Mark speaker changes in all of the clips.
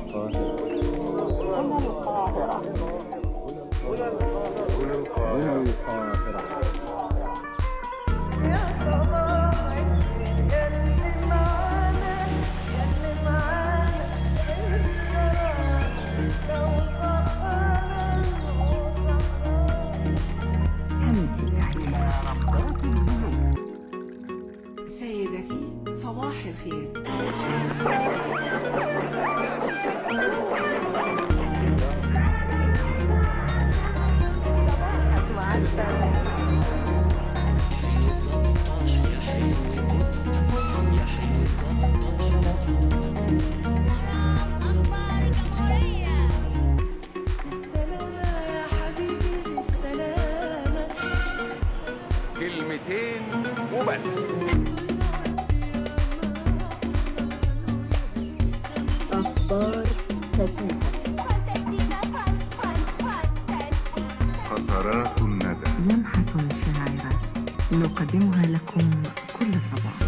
Speaker 1: القاهرة هنا القاهرة
Speaker 2: سيدتي صباح الخير
Speaker 3: أخبار الجمهورية
Speaker 2: سلامة يا حبيبي سلامة
Speaker 4: كلمتين وبس
Speaker 1: أخبار خفيفة
Speaker 3: فانتستيكا فان فان فانتستيكا
Speaker 1: قطرات الندى
Speaker 5: لمحة شاعرة نقدمها لكم كل صباح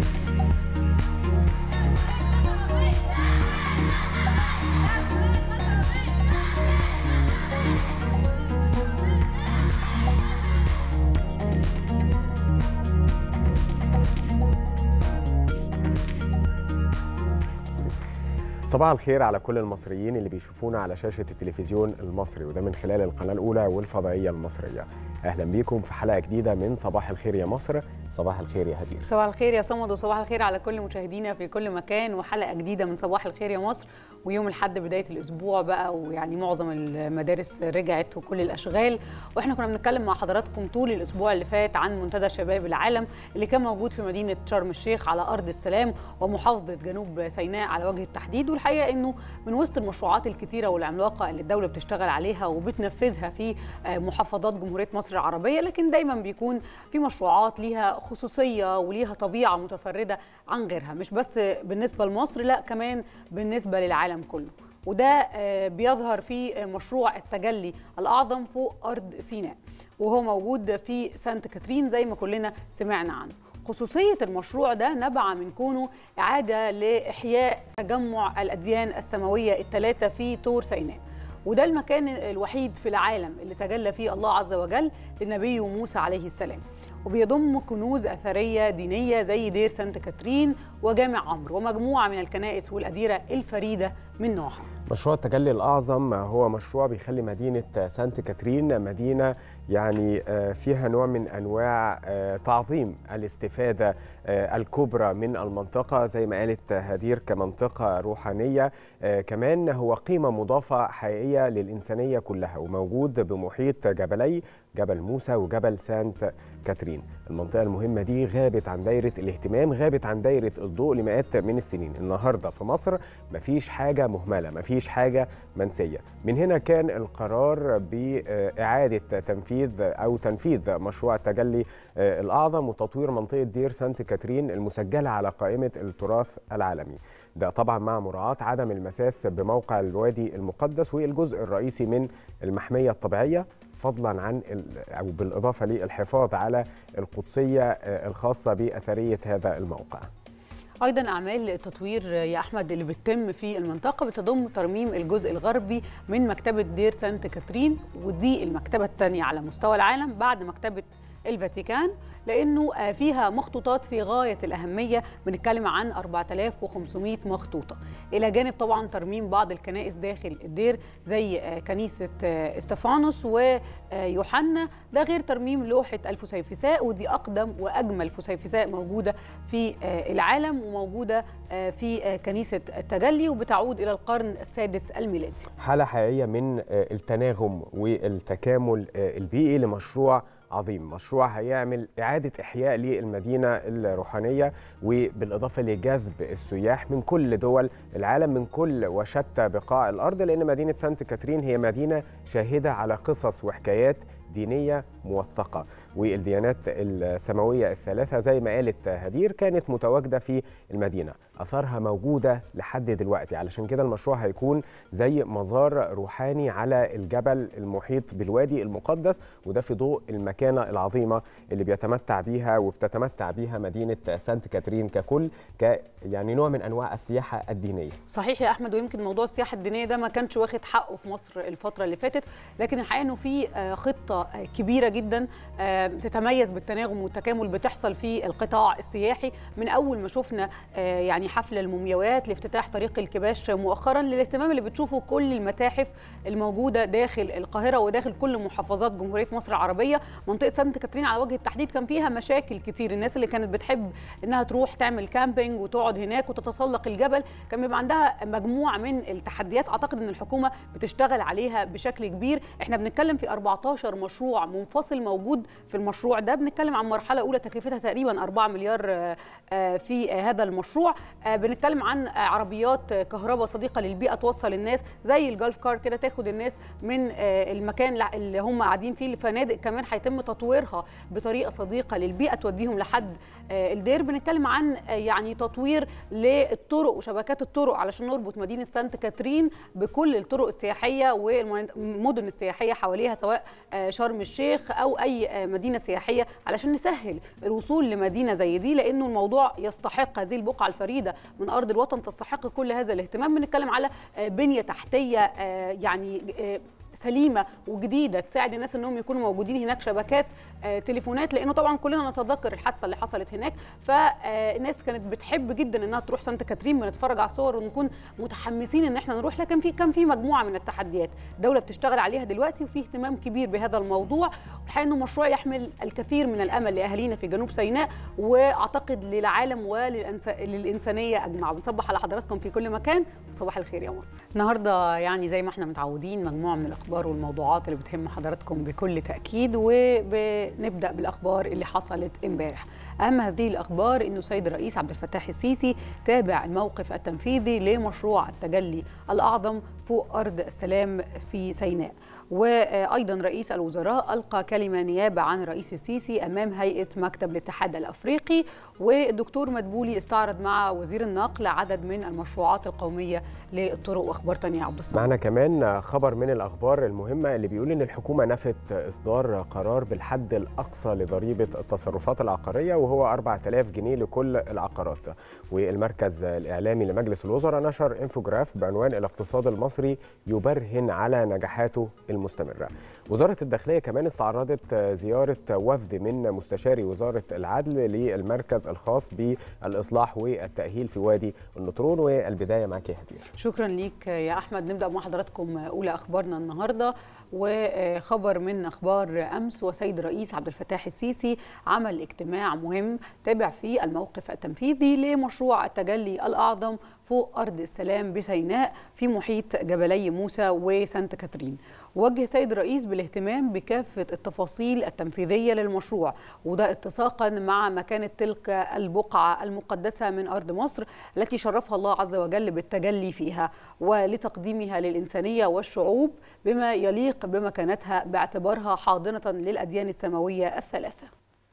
Speaker 6: صباح الخير على كل المصريين اللي بيشوفونا على شاشة التلفزيون المصري وده من خلال القناة الأولى والفضائية المصرية أهلا بيكم في حلقة جديدة من صباح الخير يا مصر صباح الخير يا هدير
Speaker 7: صباح الخير يا صمد وصباح الخير على كل مشاهدينا في كل مكان وحلقه جديده من صباح الخير يا مصر ويوم الاحد بدايه الاسبوع بقى ويعني معظم المدارس رجعت وكل الاشغال واحنا كنا بنتكلم مع حضراتكم طول الاسبوع اللي فات عن منتدى شباب العالم اللي كان موجود في مدينه شرم الشيخ على ارض السلام ومحافظه جنوب سيناء على وجه التحديد والحقيقه انه من وسط المشروعات الكتيره والعملاقه اللي الدوله بتشتغل عليها وبتنفذها في آه، محافظات جمهوريه مصر العربيه لكن دايما بيكون في مشروعات ليها خصوصيه وليها طبيعه متفرده عن غيرها مش بس بالنسبه لمصر لا كمان بالنسبه للعالم كله وده آه، بيظهر في آه، مشروع التجلي الاعظم فوق ارض سيناء وهو موجود في سانت كاترين زي ما كلنا سمعنا عنه خصوصية المشروع ده نبع من كونه إعادة لإحياء تجمع الأديان السماوية الثلاثة في طور سيناء وده المكان الوحيد في العالم اللي تجلى فيه الله عز وجل لنبيه موسى عليه السلام وبيضم كنوز أثرية دينية زي دير سانت كاترين وجامع عمرو ومجموعة من الكنائس والأديرة الفريدة من نوعها
Speaker 6: مشروع التجلي الأعظم هو مشروع بيخلي مدينة سانت كاترين مدينة يعني آه، فيها نوع من أنواع آه، تعظيم الاستفادة آه، الكبرى من المنطقة زي ما قالت هدير كمنطقة روحانية آه، كمان هو قيمة مضافة حقيقية للإنسانية كلها وموجود بمحيط جبلي جبل موسى وجبل سانت كاترين المنطقة المهمة دي غابت عن دايرة الاهتمام غابت عن دايرة الضوء لمئات من السنين النهاردة في مصر مفيش حاجة مهملة مفيش حاجة منسية من هنا كان القرار بإعادة تنفيذ أو تنفيذ مشروع التجلي آه، الأعظم وتطوير منطقة دير سانت كاترين المسجلة على قائمة التراث العالمي ده طبعا مع مراعاة عدم المساس بموقع الوادي المقدس والجزء الرئيسي من المحمية الطبيعية فضلا عن ال- او بالاضافه للحفاظ على القدسيه آه، الخاصه باثريه هذا الموقع.
Speaker 7: ايضا اعمال التطوير يا احمد اللي بتتم في المنطقه بتضم ترميم الجزء الغربي من مكتبه دير سانت كاترين ودي المكتبه الثانيه على مستوى العالم بعد مكتبه الفاتيكان لانه آه، فيها مخطوطات في غايه الاهميه بنتكلم عن 4500 مخطوطه الى جانب طبعا ترميم بعض الكنائس داخل الدير زي آه، كنيسه آه، استفانوس ويوحنا ده غير ترميم لوحه الفسيفساء ودي اقدم واجمل فسيفساء موجوده في آه، العالم وموجوده آه، في آه، كنيسه التجلي وبتعود الى القرن السادس الميلادي
Speaker 6: حاله حقيقيه من آه، التناغم والتكامل آه، البيئي لمشروع عظيم مشروع هيعمل إعادة إحياء للمدينة الروحانية وبالإضافة لجذب السياح من كل دول العالم من كل وشتى بقاع الأرض لأن مدينة سانت كاترين هي مدينة شاهدة على قصص وحكايات دينية موثقة والديانات السماويه الثلاثه زي ما قالت هدير كانت متواجده في المدينه اثارها موجوده لحد دلوقتي علشان كده المشروع هيكون زي مزار روحاني على الجبل المحيط بالوادي المقدس وده في ضوء المكانه العظيمه اللي بيتمتع بيها وبتتمتع بيها مدينه سانت كاترين ككل ك يعني نوع من انواع السياحه الدينيه
Speaker 7: صحيح يا احمد ويمكن موضوع السياحه الدينيه ده ما كانش واخد حقه في مصر الفتره اللي فاتت لكن الحقيقه انه في آه، خطه آه، كبيره جدا آه، تتميز بالتناغم والتكامل بتحصل في القطاع السياحي من اول ما شفنا آه، يعني حفل المومياوات لافتتاح طريق الكباش مؤخرا للاهتمام اللي بتشوفه كل المتاحف الموجوده داخل القاهره وداخل كل محافظات جمهوريه مصر العربيه منطقه سانت كاترين على وجه التحديد كان فيها مشاكل كتير الناس اللي كانت بتحب انها تروح تعمل كامبينج وتقعد هناك وتتسلق الجبل كان بيبقى عندها مجموعه من التحديات اعتقد ان الحكومه بتشتغل عليها بشكل كبير احنا بنتكلم في 14 مشروع منفصل موجود في المشروع ده بنتكلم عن مرحله اولى تكلفتها تقريبا 4 مليار آه، آه، في آه، هذا المشروع آه، بنتكلم عن آه، عربيات كهرباء صديقه للبيئه توصل الناس زي الجولف كار كده تاخد الناس من آه، المكان لع- اللي هم قاعدين فيه الفنادق كمان هيتم تطويرها بطريقه صديقه للبيئه توديهم لحد آه، الدير بنتكلم عن آه، يعني تطوير للطرق وشبكات الطرق علشان نربط مدينه سانت كاترين بكل الطرق السياحيه والمدن السياحيه حواليها سواء آه، شرم الشيخ او اي آه، مدينه سياحيه علشان نسهل الوصول لمدينه زي دي لانه الموضوع يستحق هذه البقعه الفريده من ارض الوطن تستحق كل هذا الاهتمام بنتكلم على آه، بنيه تحتيه آه، يعني آه، سليمه وجديده تساعد الناس انهم يكونوا موجودين هناك شبكات آه، تليفونات لانه طبعا كلنا نتذكر الحادثه اللي حصلت هناك فالناس كانت بتحب جدا انها تروح سانت كاترين بنتفرج على الصور ونكون متحمسين ان احنا نروح لكن في كان في مجموعه من التحديات الدوله بتشتغل عليها دلوقتي وفي اهتمام كبير بهذا الموضوع الحقيقه انه مشروع يحمل الكثير من الامل لاهالينا في جنوب سيناء واعتقد للعالم وللانسانيه اجمع بنصبح على حضراتكم في كل مكان وصباح الخير يا مصر النهارده يعني زي ما احنا متعودين مجموعه من الاخبار والموضوعات اللي بتهم حضراتكم بكل تاكيد وبنبدا بالاخبار اللي حصلت امبارح اهم هذه الاخبار انه السيد الرئيس عبد الفتاح السيسي تابع الموقف التنفيذي لمشروع التجلي الاعظم فوق ارض السلام في سيناء وايضا رئيس الوزراء القى كلمه نيابه عن رئيس السيسي امام هيئه مكتب الاتحاد الافريقي والدكتور مدبولي استعرض مع وزير النقل عدد من المشروعات القوميه للطرق واخبار تانية يا عبد الصمد
Speaker 6: معنا كمان خبر من الاخبار المهمه اللي بيقول ان الحكومه نفت اصدار قرار بالحد الاقصى لضريبه التصرفات العقاريه وهو 4000 جنيه لكل العقارات والمركز الاعلامي لمجلس الوزراء نشر انفوجراف بعنوان الاقتصاد المصري يبرهن على نجاحاته المستمره وزاره الداخليه كمان استعرضت زياره وفد من مستشاري وزاره العدل للمركز الخاص بالاصلاح والتاهيل في وادي النطرون والبدايه معك يا هدير
Speaker 7: شكرا ليك يا احمد نبدا مع حضراتكم اولى اخبارنا النهارده وخبر من اخبار امس وسيد الرئيس عبد الفتاح السيسي عمل اجتماع مهم تابع فيه الموقف التنفيذي لمشروع التجلي الاعظم فوق ارض السلام بسيناء في محيط جبلي موسى وسانت كاترين وجه سيد الرئيس بالاهتمام بكافه التفاصيل التنفيذيه للمشروع وده اتساقا مع مكانه تلك البقعه المقدسه من ارض مصر التي شرفها الله عز وجل بالتجلي فيها ولتقديمها للانسانيه والشعوب بما يليق بمكانتها باعتبارها حاضنه للاديان السماويه الثلاثه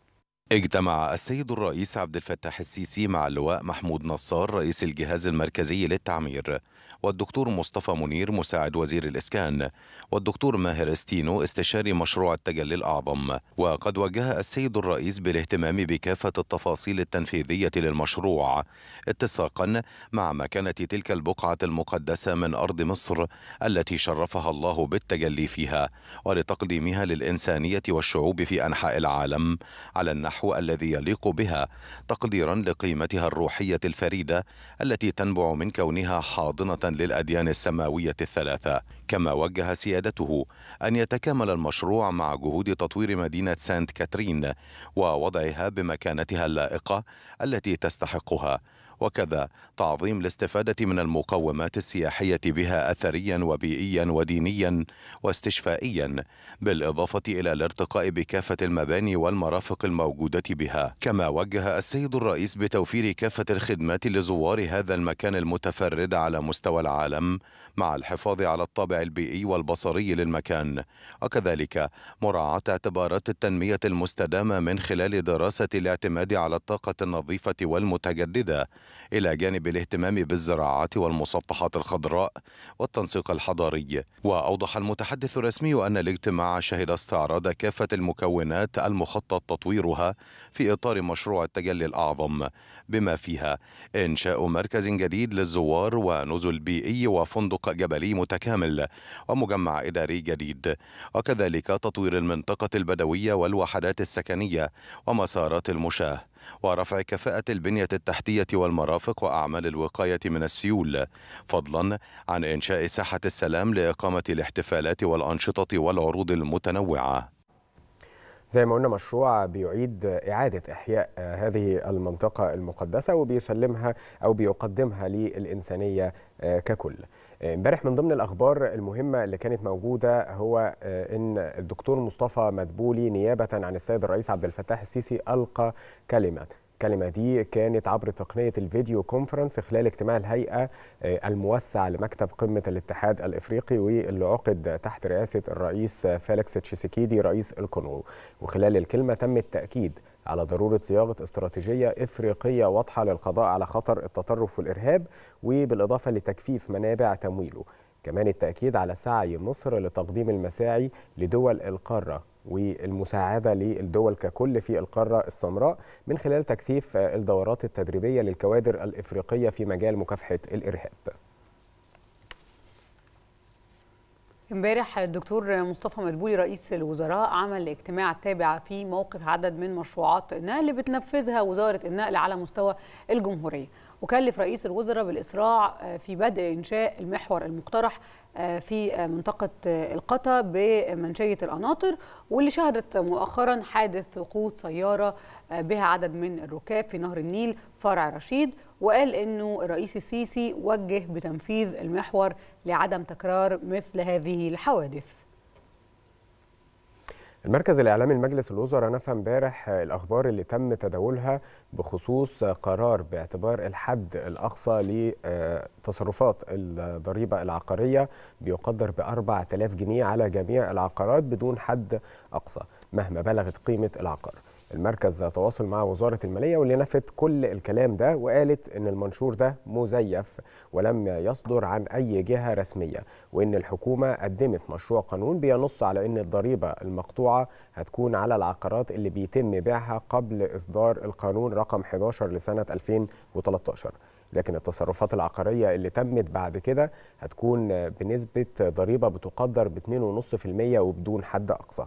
Speaker 8: اجتمع السيد الرئيس عبد الفتاح السيسي مع اللواء محمود نصار رئيس الجهاز المركزي للتعمير والدكتور مصطفى منير مساعد وزير الإسكان والدكتور ماهر استينو استشاري مشروع التجلي الأعظم وقد وجه السيد الرئيس بالاهتمام بكافة التفاصيل التنفيذية للمشروع اتساقا مع مكانة تلك البقعة المقدسة من أرض مصر التي شرفها الله بالتجلي فيها ولتقديمها للإنسانية والشعوب في أنحاء العالم على النحو الذي يليق بها تقديرا لقيمتها الروحية الفريدة التي تنبع من كونها حاضنة للأديان السماوية الثلاثة كما وجه سيادته أن يتكامل المشروع مع جهود تطوير مدينة سانت كاترين ووضعها بمكانتها اللائقة التي تستحقها وكذا تعظيم الاستفادة من المقومات السياحية بها أثريا وبيئيا ودينيا واستشفائيا بالإضافة إلى الارتقاء بكافة المباني والمرافق الموجودة بها كما وجه السيد الرئيس بتوفير كافة الخدمات لزوار هذا المكان المتفرد على مستوى العالم مع الحفاظ على الطابع البيئي والبصري للمكان وكذلك مراعاة اعتبارات التنمية المستدامة من خلال دراسة الاعتماد على الطاقة النظيفة والمتجددة إلى جانب الاهتمام بالزراعات والمسطحات الخضراء والتنسيق الحضاري وأوضح المتحدث الرسمي أن الاجتماع شهد استعراض كافة المكونات المخطط تطويرها في إطار مشروع التجلي الأعظم بما فيها إنشاء مركز جديد للزوار ونزل بيئي وفندق جبلي متكامل ومجمع إداري جديد وكذلك تطوير المنطقة البدوية والوحدات السكنية ومسارات المشاة ورفع كفاءة البنية التحتية والمرافق وأعمال الوقاية من السيول فضلا عن إنشاء ساحة السلام لإقامة الاحتفالات والأنشطة والعروض المتنوعة
Speaker 6: زي ما قلنا مشروع بيعيد إعادة إحياء هذه المنطقة المقدسة وبيسلمها أو بيقدمها للإنسانية ككل امبارح من ضمن الأخبار المهمة اللي كانت موجودة هو أن الدكتور مصطفى مدبولي نيابة عن السيد الرئيس عبد الفتاح السيسي ألقى كلمة الكلمة دي كانت عبر تقنية الفيديو كونفرنس خلال اجتماع الهيئة الموسع لمكتب قمة الاتحاد الإفريقي واللي عقد تحت رئاسة الرئيس فيليكس تشيسيكيدي رئيس الكونغو وخلال الكلمة تم التأكيد على ضرورة صياغة استراتيجية إفريقية واضحة للقضاء على خطر التطرف والإرهاب وبالإضافة لتكثيف منابع تمويله كمان التأكيد على سعي مصر لتقديم المساعي لدول القارة والمساعدة للدول ككل في القارة السمراء من خلال تكثيف الدورات التدريبية للكوادر الإفريقية في مجال مكافحة الإرهاب
Speaker 7: امبارح الدكتور مصطفى مدبولي رئيس الوزراء عمل اجتماع تابع في موقف عدد من مشروعات النقل اللي بتنفذها وزاره النقل على مستوى الجمهوريه وكلف رئيس الوزراء بالاسراع في بدء انشاء المحور المقترح في منطقه القتا بمنشيه القناطر واللي شهدت مؤخرا حادث سقوط سياره بها عدد من الركاب في نهر النيل فرع رشيد وقال انه الرئيس السيسي وجه بتنفيذ المحور لعدم تكرار مثل هذه الحوادث
Speaker 6: المركز الإعلامي لمجلس الوزراء نفى امبارح الأخبار اللي تم تداولها بخصوص قرار باعتبار الحد الأقصى لتصرفات الضريبة العقارية بيقدر ب 4000 جنيه على جميع العقارات بدون حد أقصى مهما بلغت قيمة العقار المركز تواصل مع وزارة المالية واللي نفت كل الكلام ده وقالت ان المنشور ده مزيف ولم يصدر عن اي جهة رسمية وان الحكومة قدمت مشروع قانون بينص على ان الضريبة المقطوعة هتكون على العقارات اللي بيتم بيعها قبل اصدار القانون رقم 11 لسنة 2013 لكن التصرفات العقارية اللي تمت بعد كده هتكون بنسبة ضريبة بتقدر ب 2.5% وبدون حد أقصى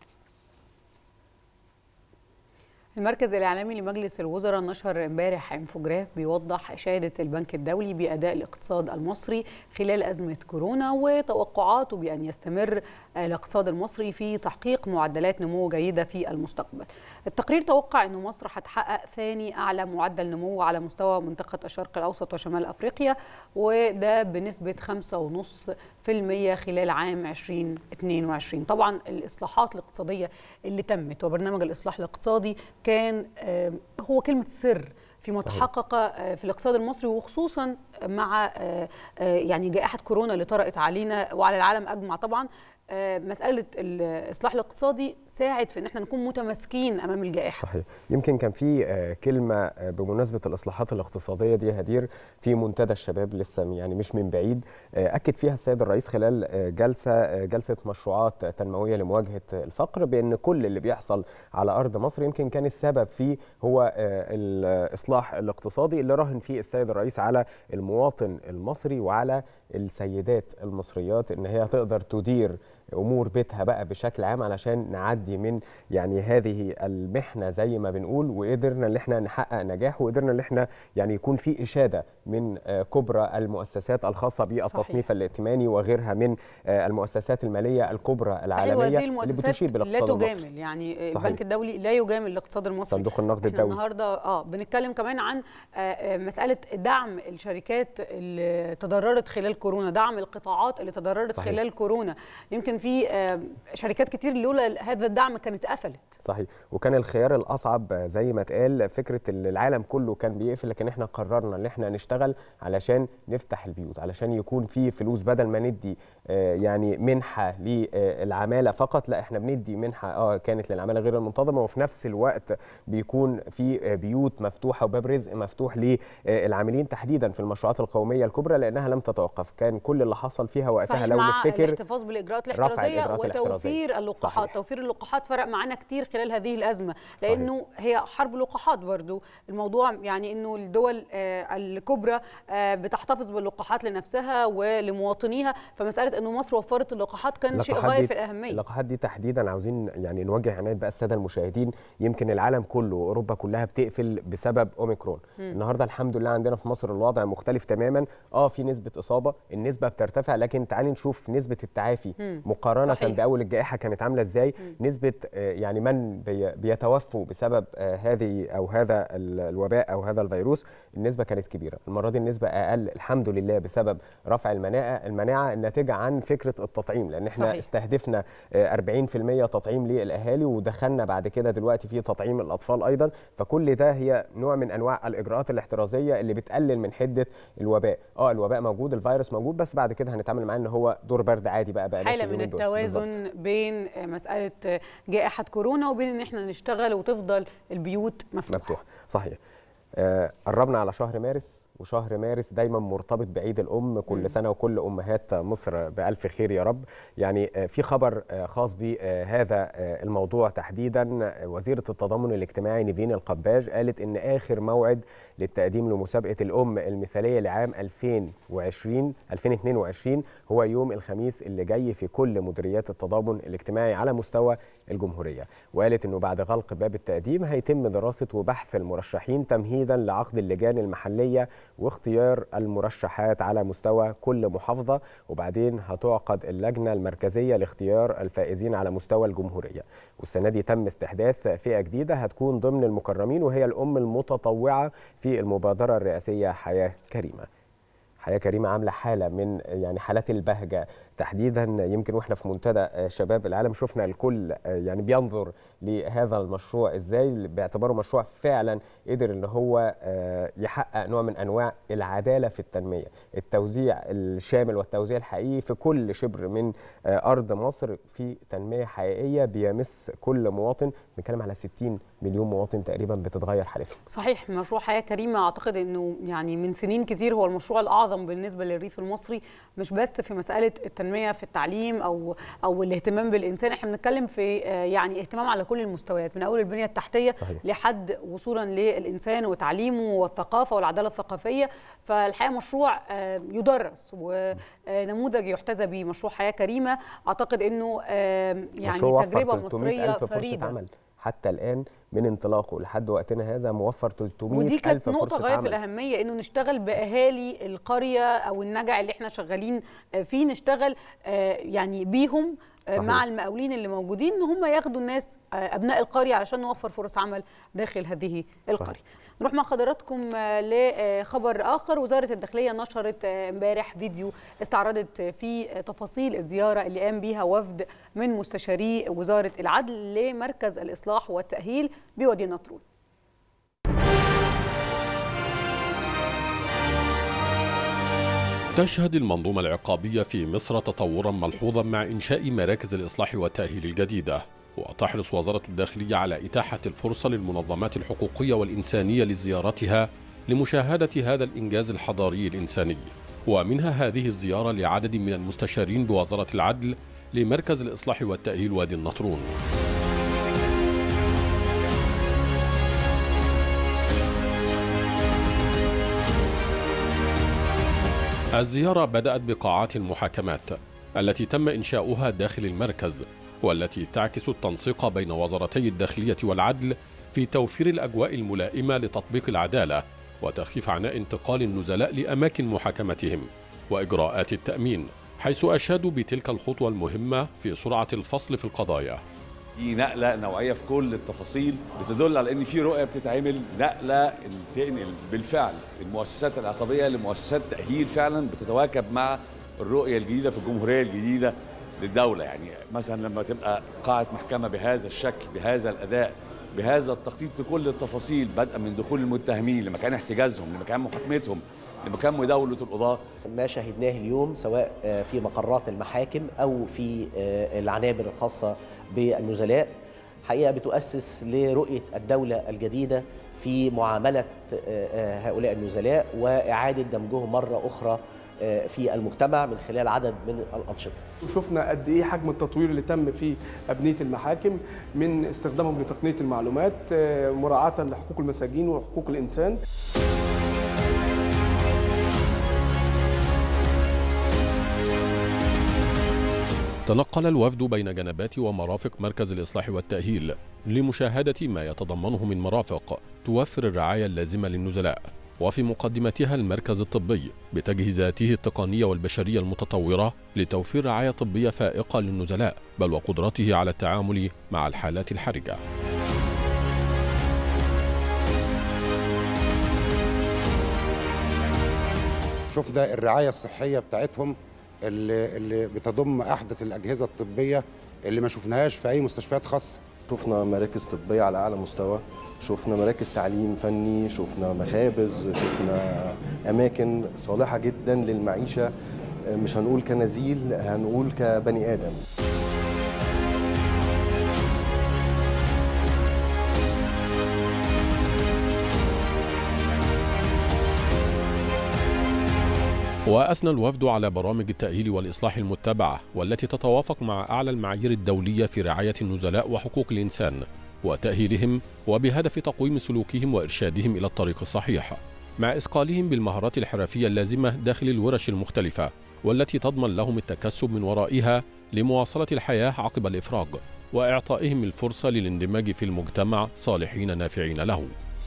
Speaker 7: المركز الإعلامي لمجلس الوزراء نشر امبارح انفوجراف بيوضح إشادة البنك الدولي بأداء الاقتصاد المصري خلال أزمة كورونا وتوقعاته بأن يستمر الاقتصاد المصري في تحقيق معدلات نمو جيدة في المستقبل. التقرير توقع أن مصر هتحقق ثاني أعلى معدل نمو على مستوى منطقة الشرق الأوسط وشمال أفريقيا وده بنسبة 5.5% خلال عام 2022 طبعا الإصلاحات الاقتصادية اللي تمت وبرنامج الإصلاح الاقتصادي كان هو كلمة سر فيما تحقق في الاقتصاد المصري وخصوصا مع يعني جائحة كورونا اللي طرأت علينا وعلى العالم أجمع طبعا مسألة الإصلاح الاقتصادي ساعد في ان احنا نكون متماسكين امام الجائحه.
Speaker 6: صحيح، يمكن كان في كلمه بمناسبه الاصلاحات الاقتصاديه دي هدير في منتدى الشباب لسه يعني مش من بعيد اكد فيها السيد الرئيس خلال جلسه جلسه مشروعات تنمويه لمواجهه الفقر بان كل اللي بيحصل على ارض مصر يمكن كان السبب فيه هو الاصلاح الاقتصادي اللي راهن فيه السيد الرئيس على المواطن المصري وعلى السيدات المصريات ان هي تقدر تدير امور بيتها بقى بشكل عام علشان نعدي من يعني هذه المحنه زي ما بنقول وقدرنا ان احنا نحقق نجاح وقدرنا ان احنا يعني يكون في اشاده من آه، كبرى المؤسسات الخاصه بالتصنيف الائتماني وغيرها من آه، المؤسسات الماليه الكبرى العالميه
Speaker 7: صحيح وهذه
Speaker 6: اللي
Speaker 7: المؤسسات
Speaker 6: بتشير
Speaker 7: لا
Speaker 6: بالاقتصاد المصري
Speaker 7: تجامل يعني
Speaker 6: صحيح.
Speaker 7: البنك الدولي لا يجامل الاقتصاد المصري
Speaker 6: صندوق النقد
Speaker 7: احنا
Speaker 6: الدولي
Speaker 7: النهارده اه بنتكلم كمان عن آه، آه، مساله دعم الشركات اللي تضررت خلال كورونا دعم القطاعات اللي تضررت
Speaker 6: صحيح.
Speaker 7: خلال كورونا يمكن في آه، شركات كتير لولا هذا الدعم كانت قفلت
Speaker 6: صحيح وكان الخيار الاصعب زي ما اتقال فكره ان العالم كله كان بيقفل لكن احنا قررنا ان احنا نشتغل علشان نفتح البيوت علشان يكون في فلوس بدل ما ندي آه، يعني منحه للعماله فقط لا احنا بندي منحه اه كانت للعماله غير المنتظمه وفي نفس الوقت بيكون في آه، بيوت مفتوحه وباب رزق مفتوح للعاملين تحديدا في المشروعات القوميه الكبرى لانها لم تتوقف كان كل اللي حصل فيها وقتها
Speaker 7: صحيح
Speaker 6: لو
Speaker 7: مع
Speaker 6: نفتكر
Speaker 7: الاحتفاظ بالاجراءات
Speaker 6: رفع
Speaker 7: الاحترازيه
Speaker 6: الإجراءات الاحترازية.
Speaker 7: وتوفير اللقاحات
Speaker 6: صحيح.
Speaker 7: توفير اللقاحات فرق معانا كتير خلال هذه الازمه لانه هي حرب لقاحات برضو الموضوع يعني انه الدول آه، الكبرى آه، بتحتفظ باللقاحات لنفسها ولمواطنيها فمساله انه مصر وفرت اللقاحات كان شيء
Speaker 6: اللقاحات
Speaker 7: غايه
Speaker 6: دي-
Speaker 7: في الاهميه
Speaker 6: اللقاحات دي تحديدا عاوزين يعني نوجه عنايه بقى الساده المشاهدين يمكن العالم كله واوروبا كلها بتقفل بسبب اوميكرون
Speaker 7: مم.
Speaker 6: النهارده الحمد لله عندنا في مصر الوضع مختلف تماما اه في نسبه اصابه النسبه بترتفع لكن تعالي نشوف نسبه التعافي
Speaker 7: مم.
Speaker 6: مقارنه
Speaker 7: صحيح.
Speaker 6: باول الجائحه كانت عامله ازاي
Speaker 7: مم.
Speaker 6: نسبه آه، يعني من بي- بيتوفوا بسبب آه، هذه او هذا ال- الوباء او هذا الفيروس النسبه كانت كبيره المره دي النسبه اقل الحمد لله بسبب رفع المناعه المناعه الناتجه عن فكره التطعيم لان احنا
Speaker 7: صحيح.
Speaker 6: استهدفنا آه، 40% تطعيم للاهالي ودخلنا بعد كده دلوقتي في تطعيم الاطفال ايضا فكل ده هي نوع من انواع الاجراءات الاحترازيه اللي بتقلل من حده الوباء اه الوباء موجود الفيروس موجود بس بعد كده هنتعامل معاه ان هو دور برد عادي بقى بقى
Speaker 7: حاله من التوازن بين آه، مساله آه، جائحه كورونا وبين ان احنا نشتغل وتفضل البيوت مفتوحه
Speaker 6: مفتوح صحيح آه، قربنا على شهر مارس وشهر مارس دايما مرتبط بعيد الام كل
Speaker 7: مم.
Speaker 6: سنه وكل امهات مصر بالف خير يا رب يعني آه، في خبر آه، خاص بهذا الموضوع تحديدا آه، وزيره التضامن الاجتماعي نيفين القباج قالت ان اخر موعد للتقديم لمسابقه الام المثاليه لعام 2020 2022 هو يوم الخميس اللي جاي في كل مديريات التضامن الاجتماعي على مستوى الجمهوريه وقالت انه بعد غلق باب التقديم هيتم دراسه وبحث المرشحين تمهيدا لعقد اللجان المحليه واختيار المرشحات على مستوى كل محافظه وبعدين هتعقد اللجنه المركزيه لاختيار الفائزين على مستوى الجمهوريه والسنه دي تم استحداث فئه جديده هتكون ضمن المكرمين وهي الام المتطوعه في المبادره الرئاسيه حياه كريمه حياه كريمه عامله حاله من يعني حالات البهجه تحديدا يمكن واحنا في منتدى شباب العالم شفنا الكل يعني بينظر لهذا المشروع ازاي باعتباره مشروع فعلا قدر ان هو يحقق نوع من انواع العداله في التنميه التوزيع الشامل والتوزيع الحقيقي في كل شبر من ارض مصر في تنميه حقيقيه بيمس كل مواطن بنتكلم على 60 مليون مواطن تقريبا بتتغير حالتهم
Speaker 7: صحيح مشروع حياه كريمه اعتقد انه يعني من سنين كتير هو المشروع الاعظم بالنسبه للريف المصري مش بس في مساله التنميه في التعليم او او الاهتمام بالانسان احنا بنتكلم في يعني اهتمام على كل المستويات من اول البنيه التحتيه
Speaker 6: صحيح.
Speaker 7: لحد وصولا للانسان وتعليمه والثقافه والعداله الثقافيه فالحقيقه مشروع يدرس ونموذج يحتذى به مشروع حياه كريمه اعتقد انه يعني تجربه مصريه فريده
Speaker 6: عمل. حتى الان من انطلاقه لحد وقتنا هذا موفر 300
Speaker 7: ودي كانت
Speaker 6: ألف
Speaker 7: نقطه غايه في الاهميه انه نشتغل باهالي القريه او النجع اللي احنا شغالين فيه نشتغل يعني بيهم صحيح. مع المقاولين اللي موجودين ان هم ياخدوا الناس ابناء القريه علشان نوفر فرص عمل داخل هذه القريه صحيح. نروح مع حضراتكم لخبر اخر وزاره الداخليه نشرت امبارح فيديو استعرضت فيه تفاصيل الزياره اللي قام بيها وفد من مستشاري وزاره العدل لمركز الاصلاح والتاهيل بوادي النطرون
Speaker 9: تشهد المنظومة العقابية في مصر تطورا ملحوظا مع إنشاء مراكز الإصلاح والتأهيل الجديدة وتحرص وزارة الداخلية على إتاحة الفرصة للمنظمات الحقوقية والإنسانية لزيارتها لمشاهدة هذا الإنجاز الحضاري الإنساني ومنها هذه الزيارة لعدد من المستشارين بوزارة العدل لمركز الإصلاح والتأهيل وادي النطرون الزيارة بدأت بقاعات المحاكمات التي تم إنشاؤها داخل المركز والتي تعكس التنسيق بين وزارتي الداخلية والعدل في توفير الأجواء الملائمة لتطبيق العدالة وتخفيف عناء انتقال النزلاء لأماكن محاكمتهم وإجراءات التأمين حيث أشادوا بتلك الخطوة المهمة في سرعة الفصل في القضايا
Speaker 10: دي نقله نوعيه في كل التفاصيل بتدل على ان في رؤيه بتتعمل نقله تنقل بالفعل المؤسسات العقابيه لمؤسسات تاهيل فعلا بتتواكب مع الرؤيه الجديده في الجمهوريه الجديده للدوله يعني مثلا لما تبقى قاعه محكمه بهذا الشكل بهذا الاداء بهذا التخطيط لكل التفاصيل بدءا من دخول المتهمين لمكان احتجازهم لمكان محاكمتهم لمكان مداوله القضاه
Speaker 11: ما شاهدناه اليوم سواء في مقرات المحاكم او في العنابر الخاصه بالنزلاء حقيقه بتؤسس لرؤيه الدوله الجديده في معامله هؤلاء النزلاء واعاده دمجهم مره اخرى في المجتمع من خلال عدد من الانشطه.
Speaker 12: وشفنا قد ايه حجم التطوير اللي تم في ابنيه المحاكم من استخدامهم لتقنيه المعلومات مراعاه لحقوق المساجين وحقوق الانسان.
Speaker 9: تنقل الوفد بين جنبات ومرافق مركز الإصلاح والتأهيل لمشاهدة ما يتضمنه من مرافق توفر الرعاية اللازمة للنزلاء وفي مقدمتها المركز الطبي بتجهيزاته التقنية والبشرية المتطورة لتوفير رعاية طبية فائقة للنزلاء بل وقدرته على التعامل مع الحالات الحرجة
Speaker 13: شفنا الرعاية الصحية بتاعتهم اللي, اللي بتضم احدث الاجهزه الطبيه اللي ما شفناهاش في اي مستشفيات خاصه
Speaker 14: شفنا مراكز طبيه على اعلى مستوى شفنا مراكز تعليم فني شفنا مخابز شفنا اماكن صالحه جدا للمعيشه مش هنقول كنزيل هنقول كبني ادم
Speaker 9: وأثنى الوفد على برامج التأهيل والإصلاح المتبعة والتي تتوافق مع أعلى المعايير الدولية في رعاية النزلاء وحقوق الإنسان وتأهيلهم وبهدف تقويم سلوكهم وإرشادهم إلى الطريق الصحيح مع إثقالهم بالمهارات الحرفية اللازمة داخل الورش المختلفة والتي تضمن لهم التكسب من ورائها لمواصلة الحياة عقب الإفراج وإعطائهم الفرصة للاندماج في المجتمع صالحين نافعين له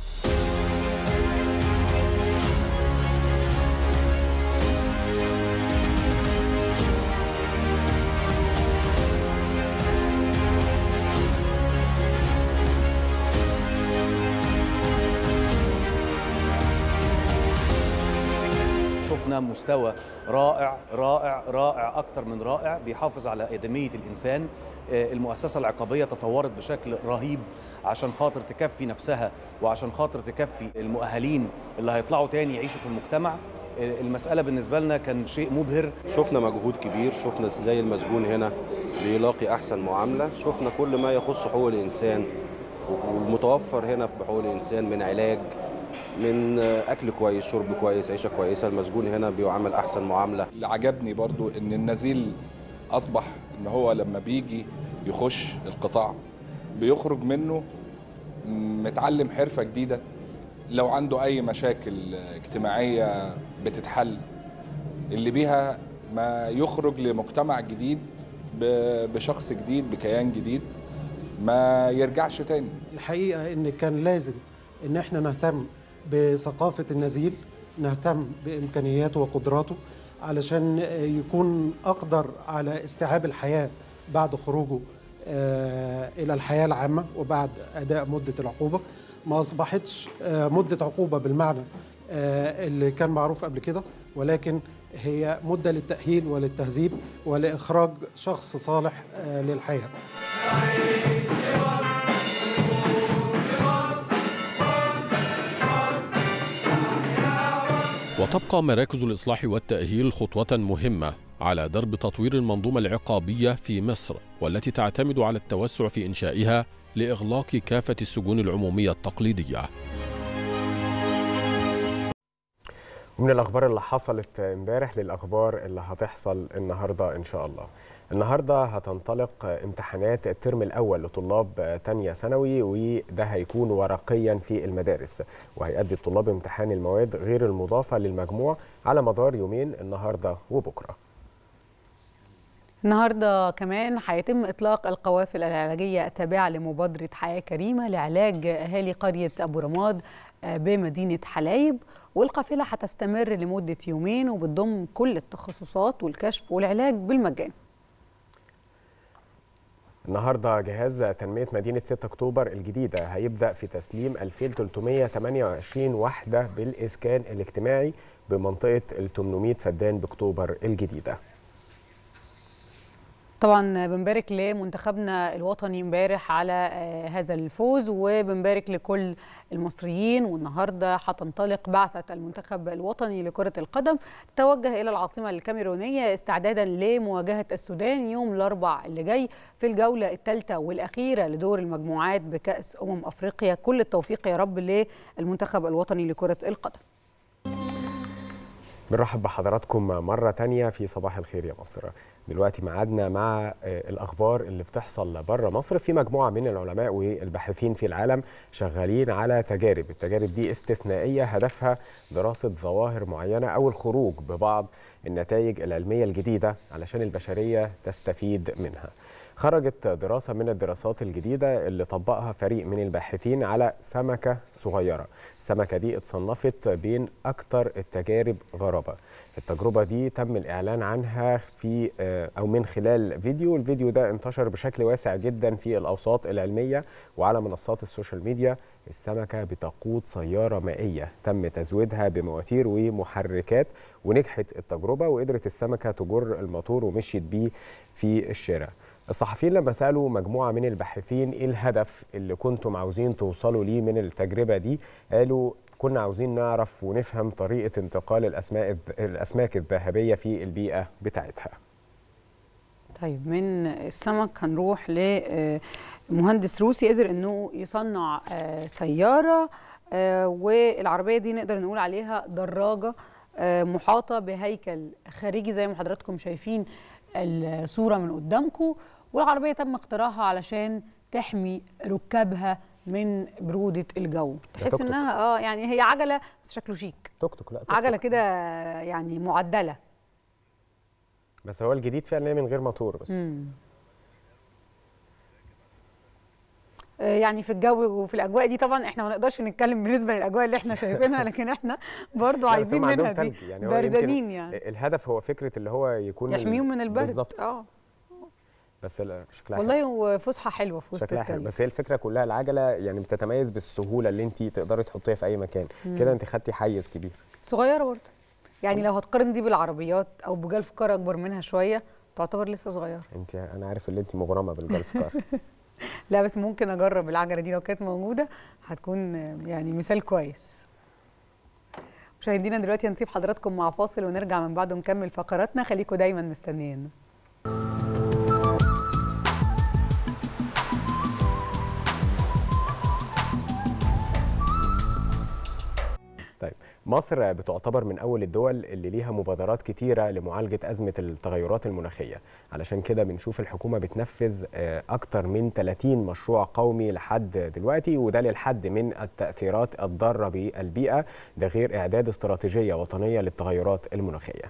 Speaker 15: شفنا مستوى رائع رائع رائع اكثر من رائع بيحافظ على ادميه الانسان المؤسسه العقابيه تطورت بشكل رهيب عشان خاطر تكفي نفسها وعشان خاطر تكفي المؤهلين اللي هيطلعوا تاني يعيشوا في المجتمع المساله بالنسبه لنا كان شيء مبهر
Speaker 16: شفنا مجهود كبير شفنا ازاي المسجون هنا بيلاقي احسن معامله شفنا كل ما يخص حقوق الانسان والمتوفر هنا في حقوق الانسان من علاج من اكل كويس شرب كويس عيشه كويسه المسجون هنا بيعامل احسن معامله
Speaker 17: اللي عجبني برضو ان النزيل اصبح ان هو لما بيجي يخش القطاع بيخرج منه متعلم حرفه جديده لو عنده اي مشاكل اجتماعيه بتتحل اللي بيها ما يخرج لمجتمع جديد بشخص جديد بكيان جديد ما يرجعش تاني
Speaker 12: الحقيقه ان كان لازم ان احنا نهتم بثقافة النزيل نهتم بإمكانياته وقدراته علشان يكون أقدر على استيعاب الحياة بعد خروجه إلى الحياة العامة وبعد أداء مدة العقوبة ما أصبحتش مدة عقوبة بالمعنى اللي كان معروف قبل كده ولكن هي مدة للتأهيل وللتهذيب ولإخراج شخص صالح للحياة
Speaker 9: وتبقى مراكز الإصلاح والتأهيل خطوة مهمة على درب تطوير المنظومة العقابية في مصر والتي تعتمد على التوسع في إنشائها لإغلاق كافة السجون العمومية التقليدية
Speaker 6: ومن الأخبار اللي حصلت امبارح للأخبار اللي هتحصل النهاردة إن شاء الله النهارده هتنطلق امتحانات الترم الاول لطلاب تانية ثانوي وده هيكون ورقيا في المدارس وهيأدي الطلاب امتحان المواد غير المضافه للمجموع على مدار يومين النهارده وبكره
Speaker 7: النهارده كمان هيتم اطلاق القوافل العلاجيه التابعه لمبادره حياه كريمه لعلاج اهالي قريه ابو رماد آه، بمدينه حلايب والقافله هتستمر لمده يومين وبتضم كل التخصصات والكشف والعلاج بالمجان
Speaker 6: النهارده جهاز تنميه مدينه 6 اكتوبر الجديده هيبدا في تسليم 2328 وحده بالاسكان الاجتماعي بمنطقه ال 800 فدان باكتوبر الجديده.
Speaker 7: طبعا بنبارك لمنتخبنا الوطني امبارح على آه، هذا الفوز وبنبارك لكل المصريين والنهارده هتنطلق بعثه المنتخب الوطني لكره القدم توجه الى العاصمه الكاميرونيه استعدادا لمواجهه السودان يوم الاربع اللي جاي في الجوله الثالثه والاخيره لدور المجموعات بكاس امم افريقيا كل التوفيق يا رب للمنتخب الوطني لكره القدم
Speaker 6: بنرحب بحضراتكم مرة تانية في صباح الخير يا مصر دلوقتي معادنا مع آه، الأخبار اللي بتحصل بره مصر في مجموعة من العلماء والباحثين في العالم شغالين على تجارب التجارب دي استثنائية هدفها دراسة ظواهر معينة أو الخروج ببعض النتائج العلمية الجديدة علشان البشرية تستفيد منها خرجت دراسة من الدراسات الجديدة اللي طبقها فريق من الباحثين على سمكة صغيرة السمكة دي اتصنفت بين أكثر التجارب غرابة التجربة دي تم الإعلان عنها في آه، أو من خلال فيديو الفيديو ده انتشر بشكل واسع جدا في الأوساط العلمية وعلى منصات السوشيال ميديا السمكة بتقود سيارة مائية تم تزويدها بمواتير ومحركات ونجحت التجربة وقدرت السمكة تجر الموتور ومشيت بيه في الشارع الصحفيين لما سالوا مجموعه من الباحثين ايه الهدف اللي كنتم عاوزين توصلوا ليه من التجربه دي قالوا كنا عاوزين نعرف ونفهم طريقه انتقال الاسماك الاسماك الذهبيه في البيئه بتاعتها
Speaker 7: طيب من السمك هنروح لمهندس روسي قدر انه يصنع آه، سياره آه، والعربيه دي نقدر نقول عليها دراجه آه، محاطه بهيكل خارجي زي ما حضراتكم شايفين الصوره من قدامكم والعربيه تم اختراعها علشان تحمي ركابها من بروده الجو تحس
Speaker 6: توك توك.
Speaker 7: انها اه يعني هي عجله بس شكله شيك
Speaker 6: توك توك لا توك
Speaker 7: عجله
Speaker 6: توك.
Speaker 7: كده يعني معدله
Speaker 6: بس هو الجديد فعلا هي من غير موتور بس
Speaker 7: مم. آه، يعني في الجو وفي الاجواء دي طبعا احنا ما نقدرش نتكلم بالنسبه للاجواء اللي احنا شايفينها لكن احنا برضو
Speaker 6: لا، بس
Speaker 7: عايزين
Speaker 6: هم عندهم
Speaker 7: منها دي
Speaker 6: تلج، يعني هو يمكن
Speaker 7: بردانين يعني
Speaker 6: الهدف هو فكره اللي هو يكون
Speaker 7: يحميهم من البرد
Speaker 6: بالظبط
Speaker 7: اه
Speaker 6: بس لا، شكلها
Speaker 7: والله وفسحه حلوه في وسط
Speaker 6: شكلها حلو
Speaker 7: التلج
Speaker 6: بس هي الفكره كلها العجله يعني بتتميز بالسهوله اللي انت تقدري تحطيها في اي مكان
Speaker 7: مم.
Speaker 6: كده انت خدتي حيز كبير
Speaker 7: صغيره برضه يعني لو هتقارن دي بالعربيات او بجلف كار اكبر منها شويه تعتبر لسه صغيره
Speaker 6: انت انا عارف ان انت مغرمه بالجلف كار
Speaker 7: لا بس ممكن اجرب العجله دي لو كانت موجوده هتكون آه، يعني مثال كويس مشاهدينا دلوقتي هنسيب حضراتكم مع فاصل ونرجع من بعده نكمل فقراتنا خليكم دايما مستنيين
Speaker 6: طيب مصر بتعتبر من اول الدول اللي ليها مبادرات كتيره لمعالجه ازمه التغيرات المناخيه علشان كده بنشوف الحكومه بتنفذ آه، اكتر من 30 مشروع قومي لحد دلوقتي وده للحد من التاثيرات الضاره بالبيئه ده غير اعداد استراتيجيه وطنيه للتغيرات المناخيه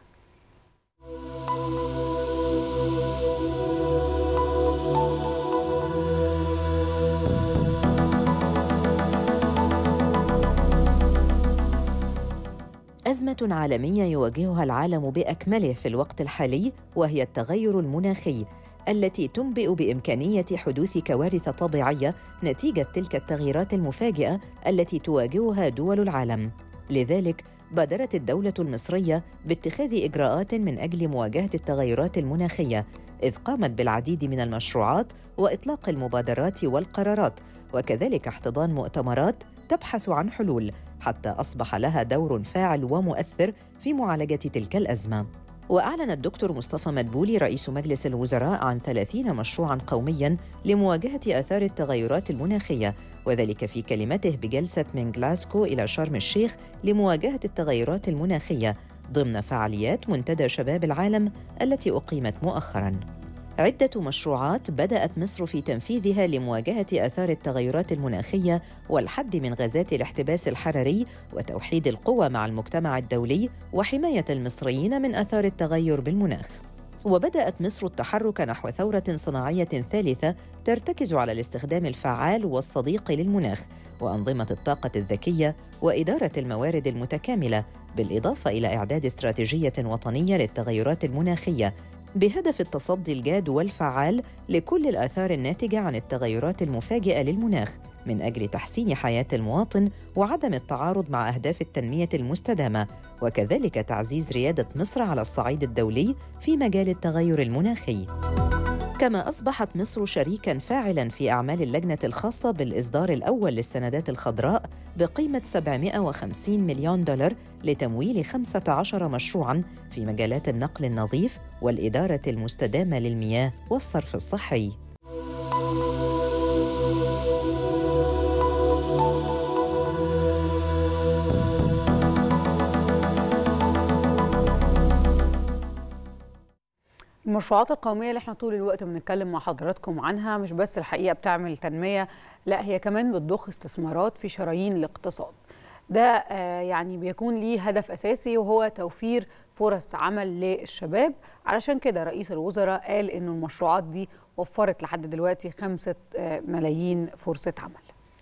Speaker 18: أزمة عالمية يواجهها العالم بأكمله في الوقت الحالي وهي التغير المناخي التي تنبئ بإمكانية حدوث كوارث طبيعية نتيجة تلك التغييرات المفاجئة التي تواجهها دول العالم. لذلك بادرت الدولة المصرية باتخاذ إجراءات من أجل مواجهة التغيرات المناخية، إذ قامت بالعديد من المشروعات وإطلاق المبادرات والقرارات، وكذلك احتضان مؤتمرات تبحث عن حلول حتى اصبح لها دور فاعل ومؤثر في معالجه تلك الازمه. واعلن الدكتور مصطفى مدبولي رئيس مجلس الوزراء عن 30 مشروعا قوميا لمواجهه اثار التغيرات المناخيه وذلك في كلمته بجلسه من جلاسكو الى شرم الشيخ لمواجهه التغيرات المناخيه ضمن فعاليات منتدى شباب العالم التي اقيمت مؤخرا. عدة مشروعات بدأت مصر في تنفيذها لمواجهة آثار التغيرات المناخية والحد من غازات الاحتباس الحراري وتوحيد القوى مع المجتمع الدولي وحماية المصريين من آثار التغير بالمناخ. وبدأت مصر التحرك نحو ثورة صناعية ثالثة ترتكز على الاستخدام الفعال والصديق للمناخ وأنظمة الطاقة الذكية وإدارة الموارد المتكاملة بالإضافة إلى إعداد استراتيجية وطنية للتغيرات المناخية بهدف التصدي الجاد والفعال لكل الآثار الناتجة عن التغيرات المفاجئة للمناخ من أجل تحسين حياة المواطن وعدم التعارض مع أهداف التنمية المستدامة وكذلك تعزيز ريادة مصر على الصعيد الدولي في مجال التغير المناخي. كما أصبحت مصر شريكاً فاعلاً في أعمال اللجنة الخاصة بالإصدار الأول للسندات الخضراء بقيمة 750 مليون دولار لتمويل 15 مشروعاً في مجالات النقل النظيف والإدارة المستدامة للمياه والصرف الصحي.
Speaker 7: المشروعات القومية اللي احنا طول الوقت بنتكلم مع حضراتكم عنها مش بس الحقيقة بتعمل تنمية لا هي كمان بتضخ استثمارات في شرايين الاقتصاد ده آه، يعني بيكون ليه هدف أساسي وهو توفير فرص عمل للشباب علشان كده رئيس الوزراء قال إنه المشروعات دي وفرت لحد دلوقتي خمسة آه، ملايين فرصة عمل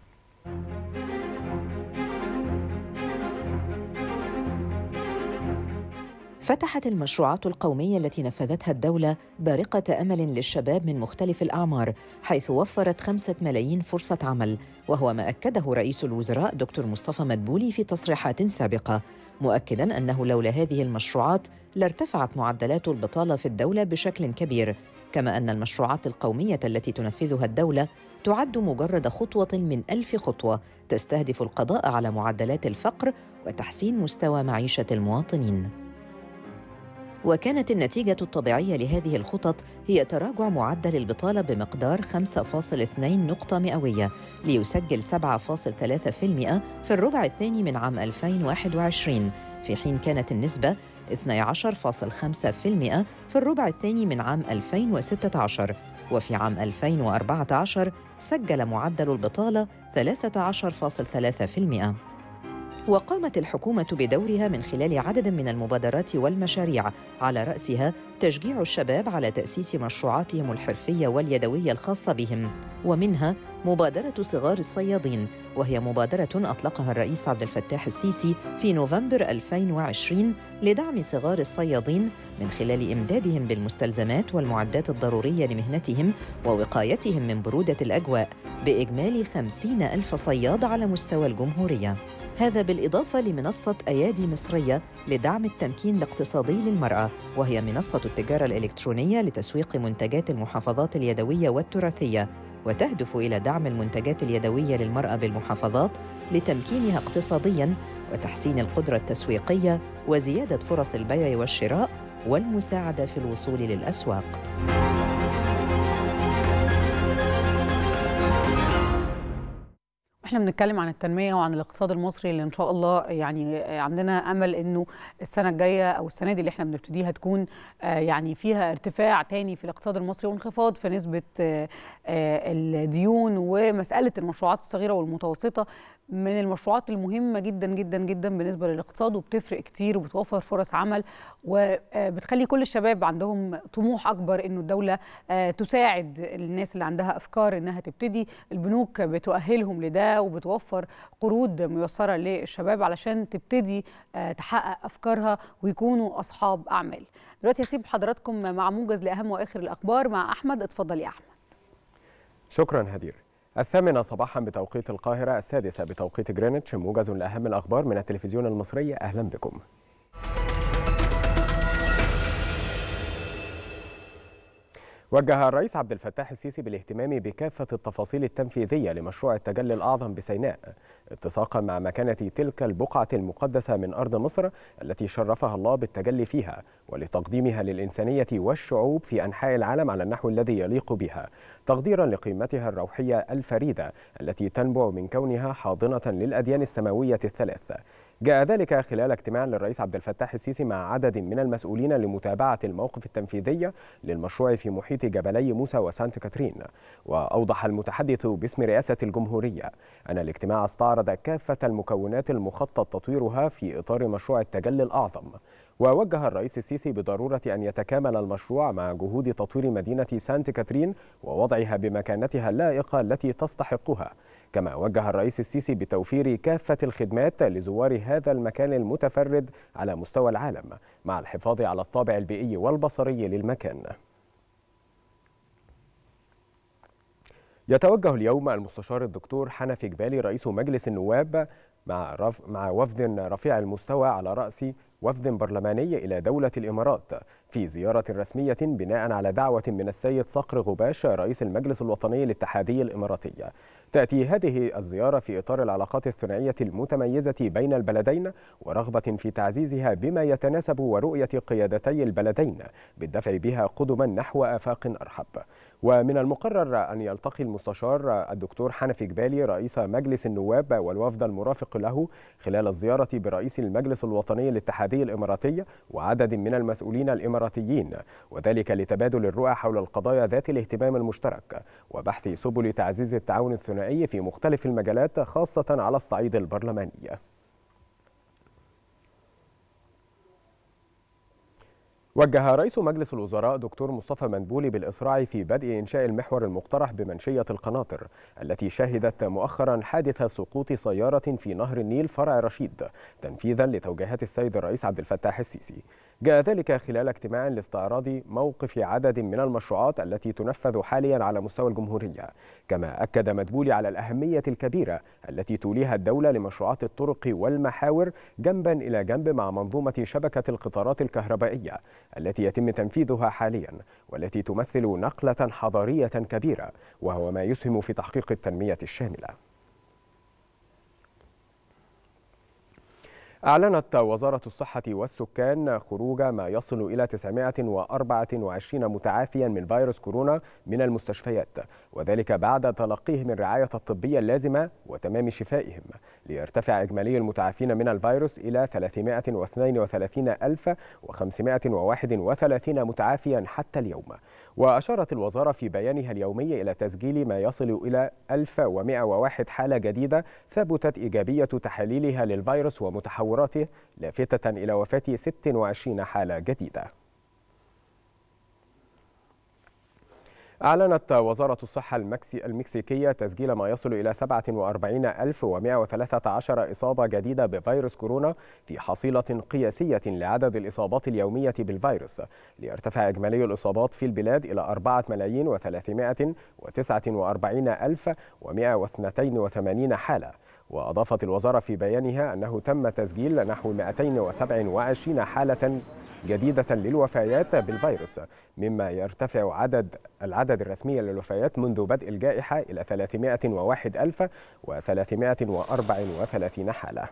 Speaker 18: فتحت المشروعات القومية التي نفذتها الدولة بارقة أمل للشباب من مختلف الأعمار حيث وفرت خمسة ملايين فرصة عمل وهو ما أكده رئيس الوزراء دكتور مصطفى مدبولي في تصريحات سابقة مؤكدا أنه لولا هذه المشروعات لارتفعت معدلات البطالة في الدولة بشكل كبير كما أن المشروعات القومية التي تنفذها الدولة تعد مجرد خطوة من ألف خطوة تستهدف القضاء على معدلات الفقر وتحسين مستوى معيشة المواطنين وكانت النتيجة الطبيعية لهذه الخطط هي تراجع معدل البطالة بمقدار 5.2 نقطة مئوية ليسجل 7.3% في الربع الثاني من عام 2021 في حين كانت النسبة 12.5% في الربع الثاني من عام 2016 وفي عام 2014 سجل معدل البطالة 13.3%. وقامت الحكومة بدورها من خلال عدد من المبادرات والمشاريع على رأسها تشجيع الشباب على تأسيس مشروعاتهم الحرفية واليدوية الخاصة بهم ومنها مبادرة صغار الصيادين وهي مبادرة أطلقها الرئيس عبد الفتاح السيسي في نوفمبر 2020 لدعم صغار الصيادين من خلال إمدادهم بالمستلزمات والمعدات الضرورية لمهنتهم ووقايتهم من برودة الأجواء بإجمالي 50 ألف صياد على مستوى الجمهورية هذا بالإضافة لمنصة أيادي مصرية لدعم التمكين الاقتصادي للمرأة وهي منصة التجارة الإلكترونية لتسويق منتجات المحافظات اليدوية والتراثية وتهدف إلى دعم المنتجات اليدوية للمرأة بالمحافظات لتمكينها اقتصادياً وتحسين القدرة التسويقية وزيادة فرص البيع والشراء والمساعدة في الوصول للأسواق.
Speaker 7: احنا بنتكلم عن التنميه وعن الاقتصاد المصري اللي ان شاء الله يعني عندنا امل انه السنه الجايه او السنه دي اللي احنا بنبتديها تكون آه، يعني فيها ارتفاع تاني في الاقتصاد المصري وانخفاض في نسبه آه، آه، الديون ومساله المشروعات الصغيره والمتوسطه من المشروعات المهمه جدا جدا جدا بالنسبه للاقتصاد وبتفرق كتير وبتوفر فرص عمل وبتخلي كل الشباب عندهم طموح اكبر انه الدوله آه، تساعد الناس اللي عندها افكار انها تبتدي البنوك بتؤهلهم لده وبتوفر قروض ميسره للشباب علشان تبتدي آه، تحقق افكارها ويكونوا اصحاب اعمال دلوقتي هسيب حضراتكم مع موجز لاهم واخر الاخبار مع احمد اتفضل يا احمد
Speaker 6: شكرا هدير الثامنة صباحا بتوقيت القاهرة السادسة بتوقيت جرينتش موجز لأهم الأخبار من التلفزيون المصري أهلا بكم وجه الرئيس عبد الفتاح السيسي بالاهتمام بكافة التفاصيل التنفيذية لمشروع التجلي الأعظم بسيناء اتساقا مع مكانة تلك البقعة المقدسة من أرض مصر التي شرفها الله بالتجلي فيها ولتقديمها للإنسانية والشعوب في أنحاء العالم على النحو الذي يليق بها تقديرا لقيمتها الروحية الفريدة التي تنبع من كونها حاضنة للأديان السماوية الثلاث جاء ذلك خلال اجتماع للرئيس عبد الفتاح السيسي مع عدد من المسؤولين لمتابعة الموقف التنفيذي للمشروع في محيط جبلي موسى وسانت كاترين وأوضح المتحدث باسم رئاسة الجمهورية أن الاجتماع استعرض كافة المكونات المخطط تطويرها في إطار مشروع التجلي الأعظم ووجه الرئيس السيسي بضرورة أن يتكامل المشروع مع جهود تطوير مدينة سانت كاترين ووضعها بمكانتها اللائقة التي تستحقها كما وجه الرئيس السيسي بتوفير كافة الخدمات لزوار هذا المكان المتفرد على مستوى العالم مع الحفاظ على الطابع البيئي والبصري للمكان يتوجه اليوم المستشار الدكتور حنفي جبالي رئيس مجلس النواب مع رف... مع وفد رفيع المستوى على رأس وفد برلماني إلى دولة الإمارات في زيارة رسمية بناء على دعوة من السيد صقر غباش رئيس المجلس الوطني الاتحادي الإماراتي تأتي هذه الزيارة في إطار العلاقات الثنائية المتميزة بين البلدين ورغبة في تعزيزها بما يتناسب ورؤية قيادتي البلدين بالدفع بها قدما نحو آفاق أرحب ومن المقرر أن يلتقي المستشار الدكتور حنفي جبالي رئيس مجلس النواب والوفد المرافق له خلال الزيارة برئيس المجلس الوطني الاتحادي الإماراتي وعدد من المسؤولين الإماراتيين وذلك لتبادل الرؤى حول القضايا ذات الاهتمام المشترك وبحث سبل تعزيز التعاون الثنائي في مختلف المجالات خاصة على الصعيد البرلماني وجه رئيس مجلس الوزراء دكتور مصطفى منبولي بالإسراع في بدء إنشاء المحور المقترح بمنشية القناطر التي شهدت مؤخرا حادث سقوط سيارة في نهر النيل فرع رشيد تنفيذا لتوجيهات السيد الرئيس عبد الفتاح السيسي جاء ذلك خلال اجتماع لاستعراض موقف عدد من المشروعات التي تنفذ حاليا على مستوى الجمهورية كما أكد مدبولي على الأهمية الكبيرة التي توليها الدولة لمشروعات الطرق والمحاور جنبا إلى جنب مع منظومة شبكة القطارات الكهربائية التي يتم تنفيذها حاليا والتي تمثل نقلة حضارية كبيرة وهو ما يسهم في تحقيق التنمية الشاملة أعلنت وزارة الصحة والسكان خروج ما يصل إلى 924 متعافيا من فيروس كورونا من المستشفيات وذلك بعد تلقيهم الرعاية الطبية اللازمة وتمام شفائهم ليرتفع إجمالي المتعافين من الفيروس إلى 332531 متعافيا حتى اليوم وأشارت الوزارة في بيانها اليومي إلى تسجيل ما يصل إلى 1101 حالة جديدة ثبتت إيجابية تحاليلها للفيروس ومتحوراته لافتة إلى وفاة 26 حالة جديدة أعلنت وزارة الصحة المكسي المكسيكية تسجيل ما يصل إلى 47113 إصابة جديدة بفيروس كورونا في حصيلة قياسية لعدد الإصابات اليومية بالفيروس ليرتفع إجمالي الإصابات في البلاد إلى 4 ملايين و349 ألف و182 حالة وأضافت الوزارة في بيانها أنه تم تسجيل نحو 227 حالة جديدة للوفيات بالفيروس مما يرتفع عدد العدد الرسمي للوفيات منذ بدء الجائحة إلى 301334 حالة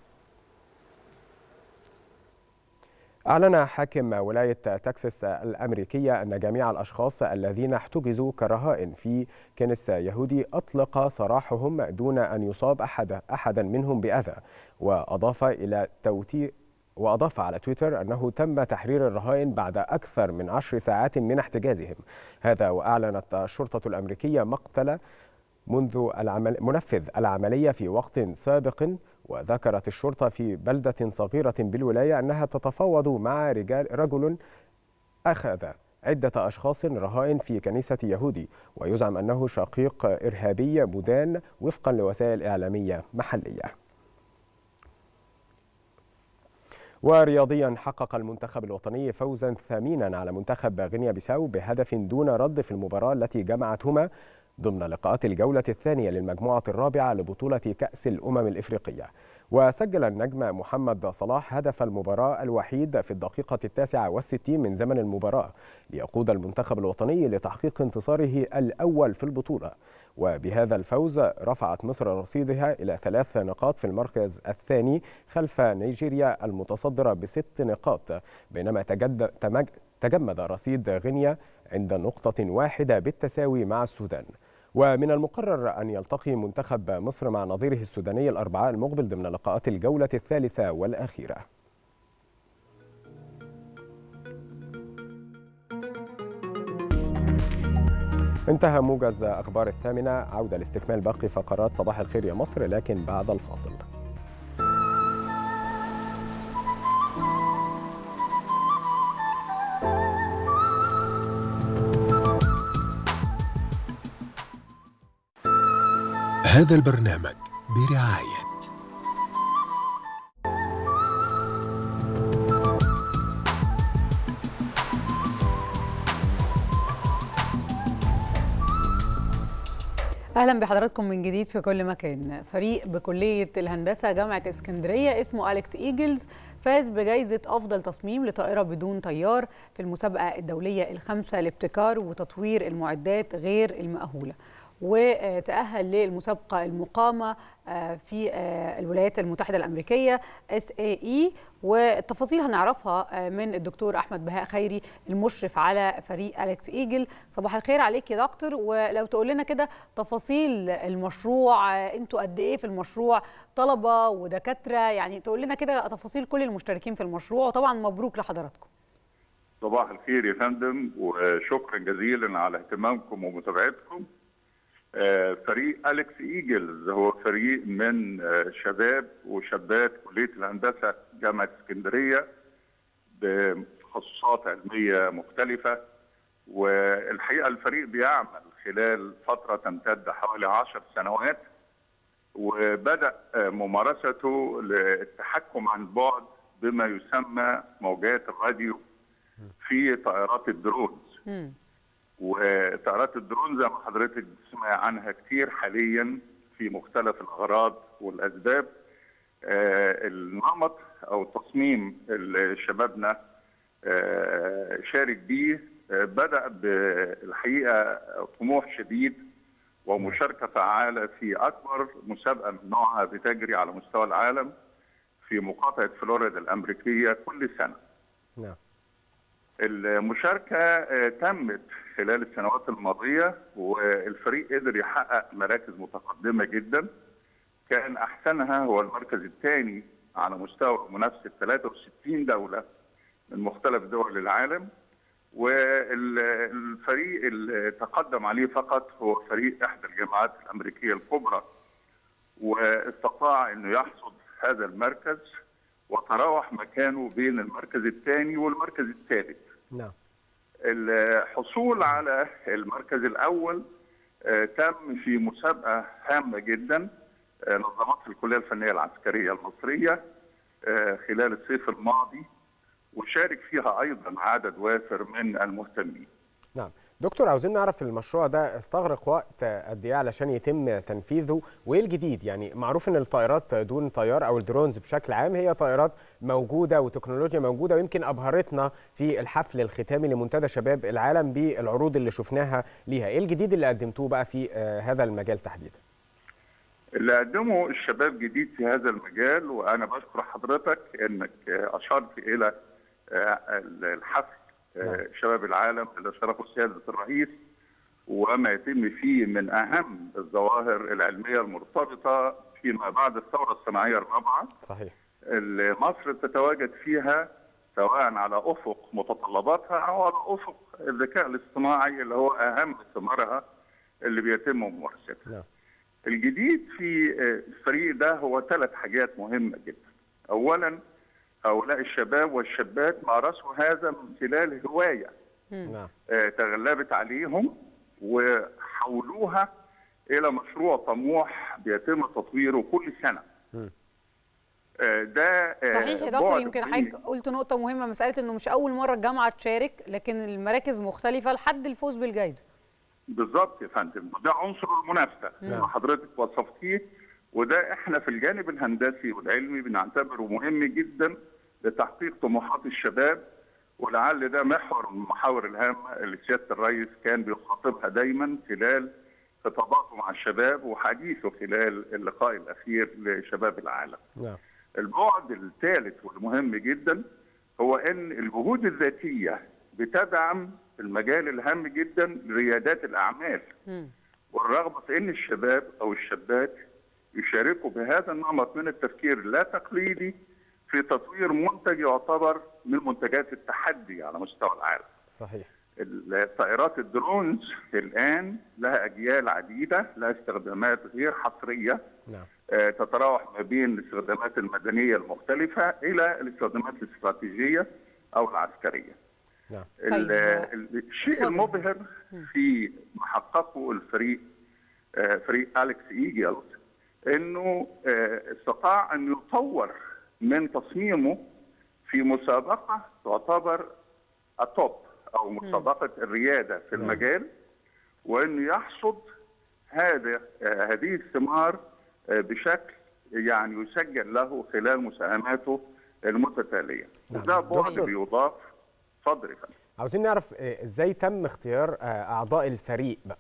Speaker 6: أعلن حاكم ولاية تكساس الأمريكية أن جميع الأشخاص الذين احتجزوا كرهائن في كنس يهودي أطلق سراحهم دون أن يصاب أحد أحدا منهم بأذى وأضاف إلى توتير وأضاف على تويتر أنه تم تحرير الرهائن بعد أكثر من عشر ساعات من احتجازهم هذا وأعلنت الشرطة الأمريكية مقتل منذ العمل منفذ العملية في وقت سابق وذكرت الشرطة في بلدة صغيرة بالولاية أنها تتفاوض مع رجال رجل أخذ عدة أشخاص رهائن في كنيسة يهودي ويزعم أنه شقيق إرهابي مدان وفقا لوسائل إعلامية محلية ورياضيا حقق المنتخب الوطني فوزا ثمينا على منتخب غينيا بيساو بهدف دون رد في المباراة التي جمعتهما ضمن لقاءات الجولة الثانية للمجموعة الرابعة لبطولة كأس الأمم الإفريقية وسجل النجم محمد صلاح هدف المباراة الوحيد في الدقيقة التاسعة والستين من زمن المباراة ليقود المنتخب الوطني لتحقيق انتصاره الأول في البطولة وبهذا الفوز رفعت مصر رصيدها إلى ثلاث نقاط في المركز الثاني خلف نيجيريا المتصدرة بست نقاط بينما تجد تمج تجمد رصيد غينيا عند نقطة واحدة بالتساوي مع السودان ومن المقرر أن يلتقي منتخب مصر مع نظيره السوداني الأربعاء المقبل ضمن لقاءات الجولة الثالثة والأخيرة انتهى موجز أخبار الثامنة عودة لاستكمال باقي فقرات صباح الخير يا مصر لكن بعد الفاصل
Speaker 19: هذا البرنامج برعاية
Speaker 7: اهلا بحضراتكم من جديد في كل مكان فريق بكليه الهندسه جامعه اسكندريه اسمه اليكس ايجلز فاز بجائزه افضل تصميم لطائره بدون طيار في المسابقه الدوليه الخامسه لابتكار وتطوير المعدات غير المأهوله وتأهل للمسابقة المقامة في الولايات المتحدة الأمريكية SAE والتفاصيل هنعرفها من الدكتور أحمد بهاء خيري المشرف على فريق أليكس إيجل صباح الخير عليك يا دكتور ولو تقول لنا كده تفاصيل المشروع انتوا قد إيه في المشروع طلبة ودكاترة يعني تقول لنا كده تفاصيل كل المشتركين في المشروع وطبعا مبروك لحضراتكم
Speaker 20: صباح الخير يا فندم وشكرا جزيلا على اهتمامكم ومتابعتكم فريق أليكس إيجلز هو فريق من شباب وشابات كلية الهندسة جامعة اسكندرية بتخصصات علمية مختلفة والحقيقة الفريق بيعمل خلال فترة تمتد حوالي عشر سنوات وبدأ ممارسته للتحكم عن بعد بما يسمى موجات الراديو في طائرات الدرونز وطائرات الدرون زي ما حضرتك بتسمع عنها كتير حاليا في مختلف الاغراض والاسباب آه النمط او التصميم اللي شبابنا آه شارك بيه آه بدا بالحقيقه طموح شديد ومشاركه فعاله في اكبر مسابقه من نوعها بتجري على مستوى العالم في مقاطعه فلوريدا الامريكيه كل سنه.
Speaker 6: نعم.
Speaker 20: المشاركة تمت خلال السنوات الماضية والفريق قدر يحقق مراكز متقدمة جدا كان أحسنها هو المركز الثاني على مستوى منافسة 63 دولة من مختلف دول العالم والفريق اللي تقدم عليه فقط هو فريق إحدى الجامعات الأمريكية الكبرى واستطاع أنه يحصد هذا المركز وتراوح مكانه بين المركز الثاني والمركز الثالث
Speaker 6: نعم
Speaker 20: الحصول على المركز الاول آه تم في مسابقه هامه جدا آه نظمتها الكليه الفنيه العسكريه المصريه آه خلال الصيف الماضي وشارك فيها ايضا عدد وافر من المهتمين.
Speaker 6: نعم دكتور عاوزين نعرف المشروع ده استغرق وقت قد ايه علشان يتم تنفيذه وايه الجديد يعني معروف ان الطائرات دون طيار او الدرونز بشكل عام هي طائرات موجوده وتكنولوجيا موجوده ويمكن ابهرتنا في الحفل الختامي لمنتدى شباب العالم بالعروض اللي شفناها ليها ايه الجديد اللي قدمتوه بقى في هذا المجال تحديدا
Speaker 20: اللي قدمه الشباب جديد في هذا المجال وانا بشكر حضرتك انك اشرت الى الحفل نعم. شباب العالم اللي شرفه سياده الرئيس وما يتم فيه من اهم الظواهر العلميه المرتبطه فيما بعد الثوره الصناعيه الرابعه
Speaker 6: صحيح
Speaker 20: اللي مصر تتواجد فيها سواء على افق متطلباتها او على افق الذكاء الاصطناعي اللي هو اهم ثمارها اللي بيتم ممارستها.
Speaker 6: نعم.
Speaker 20: الجديد في الفريق ده هو ثلاث حاجات مهمه جدا. اولا هؤلاء الشباب والشابات مارسوا هذا من خلال هوايه
Speaker 6: نعم
Speaker 20: آه تغلبت عليهم وحولوها الى مشروع طموح بيتم تطويره كل سنه. آه ده آه
Speaker 7: صحيح يا دكتور يمكن حضرتك قلت نقطه مهمه مساله انه مش اول مره الجامعه تشارك لكن المراكز مختلفه لحد الفوز بالجائزه.
Speaker 20: بالظبط يا فندم ده عنصر المنافسه اللي حضرتك وصفتيه وده احنا في الجانب الهندسي والعلمي بنعتبره مهم جدا لتحقيق طموحات الشباب ولعل ده محور من المحاور الهامه اللي سياده الرئيس كان بيخاطبها دايما خلال خطاباته مع الشباب وحديثه خلال اللقاء الاخير لشباب العالم.
Speaker 6: نعم.
Speaker 20: البعد الثالث والمهم جدا هو ان الجهود الذاتيه بتدعم المجال الهام جدا لريادات الاعمال.
Speaker 7: م.
Speaker 20: والرغبه في ان الشباب او الشابات يشاركوا بهذا النمط من التفكير اللا تقليدي في تطوير منتج يعتبر من منتجات التحدي على مستوى العالم.
Speaker 6: صحيح
Speaker 20: الطائرات الدرونز الان لها اجيال عديده لها استخدامات غير حصريه
Speaker 6: نعم
Speaker 20: آه، تتراوح ما بين الاستخدامات المدنيه المختلفه الى الاستخدامات الاستراتيجيه او العسكريه.
Speaker 6: نعم
Speaker 20: ال- ال- الشيء المبهر في ما حققه الفريق آه، فريق اليكس ايجلز انه آه، استطاع ان يطور من تصميمه في مسابقه تعتبر التوب او مسابقه الرياده في المجال وانه يحصد هذا آه، هذه الثمار آه، بشكل يعني يسجل له خلال مساهماته المتتاليه
Speaker 6: نعم،
Speaker 20: وده
Speaker 6: بس
Speaker 20: بعد
Speaker 6: دكتور-
Speaker 20: بيضاف اتفضل يا فندم
Speaker 6: عاوزين نعرف آه، ازاي تم اختيار آه، اعضاء الفريق بقى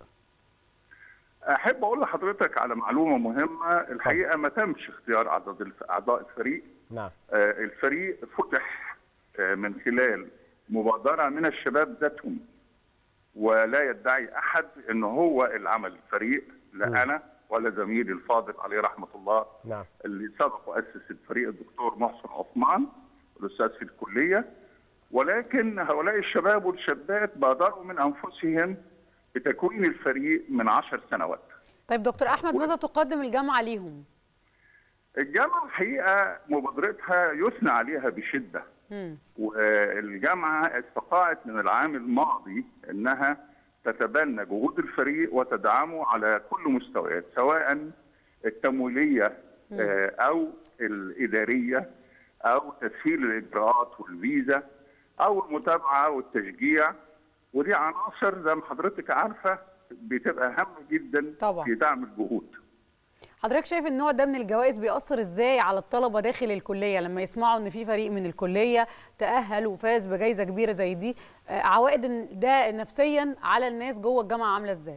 Speaker 20: احب اقول لحضرتك على معلومه مهمه الحقيقه ما تمش اختيار اعضاء الف- اعضاء الفريق
Speaker 6: نعم
Speaker 20: آه، الفريق فتح آه، من خلال مبادره من الشباب ذاتهم ولا يدعي احد انه هو اللي عمل الفريق لا انا ولا زميلي الفاضل عليه رحمه الله
Speaker 6: نعم
Speaker 20: اللي سبق واسس الفريق الدكتور محسن عثمان الاستاذ في الكليه ولكن هؤلاء الشباب والشابات بادروا من انفسهم بتكوين الفريق من عشر سنوات
Speaker 7: طيب دكتور احمد ماذا تقدم الجامعه ليهم
Speaker 20: الجامعه الحقيقه مبادرتها يثنى عليها بشده
Speaker 7: مم.
Speaker 20: والجامعه استطاعت من العام الماضي انها تتبنى جهود الفريق وتدعمه على كل مستويات سواء التمويليه آه، او الاداريه او تسهيل الاجراءات والفيزا او المتابعه والتشجيع ودي عناصر زي ما حضرتك عارفه بتبقى هامه جدا
Speaker 7: طبعا.
Speaker 20: في دعم الجهود
Speaker 7: حضرتك شايف النوع ده من الجوائز بيأثر ازاي على الطلبه داخل الكليه لما يسمعوا ان في فريق من الكليه تأهل وفاز بجائزه كبيره زي دي آه، عوائد إن ده نفسيا على الناس جوه الجامعه عامله ازاي؟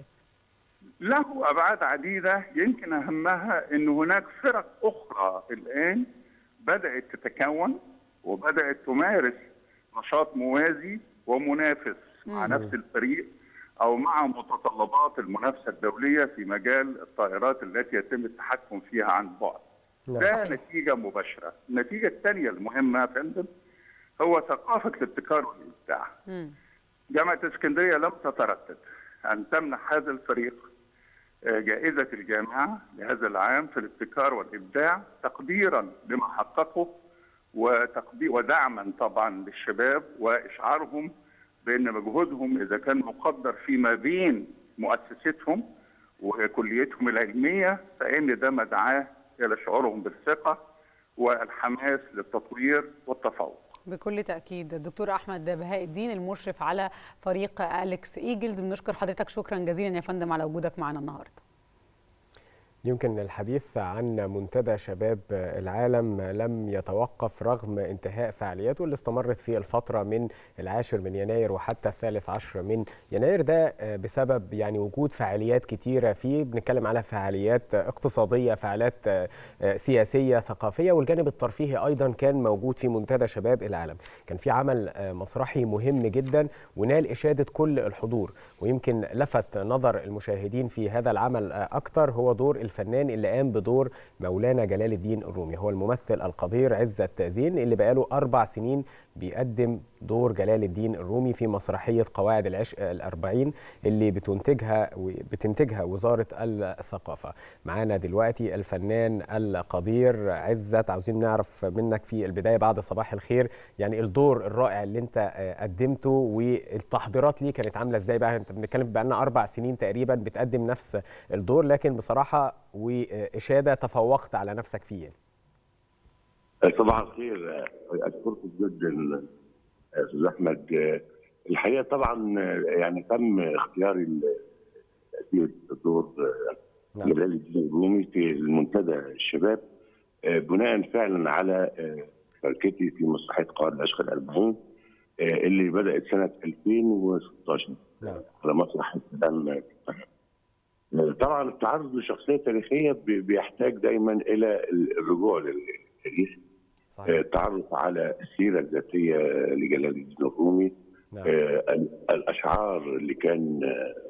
Speaker 20: له ابعاد عديده يمكن اهمها ان هناك فرق اخرى الان بدات تتكون وبدات تمارس نشاط موازي ومنافس مع
Speaker 21: مم.
Speaker 20: نفس الفريق او مع متطلبات المنافسه الدوليه في مجال الطائرات التي يتم التحكم فيها عن بعد. ده نتيجه مباشره، النتيجه الثانيه المهمه يا فندم هو ثقافه الابتكار والابداع. جامعه اسكندريه لم تتردد ان تمنح هذا الفريق آه، جائزه الجامعه لهذا العام في الابتكار والابداع تقديرا لما حققه وتقدير ودعما طبعا للشباب واشعارهم بان مجهودهم اذا كان مقدر فيما بين مؤسستهم وكليتهم العلميه فان ده مدعاه الى شعورهم بالثقه والحماس للتطوير والتفوق.
Speaker 7: بكل تأكيد الدكتور أحمد بهاء الدين المشرف على فريق أليكس إيجلز بنشكر حضرتك شكرا جزيلا يا فندم على وجودك معنا النهارده
Speaker 6: يمكن الحديث عن منتدى شباب العالم لم يتوقف رغم انتهاء فعالياته اللي استمرت في الفترة من العاشر من يناير وحتى الثالث عشر من يناير ده بسبب يعني وجود فعاليات كتيرة فيه بنتكلم على فعاليات اقتصادية فعاليات سياسية ثقافية والجانب الترفيهي أيضا كان موجود في منتدى شباب العالم كان في عمل مسرحي مهم جدا ونال إشادة كل الحضور ويمكن لفت نظر المشاهدين في هذا العمل أكثر هو دور الفنان اللي قام بدور مولانا جلال الدين الرومي هو الممثل القدير عزت زين اللي بقاله أربع سنين بيقدم دور جلال الدين الرومي في مسرحية قواعد العشق الأربعين اللي بتنتجها بتنتجها وزارة الثقافة معانا دلوقتي الفنان القدير عزت عاوزين نعرف منك في البداية بعد صباح الخير يعني الدور الرائع اللي انت قدمته والتحضيرات ليه كانت عاملة ازاي بقى انت بنتكلم بقالنا أربع سنين تقريبا بتقدم نفس الدور لكن بصراحة وإشادة تفوقت على نفسك فيه
Speaker 22: صباح الخير اشكركم جدا استاذ احمد الحقيقه طبعا يعني تم اختياري تأثير دور جلال الدين الرومي في المنتدى الشباب بناء فعلا على شركتي في مسرحيه قائد العشق الأربعين اللي بدات سنه 2016
Speaker 6: نعم.
Speaker 22: على مسرح السلام طبعا التعرض لشخصيه تاريخيه بيحتاج دايما الى الرجوع للتاريخ التعرف على السيره الذاتيه لجلال الدين الرومي
Speaker 6: نعم.
Speaker 22: آه الاشعار اللي كان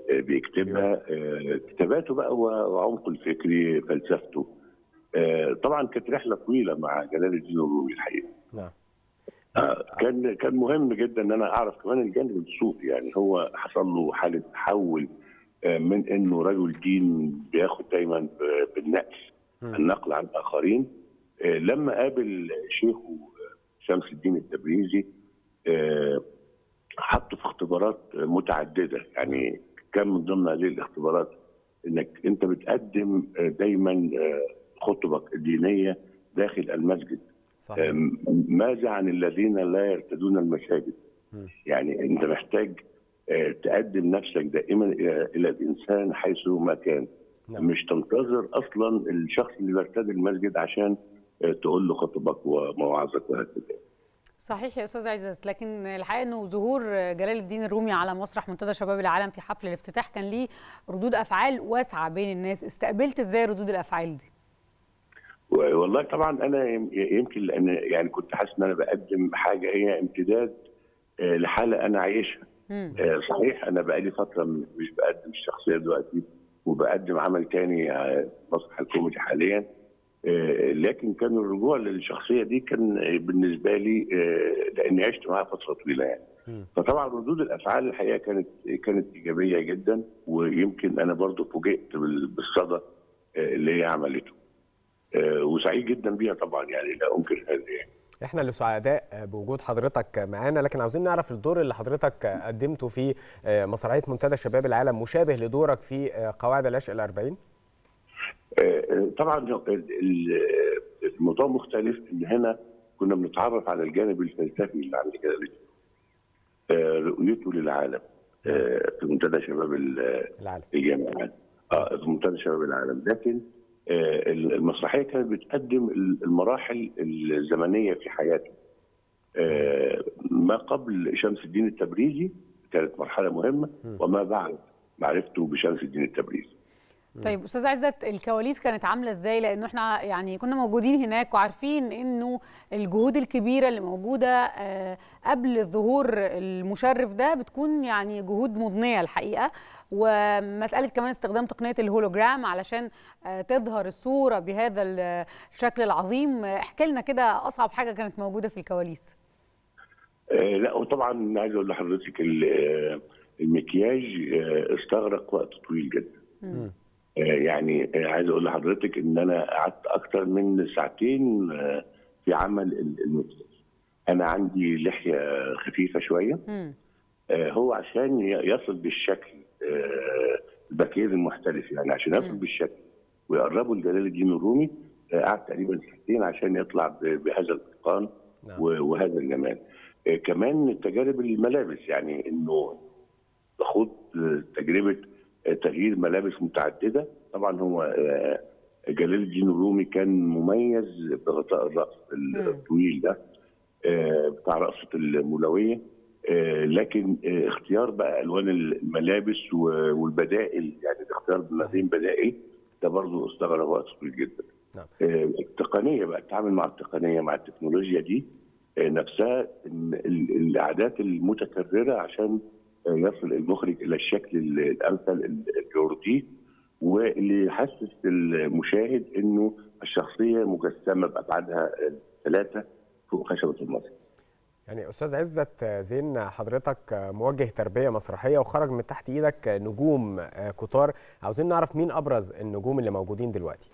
Speaker 22: آه، بيكتبها آه، كتاباته بقى و- وعمقه الفكري فلسفته آه، طبعا كانت رحله طويله مع جلال الدين الرومي الحقيقه
Speaker 6: نعم
Speaker 22: آه، كان كان مهم جدا ان انا اعرف كمان الجانب الصوفي يعني هو حصل له حاله تحول آه، من انه رجل دين بياخد دايما ب- بالنقل النقل عن الاخرين آه، لما قابل شيخه آه، شمس الدين التبريزي آه، حطه في اختبارات متعدده يعني كان من ضمن هذه الاختبارات انك انت بتقدم آه، دايما آه، خطبك الدينيه داخل المسجد
Speaker 6: صحيح.
Speaker 22: آم، ماذا عن الذين لا يرتدون المساجد يعني انت محتاج آه، تقدم نفسك دائما الى إلى الانسان حيث ما كان
Speaker 6: نعم.
Speaker 22: مش تنتظر اصلا الشخص اللي بيرتدي المسجد عشان آه، تقول له خطبك ومواعظك وهكذا
Speaker 7: صحيح يا استاذ عزت لكن الحقيقه انه ظهور جلال الدين الرومي على مسرح منتدى شباب العالم في حفل الافتتاح كان ليه ردود افعال واسعه بين الناس استقبلت ازاي ردود الافعال دي
Speaker 22: والله طبعا انا يم- يمكن لان يعني كنت حاسس ان انا بقدم حاجه هي امتداد آه، لحاله انا عايشها آه، صحيح انا بقالي فتره م- مش بقدم الشخصيه دلوقتي وبقدم عمل تاني على مسرح الكوميدي حاليا آه، لكن كان الرجوع للشخصيه دي كان آه، بالنسبه لي آه، لاني عشت معاها فتره طويله يعني فطبعا ردود الافعال الحقيقه كانت كانت ايجابيه جدا ويمكن انا برضو فوجئت بال- بالصدى آه، اللي هي عملته آه، وسعيد جدا بيها طبعا يعني لا انكر هذا يعني
Speaker 6: احنا اللي سعداء بوجود حضرتك معانا لكن عاوزين نعرف الدور اللي حضرتك قدمته في مسرحيه منتدى شباب العالم مشابه لدورك في قواعد العشق الأربعين
Speaker 22: آه، طبعا ال- ال- الموضوع مختلف ان هنا كنا بنتعرف على الجانب الفلسفي اللي عند جلال الدين. آه، رؤيته للعالم آه، في منتدى شباب ال-
Speaker 6: العالم
Speaker 22: الجامعات اه في منتدى شباب العالم لكن آه، المسرحيه كانت بتقدم المراحل الزمنيه في حياته آه، ما قبل شمس الدين التبريزي كانت مرحله مهمه وما بعد معرفته بشمس الدين التبريزي
Speaker 7: طيب استاذ عزت الكواليس كانت عامله ازاي لانه احنا يعني كنا موجودين هناك وعارفين انه الجهود الكبيره اللي موجوده آه، قبل الظهور المشرف ده بتكون يعني جهود مضنيه الحقيقه ومساله كمان استخدام تقنيه الهولوجرام علشان آه، تظهر الصوره بهذا الشكل العظيم احكي لنا كده اصعب حاجه كانت موجوده في الكواليس
Speaker 22: آه، لا وطبعا عايز اقول لحضرتك ال- آه، المكياج آه، استغرق وقت طويل جدا آه، يعني آه، عايز اقول لحضرتك ان انا قعدت اكتر من ساعتين آه، في عمل ال- المكياج انا عندي لحيه خفيفه شويه آه، هو عشان ي- يصل بالشكل آه، البكير المحترف يعني عشان يصل بالشكل ويقربوا لجلال الدين الرومي آه، قعد تقريبا ساعتين عشان يطلع ب- بهذا الاتقان و- وهذا الجمال آه، كمان تجارب الملابس يعني انه بخوض آه، تجربه آه، تغيير ملابس متعدده طبعا هو آه، جلال الدين الرومي كان مميز بغطاء الراس الطويل ده آه، بتاع رقصه المولويه آه، لكن آه، اختيار بقى الوان الملابس و- والبدائل يعني الاختيار ما بين بدائل ده برضه استغرق وقت طويل جدا.
Speaker 6: نعم.
Speaker 22: آه، التقنيه بقى التعامل مع التقنيه مع التكنولوجيا دي آه، نفسها إن ال- العادات المتكرره عشان آه، يصل المخرج الى الشكل ال- الامثل اللي يرضيه واللي يحسس المشاهد انه الشخصيه مجسمه بابعادها ثلاثه فوق خشبه المسرح.
Speaker 6: يعني استاذ عزت زين حضرتك موجه تربيه مسرحيه وخرج من تحت ايدك نجوم كتار عاوزين نعرف مين ابرز النجوم اللي موجودين دلوقتي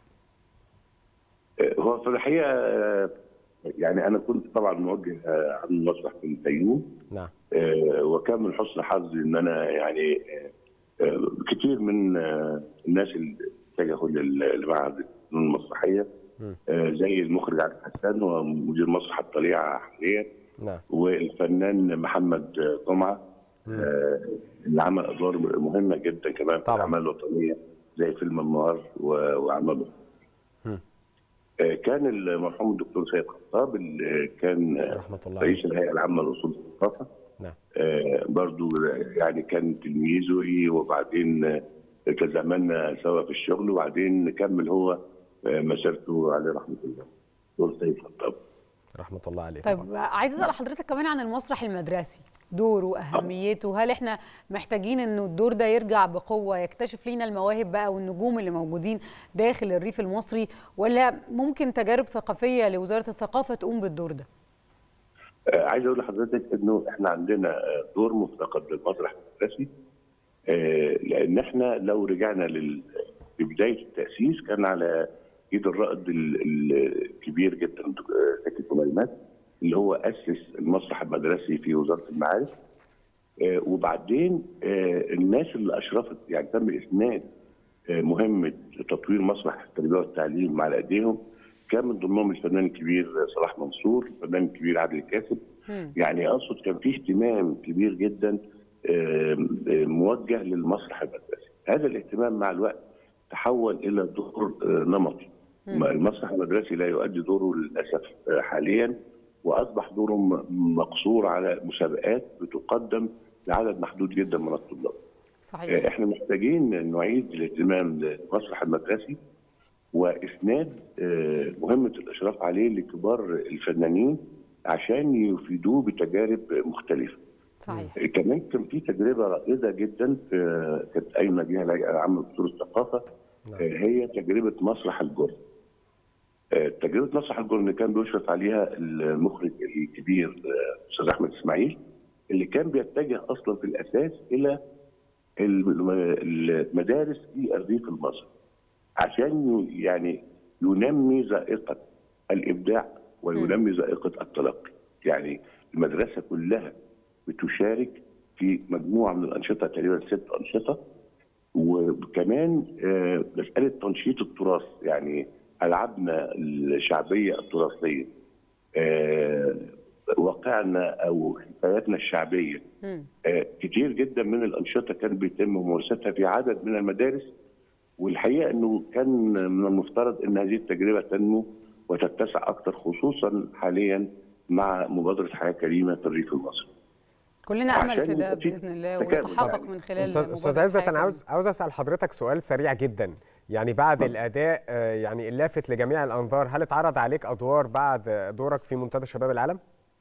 Speaker 22: هو في الحقيقه آه، يعني انا كنت طبعا موجه آه، عن المسرح في الفيوم
Speaker 6: نعم
Speaker 22: آه، وكان من حسن حظي ان انا يعني آه، آه، كتير من آه، الناس اللي اتجهوا لل- لمعهد الفنون المسرحيه آه، زي المخرج علي حسان ومدير مسرح الطليعه حاليا
Speaker 6: نعم
Speaker 22: والفنان محمد آه، جمعه آه، اللي عمل ادوار مهمه جدا كمان في الاعمال الوطنيه زي فيلم النهار و- وعمله آه، كان المرحوم الدكتور سيد خطاب اللي كان آه،
Speaker 6: رحمه الله
Speaker 22: رئيس الهيئه العامه لاصول الثقافه
Speaker 6: نعم
Speaker 22: آه، برضو يعني كان تلميذه وبعدين آه، تزامنا سوا في الشغل وبعدين كمل هو آه، مسيرته عليه رحمه الله دكتور سيد خطاب
Speaker 6: رحمه الله عليه
Speaker 7: طيب عايز اسال حضرتك كمان عن المسرح المدرسي دوره واهميته هل احنا محتاجين انه الدور ده يرجع بقوه يكتشف لينا المواهب بقى والنجوم اللي موجودين داخل الريف المصري ولا ممكن تجارب ثقافيه لوزاره الثقافه تقوم بالدور ده
Speaker 22: آه، عايز اقول لحضرتك انه احنا عندنا آه، دور مفتقد للمسرح المدرسي آه، لان احنا لو رجعنا لل- لبدايه التاسيس كان على ايد الرائد ال- ال- الكبير جدا دك- آه، زكي سليمان اللي هو اسس المسرح المدرسي في وزاره المعارف آه، وبعدين آه، الناس اللي اشرفت يعني تم اسناد آه، مهمه تطوير مسرح التربيه والتعليم على ايديهم كان من ضمنهم الفنان الكبير صلاح منصور، الفنان الكبير عادل الكاسب، يعني اقصد كان في اهتمام كبير جدا آم، آم، موجه للمسرح المدرسي. هذا الاهتمام مع الوقت تحول الى دور آه، نمطي.
Speaker 2: مم.
Speaker 22: المسرح المدرسي لا يؤدي دوره للاسف آه، حاليا واصبح دوره م- مقصور على مسابقات بتقدم لعدد محدود جدا من الطلاب.
Speaker 7: صحيح
Speaker 22: احنا محتاجين نعيد الاهتمام للمسرح المدرسي واسناد آه، مهمه الاشراف عليه لكبار الفنانين عشان يفيدوه بتجارب مختلفه.
Speaker 7: صحيح
Speaker 22: آه، كمان كان في تجربه رائده جدا آه، كانت قايمه بيها الهيئه العامه لدستور الثقافه آه، هي تجربه مسرح الجرن. آه، تجربه مسرح الجرن كان بيشرف عليها المخرج الكبير آه، استاذ احمد اسماعيل اللي كان بيتجه اصلا في الاساس الى الم- المدارس في الريف المصري عشان ي- يعني ينمي ذائقه الابداع وينمي ذائقه التلقي يعني المدرسه كلها بتشارك في مجموعه من الانشطه تقريبا ست انشطه وكمان آه، مساله تنشيط التراث يعني العابنا الشعبيه التراثيه آه، واقعنا او حكاياتنا الشعبيه آه، كتير جدا من الانشطه كان بيتم ممارستها في عدد من المدارس والحقيقه انه كان من المفترض ان هذه التجربه تنمو وتتسع اكثر خصوصا حاليا مع مبادره حياه كريمه في الريف المصري.
Speaker 7: كلنا امل
Speaker 22: عشان
Speaker 7: في ده
Speaker 22: يبقى في
Speaker 7: باذن الله
Speaker 22: تكامل.
Speaker 7: ويتحقق من خلال
Speaker 6: استاذ
Speaker 7: مبادرة
Speaker 6: استاذ عزت
Speaker 7: حياة
Speaker 6: انا عاوز عاوز اسال حضرتك سؤال سريع جدا يعني بعد الاداء آه، يعني اللافت لجميع الانظار هل اتعرض عليك ادوار بعد آه، دورك في منتدى شباب العالم؟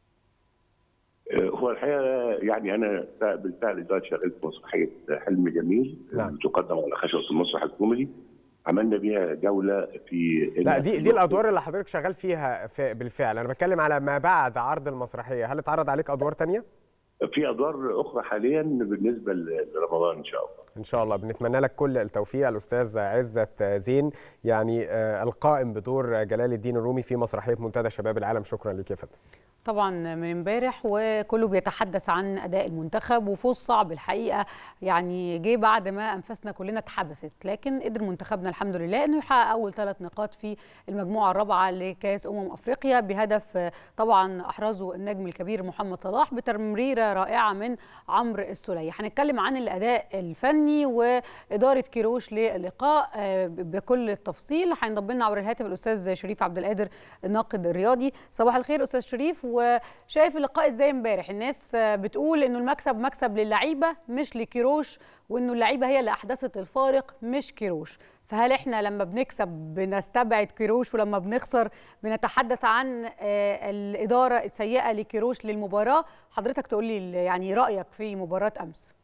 Speaker 22: آه، هو الحقيقه يعني انا بالفعل دلوقتي شغال في مسرحيه حلم جميل
Speaker 6: نعم.
Speaker 22: تقدم على خشبه المسرح الكوميدي عملنا بيها جوله في
Speaker 6: لا دي دي الادوار اللي حضرتك شغال فيها في بالفعل انا بتكلم على ما بعد عرض المسرحيه هل اتعرض عليك ادوار تانية؟
Speaker 22: في ادوار اخرى حاليا بالنسبه لرمضان ان شاء الله
Speaker 6: ان شاء الله بنتمنى لك كل التوفيق الاستاذ عزت زين يعني آه، القائم بدور جلال الدين الرومي في مسرحيه منتدى شباب العالم شكرا لك يا فندم
Speaker 7: طبعا من امبارح وكله بيتحدث عن اداء المنتخب وفوز صعب الحقيقه يعني جه بعد ما انفاسنا كلنا اتحبست لكن قدر منتخبنا الحمد لله انه يحقق اول ثلاث نقاط في المجموعه الرابعه لكاس امم افريقيا بهدف آه، طبعا احرزه النجم الكبير محمد صلاح بتمريره رائعه من عمرو السوليه هنتكلم عن الاداء الفني واداره كيروش للقاء آه، بكل التفصيل هينضم لنا عبر الهاتف الاستاذ شريف عبد القادر الناقد الرياضي صباح الخير استاذ شريف وشايف اللقاء ازاي امبارح الناس آه، بتقول انه المكسب مكسب للعيبه مش لكيروش وانه اللعيبه هي اللي احدثت الفارق مش كيروش فهل احنا لما بنكسب بنستبعد كيروش ولما بنخسر بنتحدث عن آه، الاداره السيئه لكيروش للمباراه حضرتك تقول لي يعني رايك في مباراه امس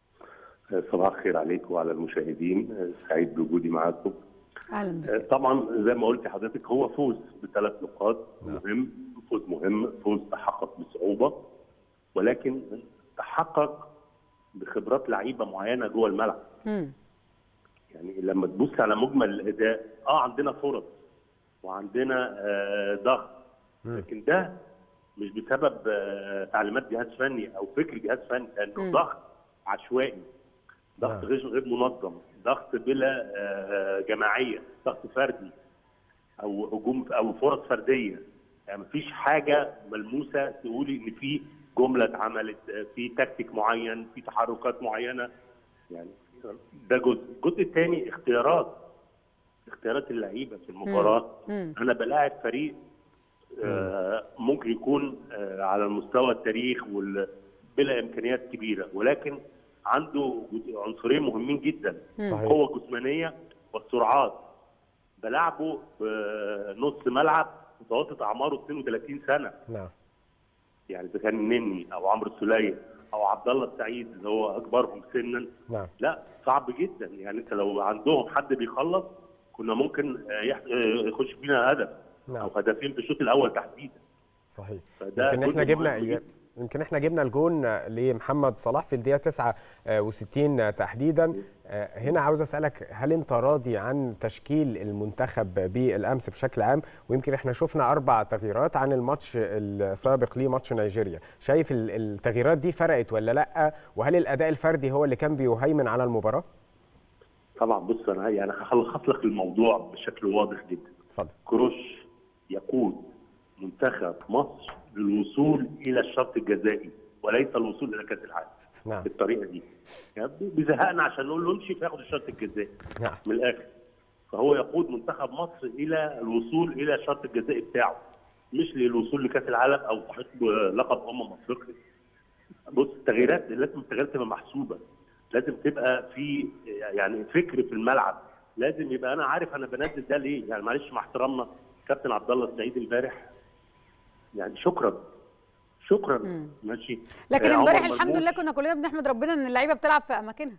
Speaker 22: صباح الخير عليكم وعلى المشاهدين سعيد بوجودي معاكم
Speaker 7: اهلا بك
Speaker 22: طبعا زي ما قلت حضرتك هو فوز بثلاث نقاط مهم فوز مهم فوز تحقق بصعوبه ولكن تحقق بخبرات لعيبه معينه جوه الملعب
Speaker 7: مم.
Speaker 22: يعني لما تبص على مجمل الاداء اه عندنا فرص وعندنا آه ضغط لكن ده مش بسبب آه تعليمات جهاز فني او فكر جهاز فني لانه
Speaker 2: مم.
Speaker 22: ضغط عشوائي ضغط غير غير منظم ضغط بلا آه جماعيه ضغط فردي او هجوم او فرص فرديه يعني مفيش حاجه ملموسه تقولي ان في جمله اتعملت آه، في تكتيك معين في تحركات معينه يعني ده جزء الجزء الثاني اختيارات اختيارات اللعيبه في المباراه
Speaker 2: مم.
Speaker 22: انا بلاعب فريق آه، ممكن يكون آه، على المستوى التاريخ وال- بلا امكانيات كبيره ولكن عنده جزء- عنصرين مهمين جدا
Speaker 2: صحيح.
Speaker 22: القوه الجسمانيه والسرعات بلعبه بنص ملعب متوسط اعماره 32 سنه
Speaker 6: نعم
Speaker 22: يعني اذا كان نني او عمرو السوليه
Speaker 2: او عبد الله السعيد اللي هو اكبرهم سنا
Speaker 6: نعم
Speaker 2: لا صعب جدا يعني انت لو عندهم حد بيخلص كنا ممكن آه، يح- آه، يخش فينا هدف
Speaker 6: نعم.
Speaker 2: او هدفين في الشوط الاول تحديدا
Speaker 6: صحيح
Speaker 2: فده
Speaker 6: يمكن احنا
Speaker 2: جزء
Speaker 6: جبنا
Speaker 2: مهم جداً.
Speaker 6: يمكن احنا جبنا الجون لمحمد صلاح في الدقيقه 69 تحديدا آه، هنا عاوز اسالك هل انت راضي عن تشكيل المنتخب بالامس بشكل عام ويمكن احنا شفنا اربع تغييرات عن الماتش السابق ليه ماتش نيجيريا شايف ال- التغييرات دي فرقت ولا لا وهل الاداء الفردي هو اللي كان بيهيمن على المباراه
Speaker 2: طبعا بص انا يعني هلخص لك الموضوع بشكل واضح جدا
Speaker 6: اتفضل
Speaker 2: كروش يقود منتخب مصر للوصول الى الشرط الجزائي وليس الوصول الى كاس العالم
Speaker 6: نعم
Speaker 2: بالطريقه دي يعني بيزهقنا عشان نقول له امشي فياخد الشرط الجزائي
Speaker 6: نعم
Speaker 2: من الاخر فهو يقود منتخب مصر الى الوصول الى الشرط الجزائي بتاعه مش للوصول لكاس العالم او تحقيق لقب امم افريقيا بص التغييرات لازم التغييرات تبقى محسوبه لازم تبقى في يعني فكر في الملعب لازم يبقى انا عارف انا بنزل ده ليه يعني معلش مع احترامنا كابتن عبد الله السعيد امبارح يعني شكرا شكرا ماشي
Speaker 7: لكن
Speaker 2: آه،
Speaker 7: امبارح
Speaker 2: عمر
Speaker 7: الحمد
Speaker 2: مرموش.
Speaker 7: لله كنا كلنا بنحمد ربنا ان اللعيبه بتلعب في اماكنها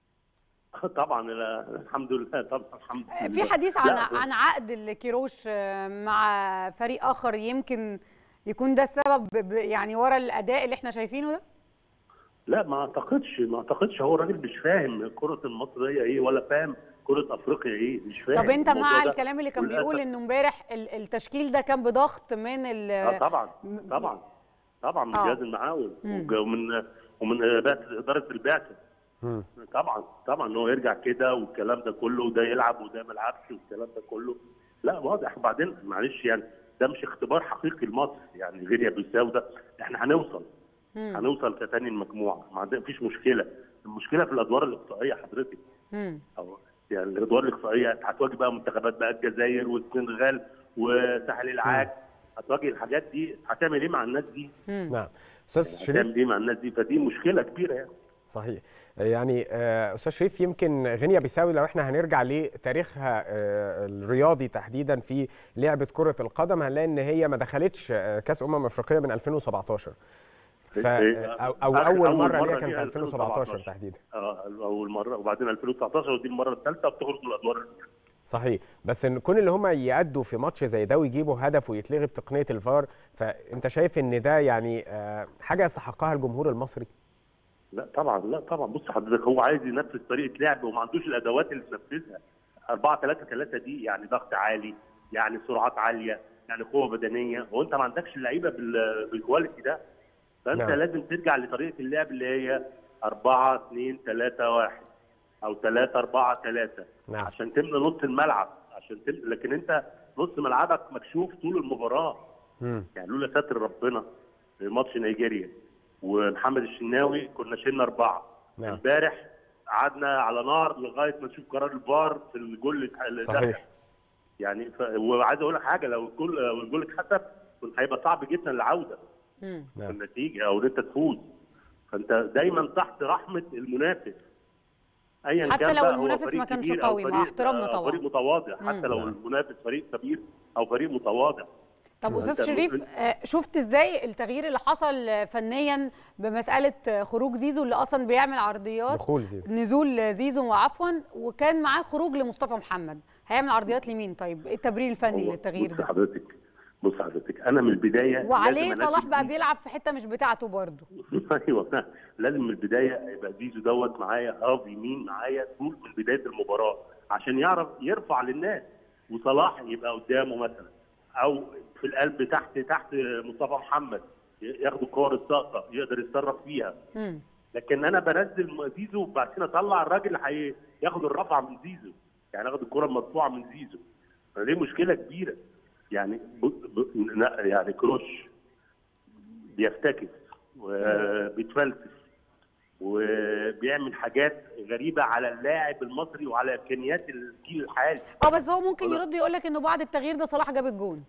Speaker 2: طبعا لا، الحمد لله طبعا الحمد لله
Speaker 7: في حديث عن
Speaker 2: لا،
Speaker 7: عن عقد الكيروش آه، مع فريق اخر يمكن يكون ده السبب ب- يعني ورا الاداء اللي احنا شايفينه ده
Speaker 2: لا ما اعتقدش ما اعتقدش هو الراجل مش فاهم كرة المصرية ايه ولا فاهم كرة افريقيا ايه مش فاهم
Speaker 7: طب انت
Speaker 2: الموضوع
Speaker 7: مع
Speaker 2: ده.
Speaker 7: الكلام اللي كان
Speaker 2: وللأسف-
Speaker 7: بيقول انه امبارح ال- التشكيل ده كان بضغط من ال
Speaker 2: اه طبعا طبعا طبعا من
Speaker 7: آه.
Speaker 2: جهاز المعاون
Speaker 7: مم.
Speaker 2: وج- ومن ومن بعثة اداره البعثه طبعا طبعا ان هو يرجع كده والكلام ده كله وده يلعب وده ما يلعبش والكلام ده كله لا واضح وبعدين معلش يعني ده مش اختبار حقيقي لمصر يعني غير بيساو ده احنا هنوصل
Speaker 7: مم.
Speaker 2: هنوصل كتاني المجموعه ما عندنا مفيش مشكله المشكله في الادوار الاقصائيه حضرتك
Speaker 7: مم.
Speaker 2: أو يعني الادوار الاقصائيه هتواجه بقى منتخبات بقى الجزائر والسنغال وساحل العاج هتواجه الحاجات دي هتعمل ايه مع الناس دي؟
Speaker 6: نعم استاذ شريف
Speaker 2: هتعمل ايه مع الناس دي؟ فدي مشكله كبيره يعني
Speaker 6: صحيح يعني آه، استاذ شريف يمكن غينيا بيساوي لو احنا هنرجع لتاريخها آه، الرياضي تحديدا في لعبه كره القدم هنلاقي ان هي ما دخلتش آه، كاس امم افريقيه من 2017 ف او, أو
Speaker 2: آخر
Speaker 6: اول مره ليها
Speaker 2: دي
Speaker 6: كانت 2017 تحديدا
Speaker 2: اه اول مره وبعدين 2019 ودي المره الثالثه بتخرج من الادوار الأولى.
Speaker 6: صحيح بس ان كون اللي هم يأدوا في ماتش زي ده ويجيبوا هدف ويتلغي بتقنيه الفار فانت شايف ان ده يعني آه، حاجه يستحقها الجمهور المصري
Speaker 2: لا طبعا لا طبعا بص حضرتك هو عايز ينفذ طريقه لعب وما عندوش الادوات اللي تنفذها 4 3 3 دي يعني ضغط عالي يعني سرعات عاليه يعني قوه بدنيه وانت ما عندكش اللعيبه بال- بالكواليتي ده فانت
Speaker 6: نعم.
Speaker 2: لازم ترجع لطريقه اللعب اللي هي 4 2 3 1 او 3 4 3
Speaker 6: نعم.
Speaker 2: عشان تملى نص الملعب عشان تملى لكن انت نص ملعبك مكشوف طول المباراه
Speaker 6: مم.
Speaker 2: يعني لولا ستر ربنا في ماتش نيجيريا ومحمد الشناوي كنا شلنا اربعه
Speaker 6: نعم
Speaker 2: امبارح قعدنا على نار لغايه ما نشوف قرار الفار في الجول اللي دخل.
Speaker 6: صحيح
Speaker 2: يعني ف... وعايز اقول لك حاجه لو الجول لو الجول اتحسب كان هيبقى صعب جدا العوده
Speaker 7: مم.
Speaker 2: في النتيجه او ان انت تفوز فانت دايما تحت رحمه المنافس ايا
Speaker 7: حتى
Speaker 2: كان
Speaker 7: لو
Speaker 2: بقى هو
Speaker 7: المنافس
Speaker 2: فريق
Speaker 7: ما كانش
Speaker 2: كبير أو
Speaker 7: قوي، مع
Speaker 2: فريق-
Speaker 7: احترامنا
Speaker 2: آه،
Speaker 7: طبعاً.
Speaker 2: فريق متواضع
Speaker 7: مم.
Speaker 2: حتى لو
Speaker 6: نعم.
Speaker 2: المنافس فريق كبير او فريق متواضع
Speaker 7: طب
Speaker 2: أنت
Speaker 7: استاذ شريف
Speaker 2: ممكن-
Speaker 7: آه، شفت ازاي التغيير اللي حصل آه، فنيا بمساله آه، خروج زيزو اللي اصلا بيعمل عرضيات
Speaker 6: دخول زيزو
Speaker 7: نزول زيزو وعفوا وكان معاه خروج لمصطفى محمد هيعمل عرضيات لمين طيب ايه التبرير الفني للتغيير
Speaker 2: بص
Speaker 7: ده
Speaker 2: حضرتك بص حضرتك انا من البدايه
Speaker 7: وعليه
Speaker 2: لازم
Speaker 7: صلاح
Speaker 2: أنزل
Speaker 7: بقى بيلعب في حته مش بتاعته برضه
Speaker 2: ايوه لازم من البدايه يبقى زيزو دوت معايا هاف يمين معايا طول من بدايه المباراه عشان يعرف يرفع للناس وصلاح يبقى قدامه مثلا او في القلب تحت تحت مصطفى محمد ياخد الكور الساقطه يقدر يتصرف فيها
Speaker 7: مم.
Speaker 2: لكن انا بنزل زيزو وبعدين اطلع الراجل اللي هياخد الرفعه من زيزو يعني اخد الكره المرفوعه من زيزو فدي مشكله كبيره يعني ب... ب... لا، يعني كروش بيفتكس وبيتفلسف وبيعمل حاجات غريبه على اللاعب المصري وعلى امكانيات الجيل الحالي
Speaker 7: اه بس هو ممكن يرد يقول لك انه بعد التغيير ده صلاح جاب الجون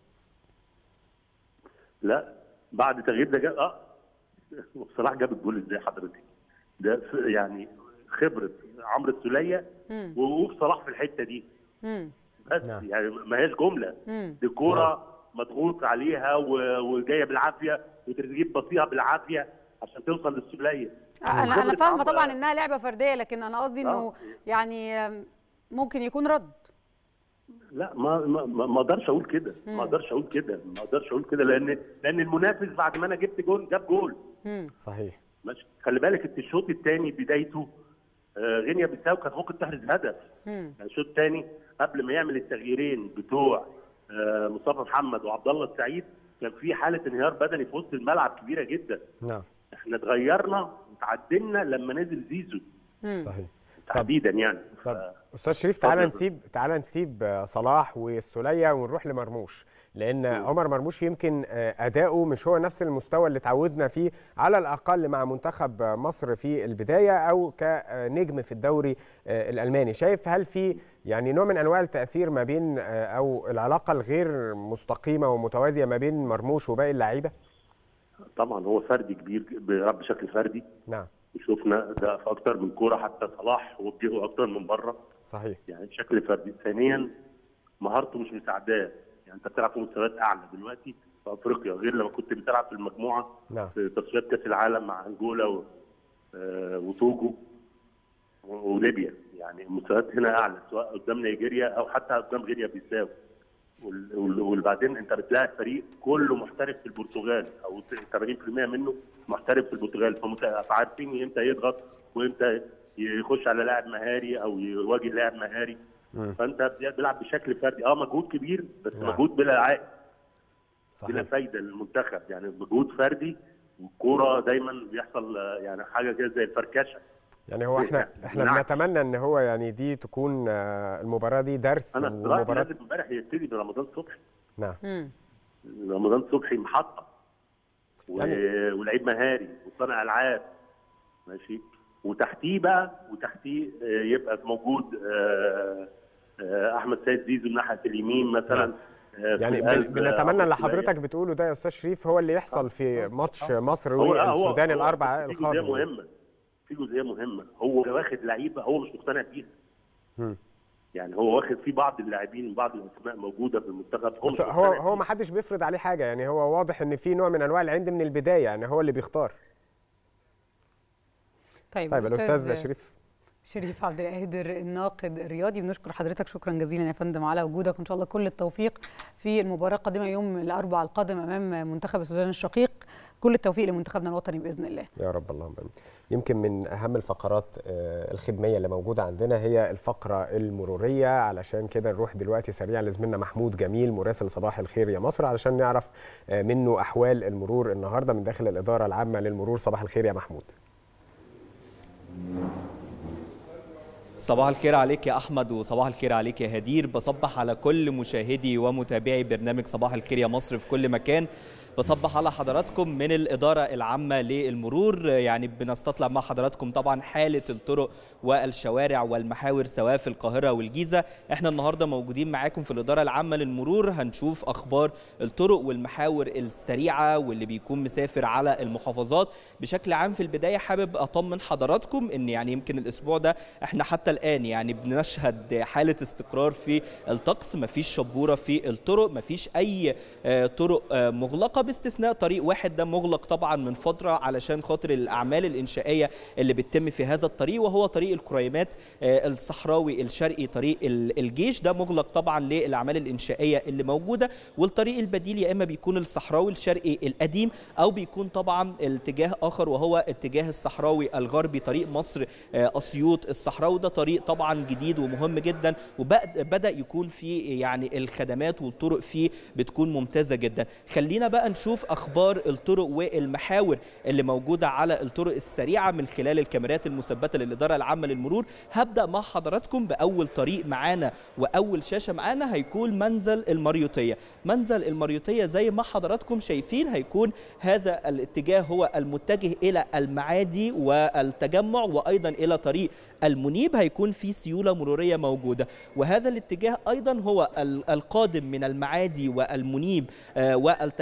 Speaker 2: لا بعد تغيير ده جاب اه صلاح جاب الجول ازاي حضرتك؟ ده ف- يعني خبره عمرو السوليه
Speaker 7: مم.
Speaker 2: ووقوف صلاح في الحته دي
Speaker 7: مم.
Speaker 2: بس يعني ما هياش جمله
Speaker 7: مم.
Speaker 2: دي كوره مضغوط عليها و- وجايه بالعافيه وتريزيجيه بصيها بالعافيه عشان توصل للسوليه
Speaker 7: انا انا
Speaker 2: الشغل
Speaker 7: فاهمه
Speaker 2: بتاع-
Speaker 7: طبعا انها لعبه فرديه لكن انا قصدي انه
Speaker 2: آه.
Speaker 7: يعني آم، ممكن يكون رد
Speaker 2: لا ما ما ما ما اقدرش اقول كده
Speaker 7: مم.
Speaker 2: ما اقدرش اقول كده ما اقدرش اقول كده لان لان المنافس بعد ما انا جبت جول جاب جول
Speaker 6: صحيح
Speaker 2: ماشي خلي بالك إنت الشوط الثاني بدايته آه، غينيا بيساو كانت ممكن تحرز هدف يعني الشوط الثاني قبل ما يعمل التغييرين بتوع آه، مصطفى محمد وعبد الله السعيد كان في حاله انهيار بدني في وسط الملعب كبيره جدا
Speaker 6: نعم
Speaker 2: احنا اتغيرنا وتعدلنا لما نزل زيزو
Speaker 6: صحيح
Speaker 2: تحديدا يعني
Speaker 6: طب استاذ شريف تعالى
Speaker 2: اتفضل.
Speaker 6: نسيب تعالى نسيب آه، صلاح والسوليه ونروح لمرموش لان عمر مرموش يمكن آه، اداؤه مش هو نفس المستوى اللي تعودنا فيه على الاقل مع منتخب آه، مصر في البدايه او كنجم في الدوري آه، الالماني شايف هل في يعني نوع من انواع التاثير ما بين آه، او العلاقه الغير مستقيمه ومتوازيه ما بين مرموش وباقي اللعيبه
Speaker 2: طبعا هو فردي كبير بيلعب بشكل فردي
Speaker 6: نعم
Speaker 2: وشفنا ده في اكتر من كوره حتى صلاح وجهه اكتر من بره
Speaker 6: صحيح
Speaker 2: يعني بشكل فردي ثانيا مهارته مش مساعداه يعني انت بتلعب في مستويات اعلى دلوقتي في افريقيا غير لما كنت بتلعب في المجموعه
Speaker 6: نعم
Speaker 2: في تصفيات كاس العالم مع انجولا و... آه، وتوجو و- وليبيا يعني المستويات هنا اعلى سواء قدام نيجيريا او حتى قدام غينيا بيساو وال- وال- وبعدين انت بتلاعب فريق كله محترف في البرتغال او 80% منه محترف في البرتغال فمت- فعارفين امتى يضغط وامتى يخش على لاعب مهاري او يواجه لاعب مهاري فانت بتلعب بشكل فردي اه مجهود كبير بس
Speaker 6: نعم.
Speaker 2: مجهود بلا عائد
Speaker 6: صحيح.
Speaker 2: بلا فايده للمنتخب يعني مجهود فردي والكوره دايما بيحصل آه، يعني حاجه كده زي الفركشه
Speaker 6: يعني هو احنا احنا
Speaker 2: نعم.
Speaker 6: بنتمنى ان هو يعني دي تكون آه، المباراه دي درس
Speaker 2: انا اقتراحي
Speaker 6: ومباراه
Speaker 2: لازم امبارح يبتدي برمضان صبحي
Speaker 6: نعم
Speaker 2: رمضان صبحي محطه و...
Speaker 6: يعني-
Speaker 2: ولعيب مهاري وصانع العاب ماشي وتحتيه بقى وتحتيه آه، يبقى موجود آه، آه، احمد سيد زيزو من ناحيه اليمين مثلا آه، في
Speaker 6: يعني بن-
Speaker 2: القلب،
Speaker 6: بنتمنى
Speaker 2: آه،
Speaker 6: اللي حضرتك بتقوله ده يا استاذ شريف هو اللي يحصل في ماتش مصر
Speaker 2: هو- هو-
Speaker 6: والسودان
Speaker 2: هو
Speaker 6: الاربعاء
Speaker 2: في جزئيه
Speaker 6: القادم
Speaker 2: مهمه في جزئيه مهمه هو واخد لعيبه هو مش مقتنع بيها
Speaker 6: مم.
Speaker 2: يعني هو واخد في بعض اللاعبين بعض الاسماء موجوده في المنتخب هو مش
Speaker 6: بس هو
Speaker 2: مقتنع
Speaker 6: هو ما حدش بيفرض عليه حاجه يعني هو واضح ان في نوع من انواع العند من البدايه يعني هو اللي بيختار
Speaker 7: طيب,
Speaker 6: طيب الاستاذ شريف
Speaker 7: شريف عبد القادر الناقد الرياضي بنشكر حضرتك شكرا جزيلا يا فندم على وجودك وان شاء الله كل التوفيق في المباراه القادمه يوم الاربعاء القادم امام منتخب السودان الشقيق كل التوفيق لمنتخبنا الوطني باذن الله
Speaker 6: يا رب اللهم امين يمكن من اهم الفقرات آه، الخدميه اللي موجوده عندنا هي الفقره المروريه علشان كده نروح دلوقتي سريعا لزميلنا محمود جميل مراسل صباح الخير يا مصر علشان نعرف آه، منه احوال المرور النهارده من داخل الاداره العامه للمرور صباح الخير يا محمود
Speaker 4: صباح الخير عليك يا احمد وصباح الخير عليك يا هدير بصبح على كل مشاهدي ومتابعي برنامج صباح الخير يا مصر في كل مكان بصبح على حضراتكم من الإدارة العامة للمرور يعني بنستطلع مع حضراتكم طبعا حالة الطرق والشوارع والمحاور سواء في القاهرة والجيزة احنا النهاردة موجودين معاكم في الإدارة العامة للمرور هنشوف أخبار الطرق والمحاور السريعة واللي بيكون مسافر على المحافظات بشكل عام في البداية حابب أطمن حضراتكم إن يعني يمكن الأسبوع ده احنا حتى الآن يعني بنشهد حالة استقرار في الطقس مفيش شبورة في الطرق مفيش أي آه، طرق آه، مغلقة باستثناء طريق واحد ده مغلق طبعا من فترة علشان خاطر الأعمال الإنشائية اللي بتتم في هذا الطريق وهو طريق الكريمات آه، الصحراوي الشرقي طريق ال- الجيش ده مغلق طبعا للأعمال الإنشائية اللي موجودة والطريق البديل يا إما بيكون الصحراوي الشرقي القديم أو بيكون طبعا اتجاه آخر وهو اتجاه الصحراوي الغربي طريق مصر آه، أسيوط الصحراوي ده طريق طبعا جديد ومهم جدا وبدأ يكون فيه يعني الخدمات والطرق فيه بتكون ممتازة جدا خلينا بقى نشوف أخبار الطرق والمحاور اللي موجودة على الطرق السريعة من خلال الكاميرات المثبتة للإدارة العامة للمرور هبدأ مع حضراتكم بأول طريق معانا وأول شاشة معانا هيكون منزل المريوطية منزل المريوطية زي ما حضراتكم شايفين هيكون هذا الاتجاه هو المتجه إلى المعادي والتجمع وأيضا إلى طريق المنيب هيكون في سيولة مرورية موجودة وهذا الاتجاه أيضا هو ال- القادم من المعادي والمنيب آه، والتجمع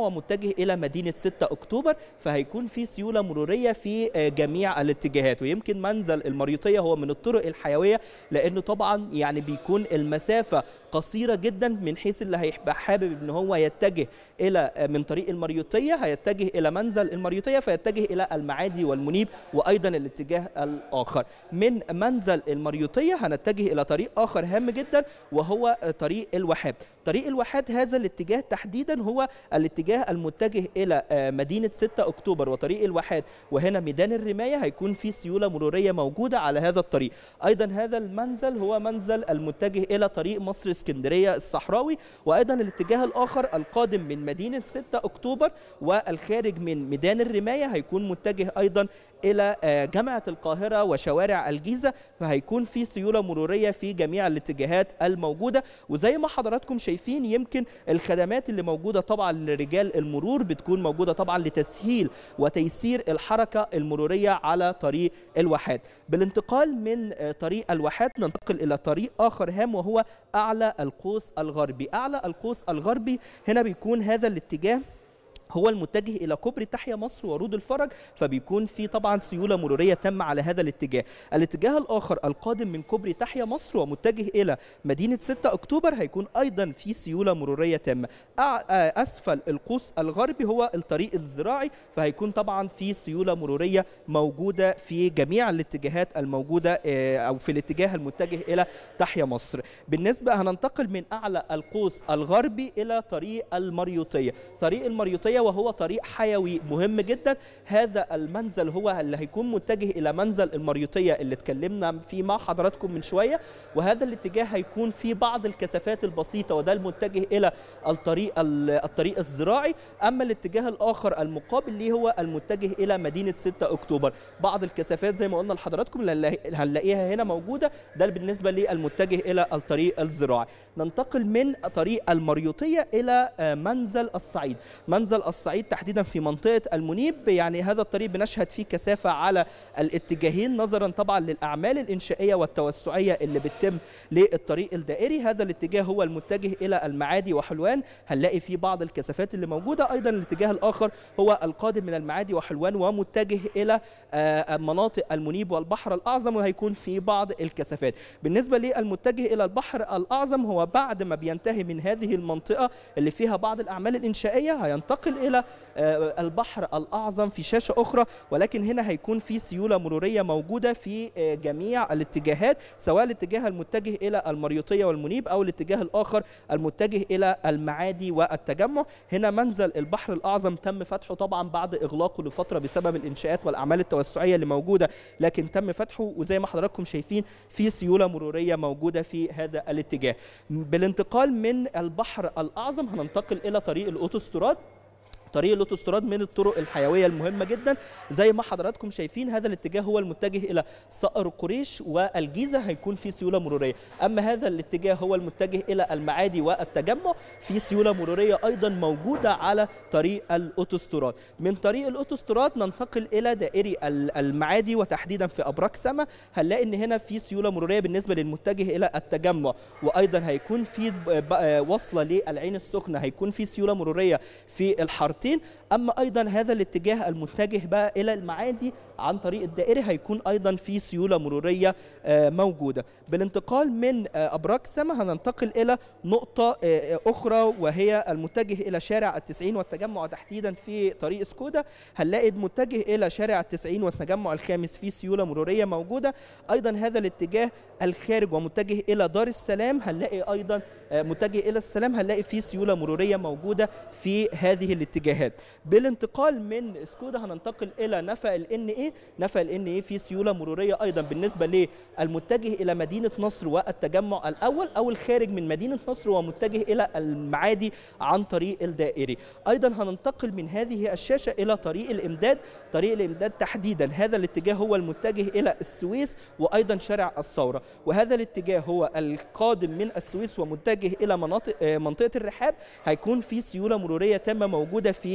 Speaker 4: ومتجه الى مدينه 6 اكتوبر فهيكون في سيوله مروريه في آه، جميع الاتجاهات ويمكن منزل المريوطيه هو من الطرق الحيويه لانه طبعا يعني بيكون المسافه قصيره جدا من حيث اللي هيبقى حابب ان هو يتجه الى آه، من طريق المريوطيه هيتجه الى منزل المريوطيه فيتجه الى المعادي والمنيب وايضا الاتجاه الاخر من منزل المريوطيه هنتجه الى طريق اخر هام جدا وهو آه، طريق الواحات طريق الواحات هذا الاتجاه تحديدا هو الاتجاه المتجه الى آه، مدينه 6 اكتوبر وطريق الواحات وهنا ميدان الرمايه هيكون في سيوله مروريه موجوده على هذا الطريق ايضا هذا المنزل هو منزل المتجه الى طريق مصر اسكندريه الصحراوي وايضا الاتجاه الاخر القادم من مدينه 6 اكتوبر والخارج من ميدان الرمايه هيكون متجه ايضا الى آه، جامعه القاهره وشوارع الجيزه فهيكون في سيوله مروريه في جميع الاتجاهات الموجوده وزي ما حضراتكم شايفين يمكن الخدمات اللي موجوده طبعا لرجال المرور بتكون موجوده طبعا لتسهيل وتيسير الحركه المروريه على طريق الواحات بالانتقال من آه، طريق الواحات ننتقل الى طريق اخر هام وهو اعلى القوس الغربي اعلى القوس الغربي هنا بيكون هذا الاتجاه هو المتجه الى كوبري تحيا مصر ورود الفرج فبيكون في طبعا سيوله مروريه تامه على هذا الاتجاه الاتجاه الاخر القادم من كوبري تحيا مصر ومتجه الى مدينه 6 اكتوبر هيكون ايضا في سيوله مروريه تامه أع- آه، اسفل القوس الغربي هو الطريق الزراعي فهيكون طبعا في سيوله مروريه موجوده في جميع الاتجاهات الموجوده آه، او في الاتجاه المتجه الى تحيا مصر بالنسبه هننتقل من اعلى القوس الغربي الى طريق المريوطيه طريق المريوطيه وهو طريق حيوي مهم جدا هذا المنزل هو اللي هيكون متجه الى منزل المريوطيه اللي اتكلمنا فيه مع حضراتكم من شويه وهذا الاتجاه هيكون فيه بعض الكثافات البسيطه وده المتجه الى الطريق ال- الطريق الزراعي اما الاتجاه الاخر المقابل ليه هو المتجه الى مدينه 6 اكتوبر بعض الكثافات زي ما قلنا لحضراتكم اللي هنلاقي- هنلاقيها هنا موجوده ده بالنسبه للمتجه الى الطريق الزراعي ننتقل من طريق المريوطيه الى آه، منزل الصعيد منزل الصعيد تحديدا في منطقه المنيب يعني هذا الطريق بنشهد فيه كثافه على الاتجاهين نظرا طبعا للاعمال الانشائيه والتوسعيه اللي بتتم للطريق الدائري هذا الاتجاه هو المتجه الى المعادي وحلوان هنلاقي فيه بعض الكثافات اللي موجوده ايضا الاتجاه الاخر هو القادم من المعادي وحلوان ومتجه الى آه، مناطق المنيب والبحر الاعظم وهيكون في بعض الكثافات بالنسبه للمتجه الى البحر الاعظم هو بعد ما بينتهي من هذه المنطقه اللي فيها بعض الاعمال الانشائيه هينتقل الى آه، البحر الاعظم في شاشه اخرى ولكن هنا هيكون في سيوله مروريه موجوده في آه، جميع الاتجاهات سواء الاتجاه المتجه الى المريوطيه والمنيب او الاتجاه الاخر المتجه الى المعادي والتجمع هنا منزل البحر الاعظم تم فتحه طبعا بعد اغلاقه لفتره بسبب الانشاءات والاعمال التوسعيه اللي موجوده لكن تم فتحه وزي ما حضراتكم شايفين في سيوله مروريه موجوده في هذا الاتجاه بالانتقال من البحر الاعظم هننتقل الى طريق الاوتوستراد طريق الاوتوستراد من الطرق الحيويه المهمه جدا زي ما حضراتكم شايفين هذا الاتجاه هو المتجه الى صقر قريش والجيزه هيكون في سيوله مروريه اما هذا الاتجاه هو المتجه الى المعادي والتجمع في سيوله مروريه ايضا موجوده على طريق الاوتوستراد من طريق الاوتوستراد ننتقل الى دائري ال- المعادي وتحديدا في ابراج سما هنلاقي ان هنا في سيوله مروريه بالنسبه للمتجه الى التجمع وايضا هيكون في ب- ب- وصله للعين السخنه هيكون في سيوله مروريه في الحارتين اما ايضا هذا الاتجاه المتجه بقى الى المعادي عن طريق الدائري هيكون ايضا في سيوله مروريه آه، موجوده بالانتقال من آه، ابراج سما هننتقل الى نقطه آه، اخرى وهي المتجه الى شارع التسعين والتجمع تحديدا في طريق سكودا هنلاقي متجه الى شارع التسعين والتجمع الخامس في سيوله مروريه موجوده ايضا هذا الاتجاه الخارج ومتجه الى دار السلام هنلاقي ايضا آه، متجه الى السلام هنلاقي في سيوله مروريه موجوده في هذه الاتجاهات بالانتقال من سكودا هننتقل الى نفق الان اي نفق الان اي في سيوله مروريه ايضا بالنسبه للمتجه الى مدينه نصر والتجمع الاول او الخارج من مدينه نصر ومتجه الى المعادي عن طريق الدائري ايضا هننتقل من هذه الشاشه الى طريق الامداد طريق الامداد تحديدا هذا الاتجاه هو المتجه الى السويس وايضا شارع الثوره وهذا الاتجاه هو القادم من السويس ومتجه الى مناطق آه، منطقه الرحاب هيكون في سيوله مروريه تامه موجوده في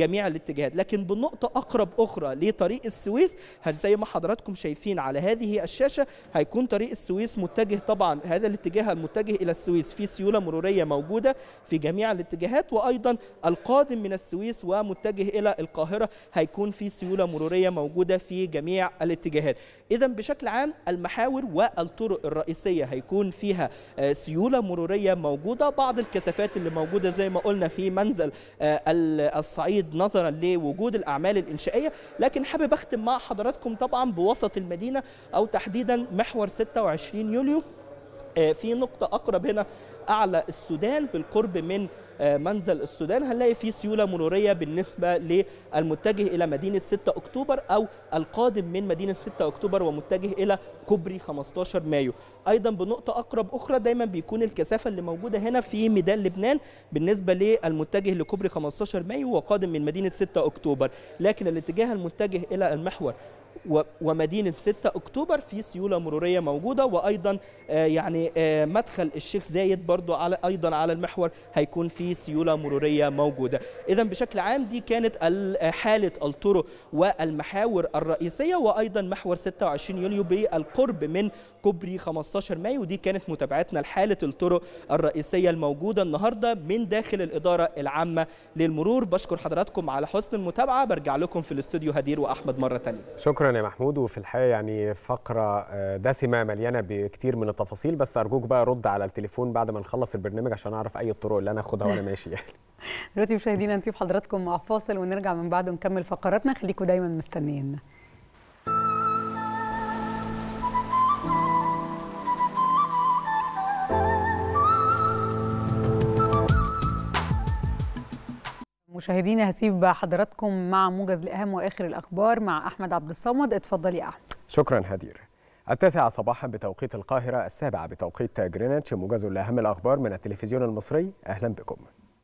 Speaker 3: جميع الاتجاهات لكن بالنقطه اقرب اخرى لطريق السويس هل زي ما حضراتكم شايفين على هذه الشاشه هيكون طريق السويس متجه طبعا هذا الاتجاه المتجه الى السويس في سيوله مروريه موجوده في جميع الاتجاهات وايضا القادم من السويس ومتجه الى القاهره هيكون في سيوله مروريه موجوده في جميع الاتجاهات اذا بشكل عام المحاور والطرق الرئيسيه هيكون فيها آه، سيوله مروريه موجوده بعض الكثافات اللي موجوده زي ما قلنا في منزل آه، ال- الصعيد نظرا لوجود الاعمال الانشائيه لكن حابب اختم مع حضراتكم طبعا بوسط المدينه او تحديدا محور 26 يوليو آه، في نقطة أقرب هنا أعلى السودان بالقرب من آه، منزل السودان هنلاقي في سيولة مرورية بالنسبة للمتجه إلى مدينة 6 أكتوبر أو القادم من مدينة 6 أكتوبر ومتجه إلى كوبري 15 مايو أيضا بنقطة أقرب أخرى دايما بيكون الكثافة اللي موجودة هنا في ميدان لبنان بالنسبة للمتجه لكوبري 15 مايو وقادم من مدينة 6 أكتوبر لكن الاتجاه المتجه إلى المحور و- ومدينة 6 أكتوبر في سيولة مرورية موجودة وأيضا آه، يعني آه، مدخل الشيخ زايد برضو على أيضا على المحور هيكون في سيولة مرورية موجودة إذا بشكل عام دي كانت ال- حالة الطرق والمحاور الرئيسية وأيضا محور 26 يوليو بالقرب من كوبري 15 مايو دي كانت متابعتنا لحالة الطرق الرئيسية الموجودة النهاردة من داخل الإدارة العامة للمرور بشكر حضراتكم على حسن المتابعة برجع لكم في الاستوديو هدير وأحمد مرة تانية
Speaker 6: شكرا يا محمود وفي الحقيقه يعني فقره آه، دسمه مليانه بكتير من التفاصيل بس ارجوك بقى رد على التليفون بعد ما نخلص البرنامج عشان اعرف اي الطرق اللي انا اخدها وانا ماشي يعني
Speaker 7: دلوقتي مشاهدينا نسيب حضراتكم مع فاصل ونرجع من بعده نكمل فقراتنا خليكم دايما مستنيين مشاهدينا هسيب حضراتكم مع موجز لاهم واخر الاخبار مع احمد عبد الصمد اتفضل يا احمد
Speaker 6: شكرا هدير التاسعة صباحا بتوقيت القاهرة السابعة بتوقيت جرينتش موجز لأهم الأخبار من التلفزيون المصري أهلا بكم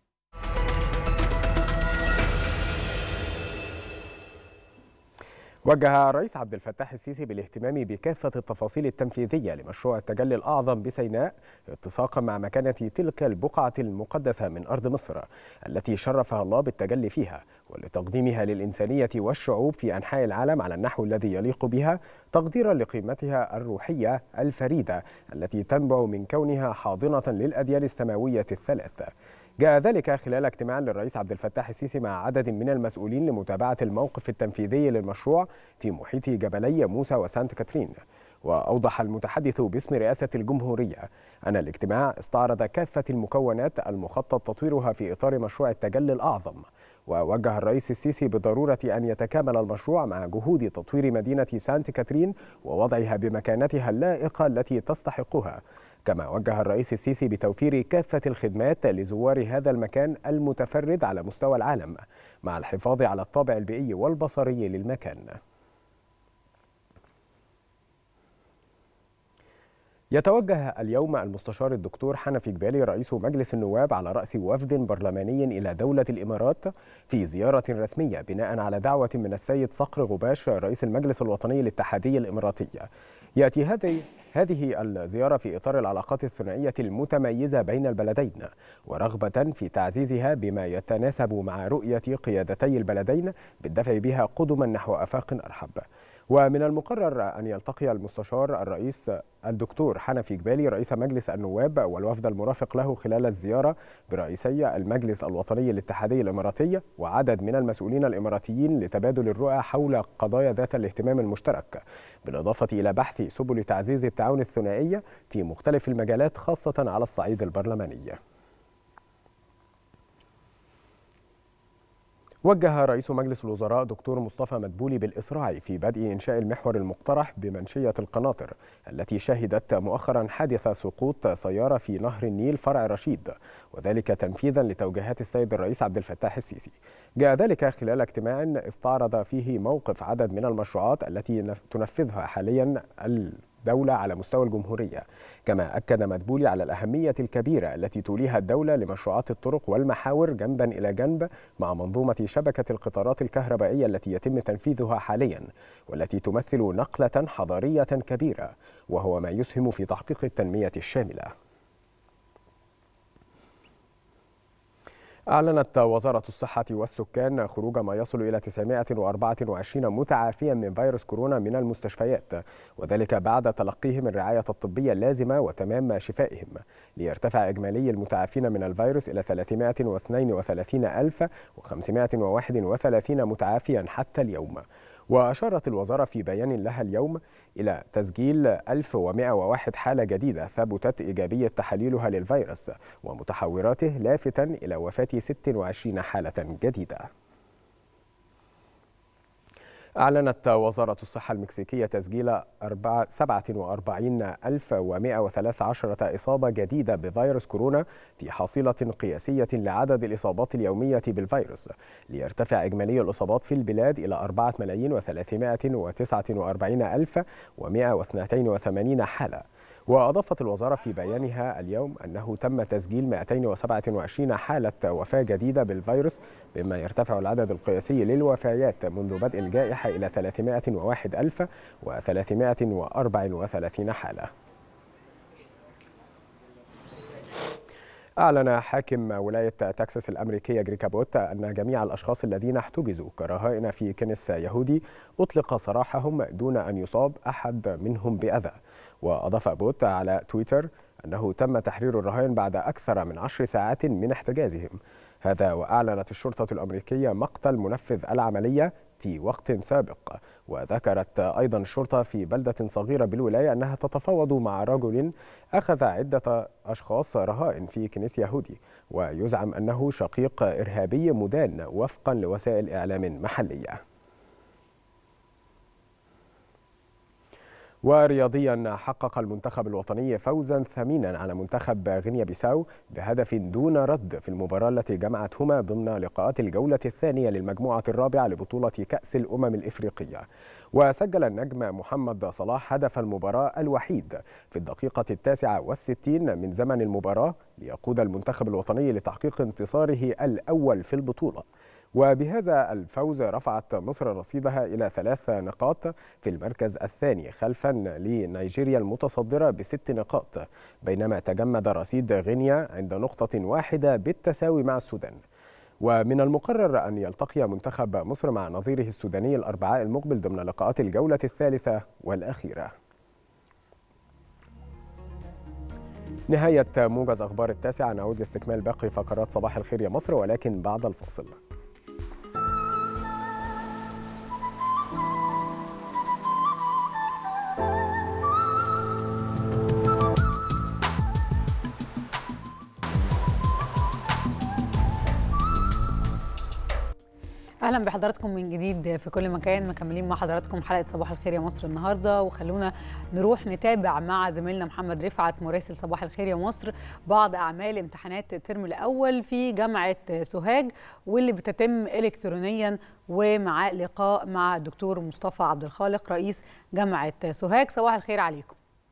Speaker 6: وجه الرئيس عبد الفتاح السيسي بالاهتمام بكافة التفاصيل التنفيذية لمشروع التجلي الأعظم بسيناء اتساقا مع مكانة تلك البقعة المقدسة من أرض مصر التي شرفها الله بالتجلي فيها ولتقديمها للإنسانية والشعوب في أنحاء العالم على النحو الذي يليق بها تقديرا لقيمتها الروحية الفريدة التي تنبع من كونها حاضنة للأديان السماوية الثلاث جاء ذلك خلال اجتماع للرئيس عبد الفتاح السيسي مع عدد من المسؤولين لمتابعة الموقف التنفيذي للمشروع في محيط جبلي موسى وسانت كاترين وأوضح المتحدث باسم رئاسة الجمهورية أن الاجتماع استعرض كافة المكونات المخطط تطويرها في إطار مشروع التجلي الأعظم ووجه الرئيس السيسي بضرورة أن يتكامل المشروع مع جهود تطوير مدينة سانت كاترين ووضعها بمكانتها اللائقة التي تستحقها كما وجه الرئيس السيسي بتوفير كافة الخدمات لزوار هذا المكان المتفرد على مستوى العالم مع الحفاظ على الطابع البيئي والبصري للمكان يتوجه اليوم المستشار الدكتور حنفي جبالي رئيس مجلس النواب على رأس وفد برلماني إلى دولة الإمارات في زيارة رسمية بناء على دعوة من السيد صقر غباش رئيس المجلس الوطني الاتحادي الإماراتي يأتي هذه هذه الزيارة في إطار العلاقات الثنائية المتميزة بين البلدين ورغبة في تعزيزها بما يتناسب مع رؤية قيادتي البلدين بالدفع بها قدما نحو آفاق أرحب ومن المقرر أن يلتقي المستشار الرئيس الدكتور حنفي جبالي رئيس مجلس النواب والوفد المرافق له خلال الزيارة برئيسي المجلس الوطني الاتحادي الإماراتي وعدد من المسؤولين الإماراتيين لتبادل الرؤى حول قضايا ذات الاهتمام المشترك بالإضافة إلى بحث سبل تعزيز التعاون الثنائي في مختلف المجالات خاصة على الصعيد البرلماني وجه رئيس مجلس الوزراء دكتور مصطفى مدبولي بالإسراع في بدء إنشاء المحور المقترح بمنشية القناطر التي شهدت مؤخرا حادث سقوط سيارة في نهر النيل فرع رشيد وذلك تنفيذا لتوجيهات السيد الرئيس عبد الفتاح السيسي جاء ذلك خلال اجتماع استعرض فيه موقف عدد من المشروعات التي تنفذها حاليا الدولة على مستوى الجمهورية كما أكد مدبولي على الأهمية الكبيرة التي توليها الدولة لمشروعات الطرق والمحاور جنبا إلى جنب مع منظومة شبكة القطارات الكهربائية التي يتم تنفيذها حاليا والتي تمثل نقلة حضارية كبيرة وهو ما يسهم في تحقيق التنمية الشاملة أعلنت وزارة الصحة والسكان خروج ما يصل إلى 924 متعافيا من فيروس كورونا من المستشفيات وذلك بعد تلقيهم الرعاية الطبية اللازمة وتمام شفائهم ليرتفع إجمالي المتعافين من الفيروس إلى 332531 متعافيا حتى اليوم وأشارت الوزارة في بيان لها اليوم إلى تسجيل 1101 حالة جديدة ثبتت إيجابية تحاليلها للفيروس ومتحوراته لافتا إلى وفاة 26 حالة جديدة أعلنت وزارة الصحة المكسيكية تسجيل 47113 إصابة جديدة بفيروس كورونا في حصيلة قياسية لعدد الإصابات اليومية بالفيروس ليرتفع إجمالي الإصابات في البلاد إلى 4 ملايين و349 حالة وأضافت الوزارة في بيانها اليوم أنه تم تسجيل 227 حالة وفاة جديدة بالفيروس بما يرتفع العدد القياسي للوفيات منذ بدء الجائحة إلى 301334 حالة أعلن حاكم ولاية تكساس الأمريكية جريكا بوت أن جميع الأشخاص الذين احتجزوا كرهائن في كنس يهودي أطلق سراحهم دون أن يصاب أحد منهم بأذى وأضاف بوت على تويتر أنه تم تحرير الرهائن بعد أكثر من عشر ساعات من احتجازهم هذا وأعلنت الشرطة الأمريكية مقتل منفذ العملية في وقت سابق وذكرت أيضا الشرطة في بلدة صغيرة بالولاية أنها تتفاوض مع رجل أخذ عدة أشخاص رهائن في كنيس يهودي ويزعم أنه شقيق إرهابي مدان وفقا لوسائل إعلام محلية ورياضيا حقق المنتخب الوطني فوزا ثمينا على منتخب غينيا بيساو بهدف دون رد في المباراة التي جمعتهما ضمن لقاءات الجولة الثانية للمجموعة الرابعة لبطولة كأس الأمم الإفريقية وسجل النجم محمد صلاح هدف المباراة الوحيد في الدقيقة التاسعة والستين من زمن المباراة ليقود المنتخب الوطني لتحقيق انتصاره الأول في البطولة وبهذا الفوز رفعت مصر رصيدها إلى ثلاث نقاط في المركز الثاني خلفا لنيجيريا المتصدرة بست نقاط بينما تجمد رصيد غينيا عند نقطة واحدة بالتساوي مع السودان ومن المقرر أن يلتقي منتخب مصر مع نظيره السوداني الأربعاء المقبل ضمن لقاءات الجولة الثالثة والأخيرة نهاية موجز أخبار التاسعة نعود لاستكمال باقي فقرات صباح الخير يا مصر ولكن بعد الفاصل
Speaker 7: اهلا بحضراتكم من جديد في كل مكان مكملين مع حضراتكم حلقه صباح الخير يا مصر النهارده وخلونا نروح نتابع مع زميلنا محمد رفعت مراسل صباح الخير يا مصر بعض اعمال امتحانات الترم الاول في جامعه سوهاج واللي بتتم الكترونيا ومع لقاء مع الدكتور مصطفى عبد الخالق رئيس جامعه سوهاج صباح الخير عليكم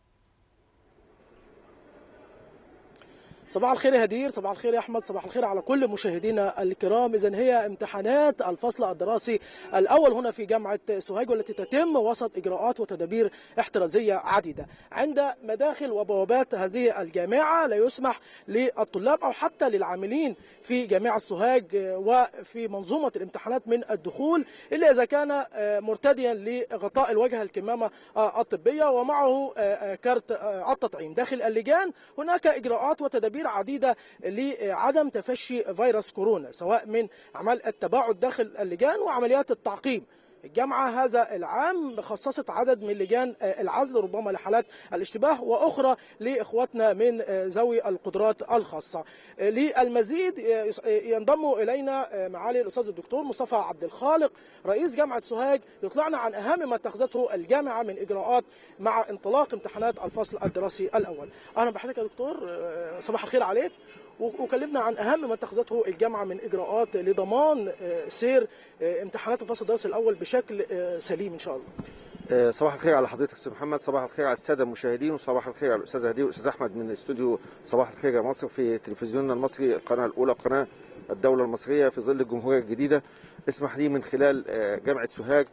Speaker 1: صباح الخير يا هدير صباح الخير يا احمد صباح الخير على كل مشاهدينا الكرام اذا هي امتحانات الفصل الدراسي الاول هنا في جامعه سوهاج والتي تتم وسط اجراءات وتدابير احترازيه عديده عند مداخل وبوابات هذه الجامعه لا يسمح للطلاب او حتى للعاملين في جامعه سوهاج وفي منظومه الامتحانات من الدخول الا اذا كان مرتديا لغطاء الوجه الكمامه الطبيه ومعه كارت التطعيم داخل اللجان هناك اجراءات وتدابير عديدة لعدم تفشي فيروس كورونا سواء من أعمال التباعد داخل اللجان وعمليات التعقيم الجامعة هذا العام خصصت عدد من لجان العزل ربما لحالات الاشتباه وأخرى لإخواتنا من ذوي القدرات الخاصة للمزيد ينضم إلينا معالي الأستاذ الدكتور مصطفى عبد الخالق رئيس جامعة سوهاج يطلعنا عن أهم ما اتخذته الجامعة من إجراءات مع انطلاق امتحانات الفصل الدراسي الأول أهلا بحضرتك يا دكتور صباح الخير عليك وكلمنا عن اهم ما اتخذته الجامعه من اجراءات لضمان سير امتحانات الفصل الدراسي الاول بشكل سليم ان شاء الله.
Speaker 21: صباح الخير على حضرتك استاذ محمد صباح الخير على الساده المشاهدين وصباح الخير على الاستاذ هدي والاستاذ احمد من استوديو صباح الخير يا مصر في تلفزيوننا المصري القناه الاولى قناه الدوله المصريه في ظل الجمهوريه الجديده اسمح لي من خلال جامعه سوهاج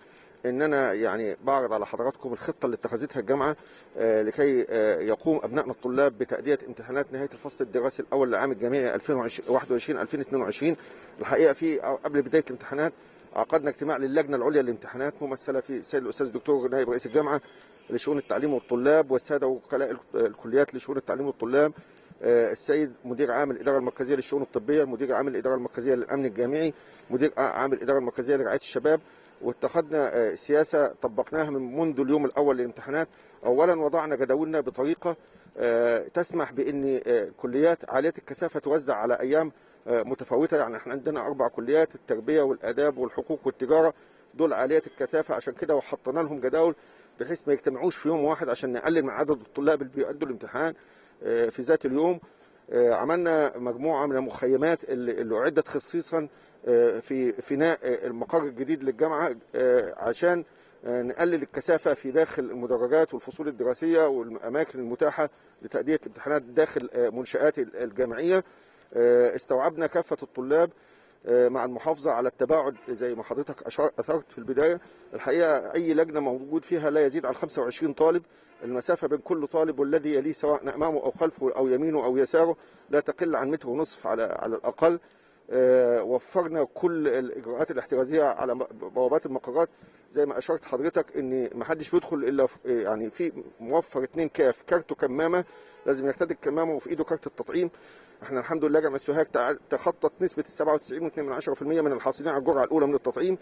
Speaker 21: ان انا يعني بعرض على حضراتكم الخطه اللي اتخذتها الجامعه آه، لكي آه، يقوم ابنائنا الطلاب بتاديه امتحانات نهايه الفصل الدراسي الاول للعام الجامعي 2021 2022 الحقيقه في قبل بدايه الامتحانات عقدنا اجتماع للجنه العليا للامتحانات ممثله في السيد الاستاذ الدكتور نائب رئيس الجامعه لشؤون التعليم والطلاب والساده وكلاء الكليات لشؤون التعليم والطلاب آه، السيد مدير عام الاداره المركزيه للشؤون الطبيه مدير عام الاداره المركزيه للامن الجامعي مدير عام الاداره المركزيه لرعايه الشباب واتخذنا آه، سياسه طبقناها من منذ اليوم الاول للامتحانات اولا وضعنا جداولنا بطريقه آه، تسمح بان آه، كليات عاليه الكثافه توزع على ايام آه، متفاوته يعني احنا عندنا اربع كليات التربيه والاداب والحقوق والتجاره دول عاليه الكثافه عشان كده وحطينا لهم جداول بحيث ما يجتمعوش في يوم واحد عشان نقلل من عدد الطلاب اللي بيؤدوا الامتحان آه، في ذات اليوم آه، عملنا مجموعه من المخيمات اللي اللي اعدت خصيصا آه، في فناء آه، المقر الجديد للجامعه آه، عشان آه، نقلل الكثافه في داخل المدرجات والفصول الدراسيه والاماكن المتاحه لتاديه الامتحانات داخل آه، منشات الجامعيه آه، استوعبنا كافه الطلاب آه، مع المحافظه على التباعد زي ما حضرتك أشار- اثرت في البدايه الحقيقه اي لجنه موجود فيها لا يزيد عن 25 طالب المسافه بين كل طالب والذي يليه سواء امامه او خلفه او يمينه او يساره لا تقل عن متر ونصف على على الاقل آه، وفرنا كل الاجراءات الاحترازيه على بوابات المقرات زي ما اشرت حضرتك ان ما حدش بيدخل الا في يعني في موفر اتنين كاف كارته كمامه لازم يرتدي الكمامه وفي ايده كارت التطعيم احنا الحمد لله جامعه سوهاج تع- تخطت نسبه ال 97.2% من الحاصلين على الجرعه الاولى من التطعيم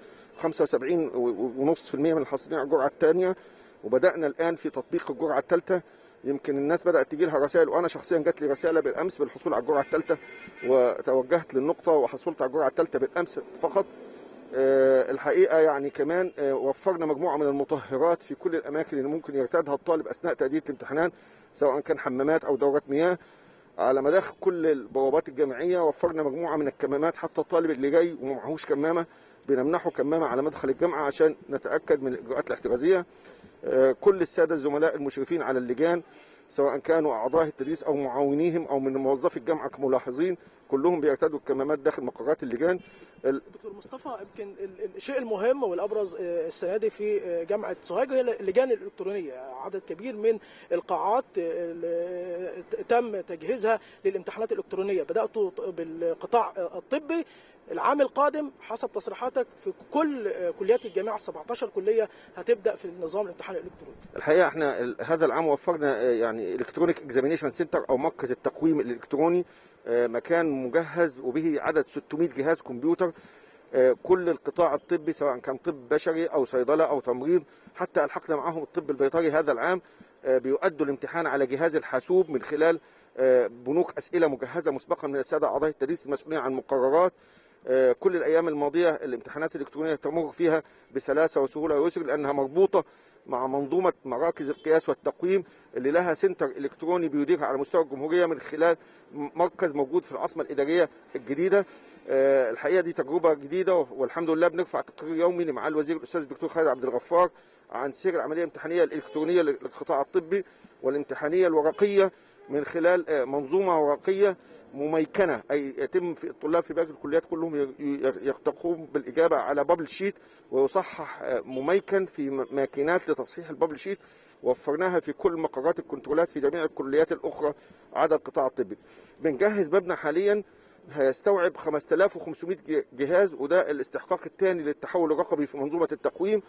Speaker 21: 75.5% من الحاصلين على الجرعه الثانيه وبدانا الان في تطبيق الجرعه الثالثه يمكن الناس بدات تجي لها رسائل وانا شخصيا جات لي رساله بالامس بالحصول على الجرعه الثالثه وتوجهت للنقطه وحصلت على الجرعه الثالثه بالامس فقط آه، الحقيقه يعني كمان آه، وفرنا مجموعه من المطهرات في كل الاماكن اللي ممكن يرتادها الطالب اثناء تاديه الامتحانات سواء كان حمامات او دورات مياه على مداخل كل البوابات الجامعيه وفرنا مجموعه من الكمامات حتى الطالب اللي جاي وما معهوش كمامه بنمنحه كمامه على مدخل الجامعه عشان نتاكد من الاجراءات الاحترازيه آه، كل الساده الزملاء المشرفين على اللجان سواء كانوا اعضاء التدريس او معاونيهم او من موظفي الجامعه كملاحظين كلهم بيرتدوا الكمامات داخل مقرات اللجان ال-
Speaker 1: دكتور مصطفى يمكن ال- ال- الشيء المهم والابرز آه، السنه دي في آه، جامعه سوهاج هي اللجان الالكترونيه عدد كبير من القاعات آه، اللي تم تجهيزها للامتحانات الالكترونيه بداتوا بالقطاع آه، الطبي العام القادم حسب تصريحاتك في كل آه، كليات الجامعه 17 كليه هتبدا في النظام الامتحان الالكتروني
Speaker 21: الحقيقه احنا ال- هذا العام وفرنا آه، يعني الكترونيك اكزامينيشن سنتر او مركز التقويم الالكتروني آه، مكان مجهز وبه عدد 600 جهاز كمبيوتر آه، كل القطاع الطبي سواء كان طب بشري او صيدله او تمريض حتى الحقنا معهم الطب البيطري هذا العام آه، بيؤدوا الامتحان على جهاز الحاسوب من خلال آه، بنوك اسئله مجهزه مسبقا من الساده اعضاء التدريس المسؤولين عن المقررات آه، كل الايام الماضيه الامتحانات الالكترونيه تمر فيها بسلاسه وسهوله ويسر لانها مربوطه مع منظومه مراكز القياس والتقويم اللي لها سنتر الكتروني بيديرها على مستوى الجمهوريه من خلال م- مركز موجود في العاصمه الاداريه الجديده آه، الحقيقه دي تجربه جديده والحمد لله بنرفع تقرير يومي لمعالي الوزير الاستاذ الدكتور خالد عبد الغفار عن سير العمليه الامتحانيه الالكترونيه للقطاع الطبي والامتحانيه الورقيه من خلال آه، منظومه ورقيه مميكنه اي يتم في الطلاب في باقي الكليات كلهم ي- ي- يقوم بالاجابه على بابل شيت ويصحح آه، مميكن في م- ماكينات لتصحيح البابل شيت وفرناها في كل مقرات الكنترولات في جميع الكليات الاخرى عدا القطاع الطبي. بنجهز مبنى حاليا هيستوعب 5500 ج- جهاز وده الاستحقاق الثاني للتحول الرقمي في منظومه التقويم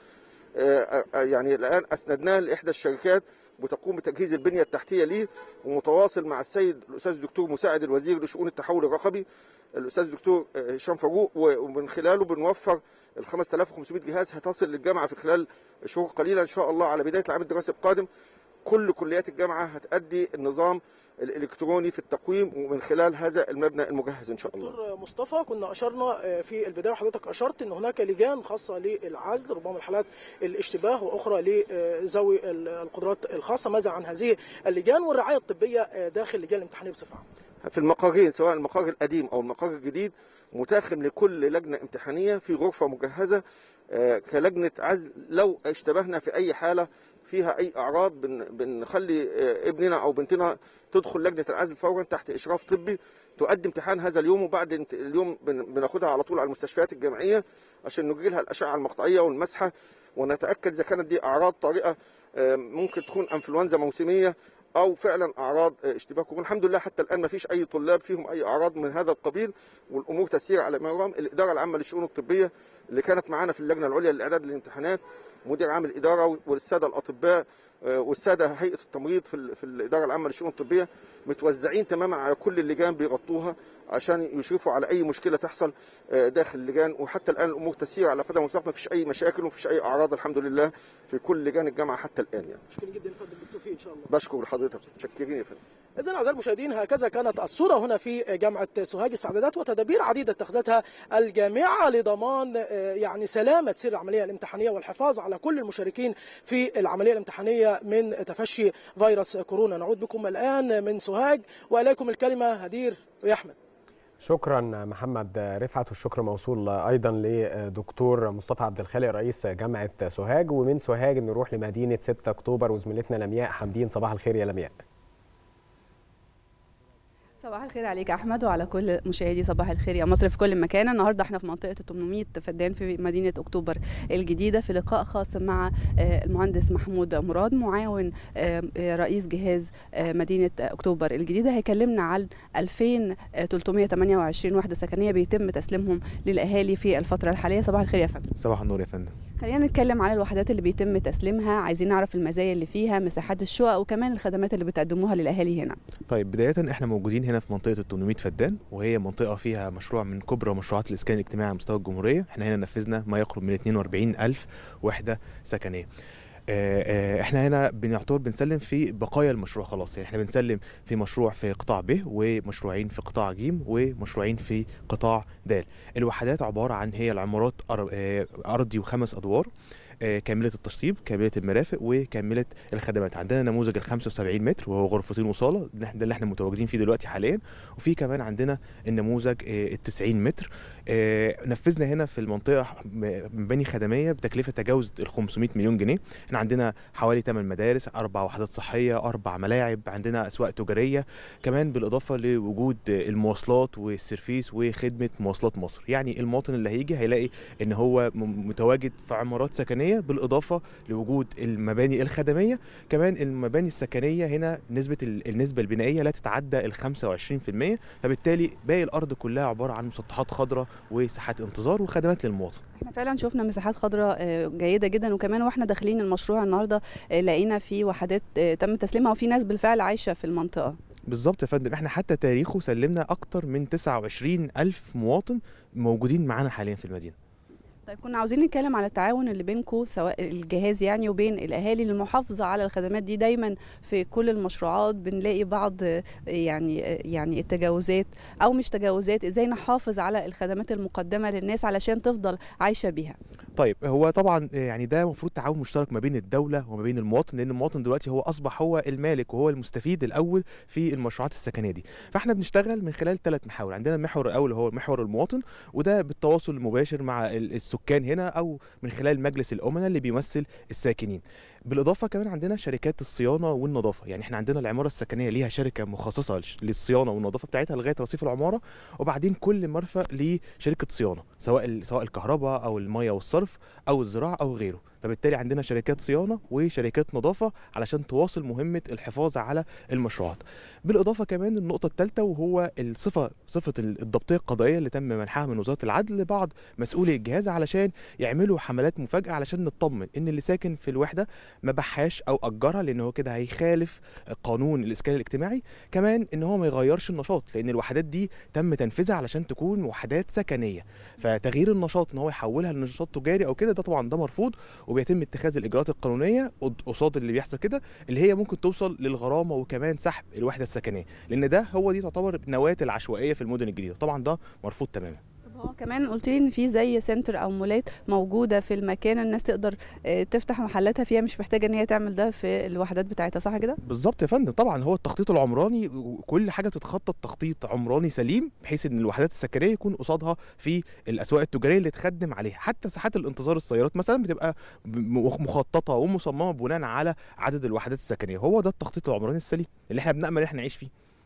Speaker 21: آه، آه، يعني الان اسندناه لاحدى الشركات وتقوم بتجهيز البنيه التحتيه ليه ومتواصل مع السيد الاستاذ الدكتور مساعد الوزير لشؤون التحول الرقمي الاستاذ الدكتور آه، هشام فاروق و- ومن خلاله بنوفر ال 5500 جهاز هتصل للجامعه في خلال شهور قليله ان شاء الله على بدايه العام الدراسي القادم كل كليات الجامعه هتأدي النظام الالكتروني في التقويم ومن خلال هذا المبنى المجهز ان شاء الله
Speaker 1: دكتور مصطفى كنا اشرنا آه، في البدايه وحضرتك اشرت ان هناك لجان خاصه للعزل ربما الحالات الاشتباه واخرى لذوي ال- القدرات الخاصه ماذا عن هذه اللجان والرعايه الطبيه آه، داخل اللجان الامتحانيه بصفه عامه
Speaker 21: في المقرين سواء المقر القديم او المقر الجديد متاخم لكل لجنه امتحانيه في غرفه مجهزه آه، كلجنه عزل لو اشتبهنا في اي حاله فيها اي اعراض بن- بنخلي آه، ابننا او بنتنا تدخل لجنه العزل فورا تحت اشراف طبي تؤدي امتحان هذا اليوم وبعد انت- اليوم بن- بناخدها على طول على المستشفيات الجامعيه عشان نجري لها الاشعه المقطعيه والمسحه ونتاكد اذا كانت دي اعراض طارئه آه، ممكن تكون انفلونزا موسميه او فعلا اعراض آه، اشتباك والحمد لله حتى الان ما فيش اي طلاب فيهم اي اعراض من هذا القبيل والامور تسير على ما يرام الاداره العامه للشؤون الطبيه اللي كانت معانا في اللجنه العليا للاعداد للامتحانات مدير عام الاداره والساده الاطباء آه، والساده هيئه التمريض في ال- في الاداره العامه للشؤون الطبيه متوزعين تماما على كل اللجان بيغطوها عشان يشرفوا على اي مشكله تحصل آه، داخل اللجان وحتى الان الامور تسير على قدم وساق ما فيش اي مشاكل وما فيش اي اعراض الحمد لله في كل لجان الجامعه حتى الان يعني
Speaker 1: شكرا جدا يا فندم بالتوفيق ان شاء الله
Speaker 21: بشكر لحضرتك متشكرين يا فندم
Speaker 1: إذا أعزائي المشاهدين هكذا كانت الصورة هنا في جامعة سوهاج استعدادات وتدابير عديدة اتخذتها الجامعة لضمان آه، يعني سلامة سير العملية الامتحانية والحفاظ على كل المشاركين في العملية الامتحانية من تفشي فيروس كورونا نعود بكم الآن من سوهاج وإليكم الكلمة هدير ويحمد
Speaker 6: شكرا محمد رفعت والشكر موصول ايضا لدكتور مصطفى عبد الخالق رئيس جامعه سوهاج ومن سوهاج نروح لمدينه 6 اكتوبر وزميلتنا لمياء حمدين صباح الخير يا لمياء
Speaker 5: صباح الخير عليك يا احمد وعلى كل مشاهدي صباح الخير يا مصر في كل مكان النهارده احنا في منطقه ال 800 فدان في مدينه اكتوبر الجديده في لقاء خاص مع آه، المهندس محمود مراد معاون آه، آه، رئيس جهاز آه، مدينه اكتوبر الجديده هيكلمنا عن 2328 وحده سكنيه بيتم تسليمهم للاهالي في الفتره الحاليه صباح الخير يا فندم
Speaker 8: صباح النور يا فندم
Speaker 5: خلينا نتكلم على الوحدات اللي بيتم تسليمها عايزين نعرف المزايا اللي فيها مساحات الشقق وكمان الخدمات اللي بتقدموها للاهالي هنا
Speaker 8: طيب بداية احنا موجودين هنا في منطقة ال 800 فدان وهي منطقة فيها مشروع من كبرى مشروعات الإسكان الاجتماعي على مستوى الجمهورية احنا هنا نفذنا ما يقرب من 42 ألف وحدة سكنية آه، آه، احنا هنا بنعتبر بنسلم في بقايا المشروع خلاص يعني احنا بنسلم في مشروع في قطاع ب ومشروعين في قطاع ج ومشروعين في قطاع د الوحدات عبارة عن هي العمارات أر- آه، أرضي وخمس أدوار آه، كاملة التشطيب كاملة المرافق وكاملة الخدمات عندنا نموذج ال 75 متر وهو غرفتين وصالة ده إحنا- ده اللي احنا متواجدين فيه دلوقتي حاليا وفي كمان عندنا النموذج ال 90 متر آه، نفذنا هنا في المنطقة م- مباني خدمية بتكلفة تجاوز ال 500 مليون جنيه احنا عندنا حوالي 8 مدارس أربع وحدات صحية أربع ملاعب عندنا أسواق تجارية كمان بالإضافة لوجود المواصلات والسيرفيس وخدمة مواصلات مصر يعني المواطن اللي هيجي هيلاقي ان هو م- متواجد في عمارات سكنيه بالاضافه لوجود المباني الخدميه كمان المباني السكنيه هنا نسبه ال- النسبه البنائيه لا تتعدى ال 25% فبالتالي باقي الارض كلها عباره عن مسطحات خضراء وساحات انتظار وخدمات للمواطن
Speaker 5: احنا فعلا شفنا مساحات خضراء آه، جيده جدا وكمان واحنا داخلين المشروع النهارده آه، لقينا في وحدات آه، تم تسليمها وفي ناس بالفعل عايشه في المنطقه
Speaker 8: بالظبط يا فندم احنا حتى تاريخه سلمنا اكتر من 29 الف مواطن موجودين معانا حاليا في المدينه
Speaker 5: طيب كنا عاوزين نتكلم على التعاون اللي بينكم سواء الجهاز يعني وبين الاهالي للمحافظه على الخدمات دي دايما في كل المشروعات بنلاقي بعض آه، يعني آه، يعني التجاوزات او مش تجاوزات ازاي نحافظ على الخدمات المقدمه للناس علشان تفضل عايشه بيها
Speaker 8: طيب هو طبعا يعني ده المفروض تعاون مشترك ما بين الدوله وما بين المواطن لان المواطن دلوقتي هو اصبح هو المالك وهو المستفيد الاول في المشروعات السكنيه دي فاحنا بنشتغل من خلال ثلاث محاور عندنا المحور الاول هو محور المواطن وده بالتواصل المباشر مع ال- السكان هنا او من خلال مجلس الامناء اللي بيمثل الساكنين بالاضافه كمان عندنا شركات الصيانه والنظافه يعني احنا عندنا العماره السكنيه ليها شركه مخصصه لش- للصيانه والنظافه بتاعتها لغايه رصيف العماره وبعدين كل مرفأ ليه شركه صيانه سواء ال- سواء الكهرباء او الميه والصرف او الزراعه او غيره فبالتالي عندنا شركات صيانه وشركات نظافه علشان تواصل مهمه الحفاظ على المشروعات بالاضافه كمان النقطه الثالثه وهو الصفه صفه ال- الضبطيه القضائيه اللي تم منحها من وزاره العدل لبعض مسؤولي الجهاز علشان يعملوا حملات مفاجاه علشان نطمن ان اللي ساكن في الوحده ما بحاش او اجرها لان هو كده هيخالف قانون الاسكان الاجتماعي كمان ان هو ما يغيرش النشاط لان الوحدات دي تم تنفيذها علشان تكون وحدات سكنيه فتغيير النشاط ان هو يحولها لنشاط تجاري او كده ده طبعا ده مرفوض وبيتم اتخاذ الاجراءات القانونيه قد- قصاد اللي بيحصل كده اللي هي ممكن توصل للغرامه وكمان سحب الوحده السكنيه لان ده هو دي تعتبر نواه العشوائيه في المدن الجديده طبعا ده مرفوض تماما
Speaker 5: هو كمان قلت لي ان في زي سنتر او مولات موجوده في المكان الناس تقدر آه، تفتح محلاتها فيها مش محتاجه ان هي تعمل ده في الوحدات بتاعتها صح كده
Speaker 8: بالظبط يا فندم طبعا هو التخطيط العمراني وكل حاجه تتخطط تخطيط عمراني سليم بحيث ان الوحدات السكنيه يكون قصادها في الاسواق التجاريه اللي تخدم عليها حتى ساحات الانتظار السيارات مثلا بتبقى م- مخططه ومصممه بناء على عدد الوحدات السكنيه هو ده التخطيط العمراني السليم اللي احنا بنامل ان احنا نعيش فيه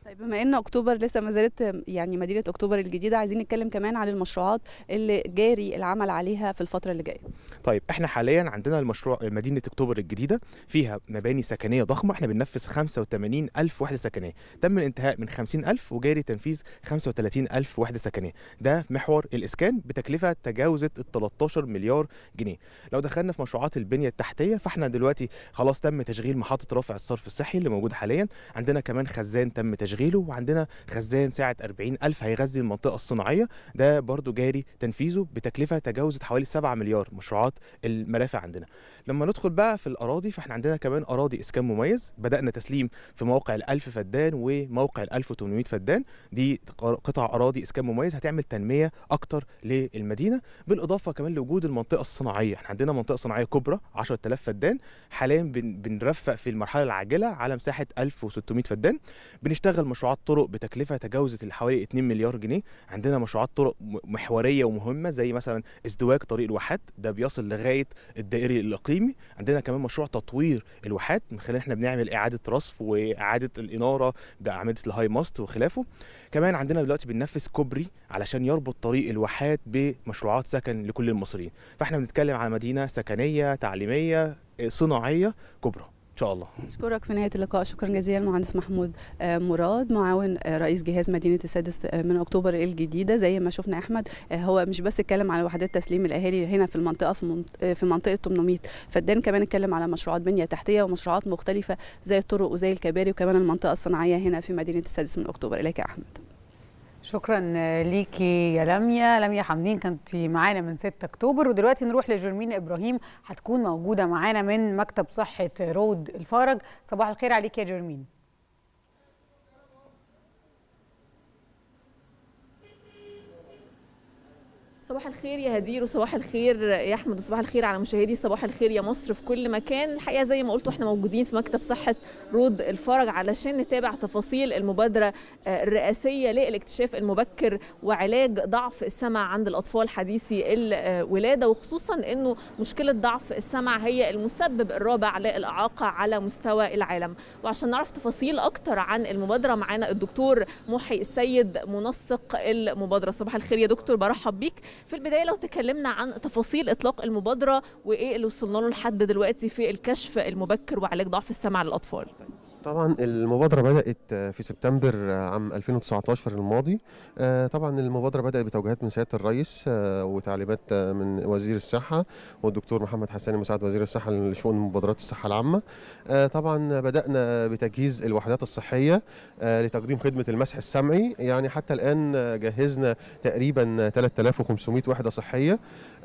Speaker 5: طيب بما ان اكتوبر لسه ما زالت يعني مدينه اكتوبر الجديده عايزين نتكلم كمان عن المشروعات اللي جاري العمل عليها في الفتره اللي جايه
Speaker 8: طيب احنا حاليا عندنا المشروع مدينه اكتوبر الجديده فيها مباني سكنيه ضخمه احنا بننفذ 85 الف وحده سكنيه تم الانتهاء من 50 الف وجاري تنفيذ 35 الف وحده سكنيه ده محور الاسكان بتكلفه تجاوزت ال 13 مليار جنيه لو دخلنا في مشروعات البنيه التحتيه فاحنا دلوقتي خلاص تم تشغيل محطه رفع الصرف الصحي اللي موجوده حاليا عندنا كمان خزان تم تشغيله وعندنا خزان سعه 40 الف هيغذي المنطقه الصناعيه ده برضو جاري تنفيذه بتكلفه تجاوزت حوالي 7 مليار مشروعات المرافق عندنا لما ندخل بقى في الاراضي فاحنا عندنا كمان اراضي اسكان مميز بدانا تسليم في موقع ال1000 فدان وموقع ال1800 فدان دي قطع اراضي اسكان مميز هتعمل تنميه اكتر للمدينه بالاضافه كمان لوجود المنطقه الصناعيه احنا عندنا منطقه صناعيه كبرى 10000 فدان حاليا بن بنرفق في المرحله العاجله على مساحه 1600 فدان بنشتغل مشروعات طرق بتكلفه تجاوزت حوالي 2 مليار جنيه عندنا مشروعات طرق محوريه ومهمه زي مثلا ازدواج طريق الواحات ده بيصل لغايه الدائري الاقليمي عندنا كمان مشروع تطوير الواحات من خلال احنا بنعمل اعاده رصف واعاده الاناره باعمده الهاي ماست وخلافه كمان عندنا دلوقتي بننفذ كوبري علشان يربط طريق الواحات بمشروعات سكن لكل المصريين فاحنا بنتكلم على مدينه سكنيه تعليميه صناعيه كبرى ان شاء الله
Speaker 5: اشكرك في نهايه اللقاء شكرا جزيلا المهندس محمود مراد معاون رئيس جهاز مدينه السادس من اكتوبر الجديده زي ما شفنا احمد هو مش بس اتكلم على وحدات تسليم الاهالي هنا في المنطقه في منطقه 800 فدان كمان اتكلم على مشروعات بنيه تحتيه ومشروعات مختلفه زي الطرق وزي الكباري وكمان المنطقه الصناعيه هنا في مدينه السادس من اكتوبر اليك يا احمد
Speaker 7: شكرا ليكي يا لميا لميا حمدين كانت معانا من 6 اكتوبر ودلوقتي نروح لجرمين ابراهيم هتكون موجوده معانا من مكتب صحه رود الفرج صباح الخير عليك يا جرمين
Speaker 10: صباح الخير يا هدير وصباح الخير يا احمد وصباح الخير على مشاهدي صباح الخير يا مصر في كل مكان الحقيقه زي ما قلتوا احنا موجودين في مكتب صحه رود الفرج علشان نتابع تفاصيل المبادره الرئاسيه للاكتشاف المبكر وعلاج ضعف السمع عند الاطفال حديثي الولاده وخصوصا انه مشكله ضعف السمع هي المسبب الرابع للاعاقه على مستوى العالم وعشان نعرف تفاصيل اكتر عن المبادره معانا الدكتور محي السيد منسق المبادره صباح الخير يا دكتور برحب بيك في البدايه لو تكلمنا عن تفاصيل اطلاق المبادره وايه اللي وصلنا له لحد دلوقتي في الكشف المبكر وعلاج ضعف السمع للاطفال
Speaker 11: طبعا المبادرة بدأت في سبتمبر عام 2019 الماضي طبعا المبادرة بدأت بتوجيهات من سيادة الرئيس وتعليمات من وزير الصحة والدكتور محمد حساني مساعد وزير الصحة لشؤون مبادرات الصحة العامة طبعا بدأنا بتجهيز الوحدات الصحية لتقديم خدمة المسح السمعي يعني حتى الآن جهزنا تقريبا 3500 وحدة صحية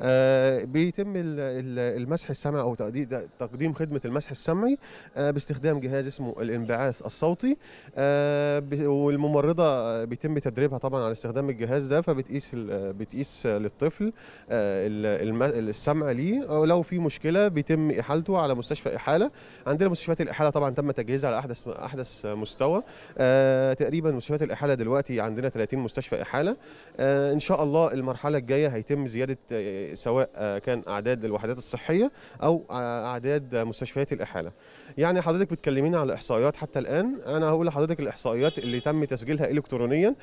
Speaker 11: بيتم المسح السمعي أو تقديم خدمة المسح السمعي باستخدام جهاز اسمه الانبعاث الصوتي آه والممرضه بيتم تدريبها طبعا على استخدام الجهاز ده فبتقيس بتقيس للطفل آه السمع ليه ولو في مشكله بيتم احالته على مستشفى احاله عندنا مستشفيات الاحاله طبعا تم تجهيزها على احدث احدث مستوى آه تقريبا مستشفيات الاحاله دلوقتي عندنا 30 مستشفى احاله ان شاء الله المرحله الجايه هيتم زياده سواء كان اعداد الوحدات الصحيه او اعداد مستشفيات الاحاله يعني حضرتك بتكلمينا على احصائيات حتى الان انا هقول لحضرتك الاحصائيات اللي تم تسجيلها الكترونيا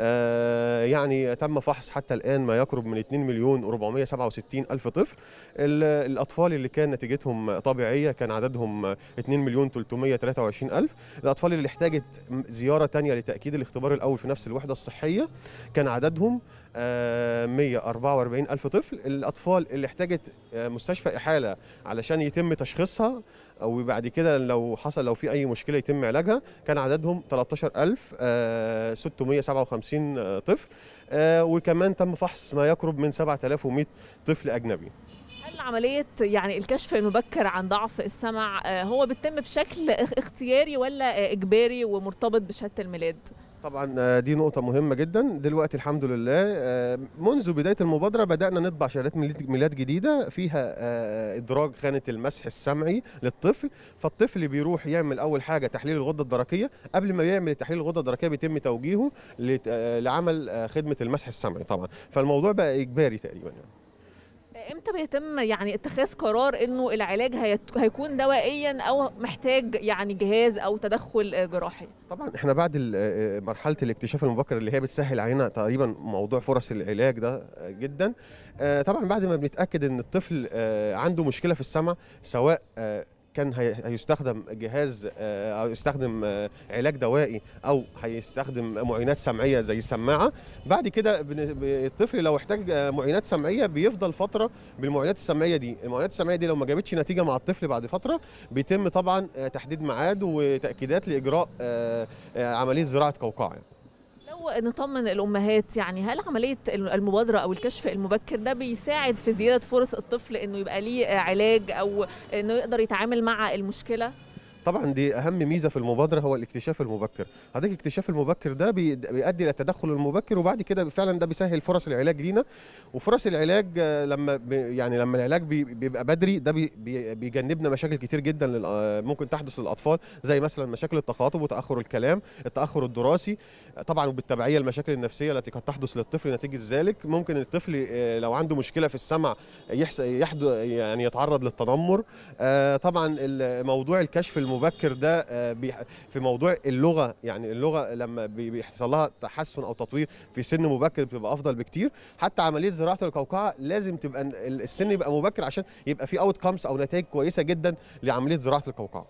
Speaker 11: آه يعني تم فحص حتى الان ما يقرب من 2 مليون و467 الف طفل الاطفال اللي كان نتيجتهم طبيعيه كان عددهم 2 مليون 323 الف الاطفال اللي احتاجت زياره ثانيه لتاكيد الاختبار الاول في نفس الوحده الصحيه كان عددهم آه 144 الف طفل الاطفال اللي احتاجت مستشفى احاله علشان يتم تشخيصها او بعد كده لو حصل لو في اي مشكله يتم علاجها كان عددهم 13657 طفل وكمان تم فحص ما يقرب من 7100 طفل اجنبي
Speaker 10: هل عملية يعني الكشف المبكر عن ضعف السمع هو بيتم بشكل اختياري ولا إجباري ومرتبط بشهادة الميلاد؟
Speaker 11: طبعا دي نقطة مهمة جدا دلوقتي الحمد لله منذ بداية المبادرة بدأنا نطبع شهادات ميلاد جديدة فيها إدراج خانة المسح السمعي للطفل فالطفل بيروح يعمل أول حاجة تحليل الغدة الدرقية قبل ما يعمل تحليل الغدة الدرقية بيتم توجيهه لعمل خدمة المسح السمعي طبعا فالموضوع بقى إجباري تقريبا يعني.
Speaker 10: امتى بيتم يعني اتخاذ قرار انه العلاج هيت- هيكون دوائيا او محتاج يعني جهاز او تدخل آه، جراحي
Speaker 11: طبعا احنا بعد ال- آه، مرحله الاكتشاف المبكر اللي هي بتسهل علينا تقريبا موضوع فرص العلاج ده آه، جدا آه، طبعا بعد ما بنتاكد ان الطفل آه، عنده مشكله في السمع سواء آه، كان هي- هيستخدم جهاز آه، او يستخدم آه، علاج دوائي او هيستخدم معينات سمعيه زي السماعه بعد كده بن- ب- الطفل لو احتاج آه، معينات سمعيه بيفضل فتره بالمعينات السمعيه دي المعينات السمعيه دي لو ما جابتش نتيجه مع الطفل بعد فتره بيتم طبعا آه، تحديد ميعاد وتاكيدات لاجراء آه، آه، عمليه زراعه قوقعه يعني.
Speaker 10: لو نطمن الامهات يعني هل عمليه المبادره او الكشف المبكر ده بيساعد في زياده فرص الطفل انه يبقى ليه آه، علاج او انه يقدر يتعامل مع المشكله
Speaker 11: طبعا دي اهم ميزه في المبادره هو الاكتشاف المبكر حضرتك الاكتشاف المبكر ده بي- بيؤدي الى التدخل المبكر وبعد كده فعلا ده بيسهل فرص العلاج لينا وفرص العلاج آه، لما ب- يعني لما العلاج بي- بيبقى بدري ده بي- بي- بيجنبنا مشاكل كتير جدا لل- آه، ممكن تحدث للاطفال زي مثلا مشاكل التخاطب وتاخر الكلام التاخر الدراسي آه، طبعا وبالتبعيه المشاكل النفسيه التي قد تحدث للطفل نتيجه ذلك ممكن الطفل آه، لو عنده مشكله في السمع يحس يحدث يعني يتعرض للتنمر آه، طبعا ال- موضوع الكشف المبكر ده آه، بيح- في موضوع اللغه يعني اللغه لما بي- بيحصل لها تحسن او تطوير في سن مبكر بتبقى افضل بكتير حتى عمليه زراعه القوقعه لازم تبقى ال- السن يبقى مبكر عشان يبقى في اوت كامس او نتائج كويسه جدا لعمليه زراعه القوقعه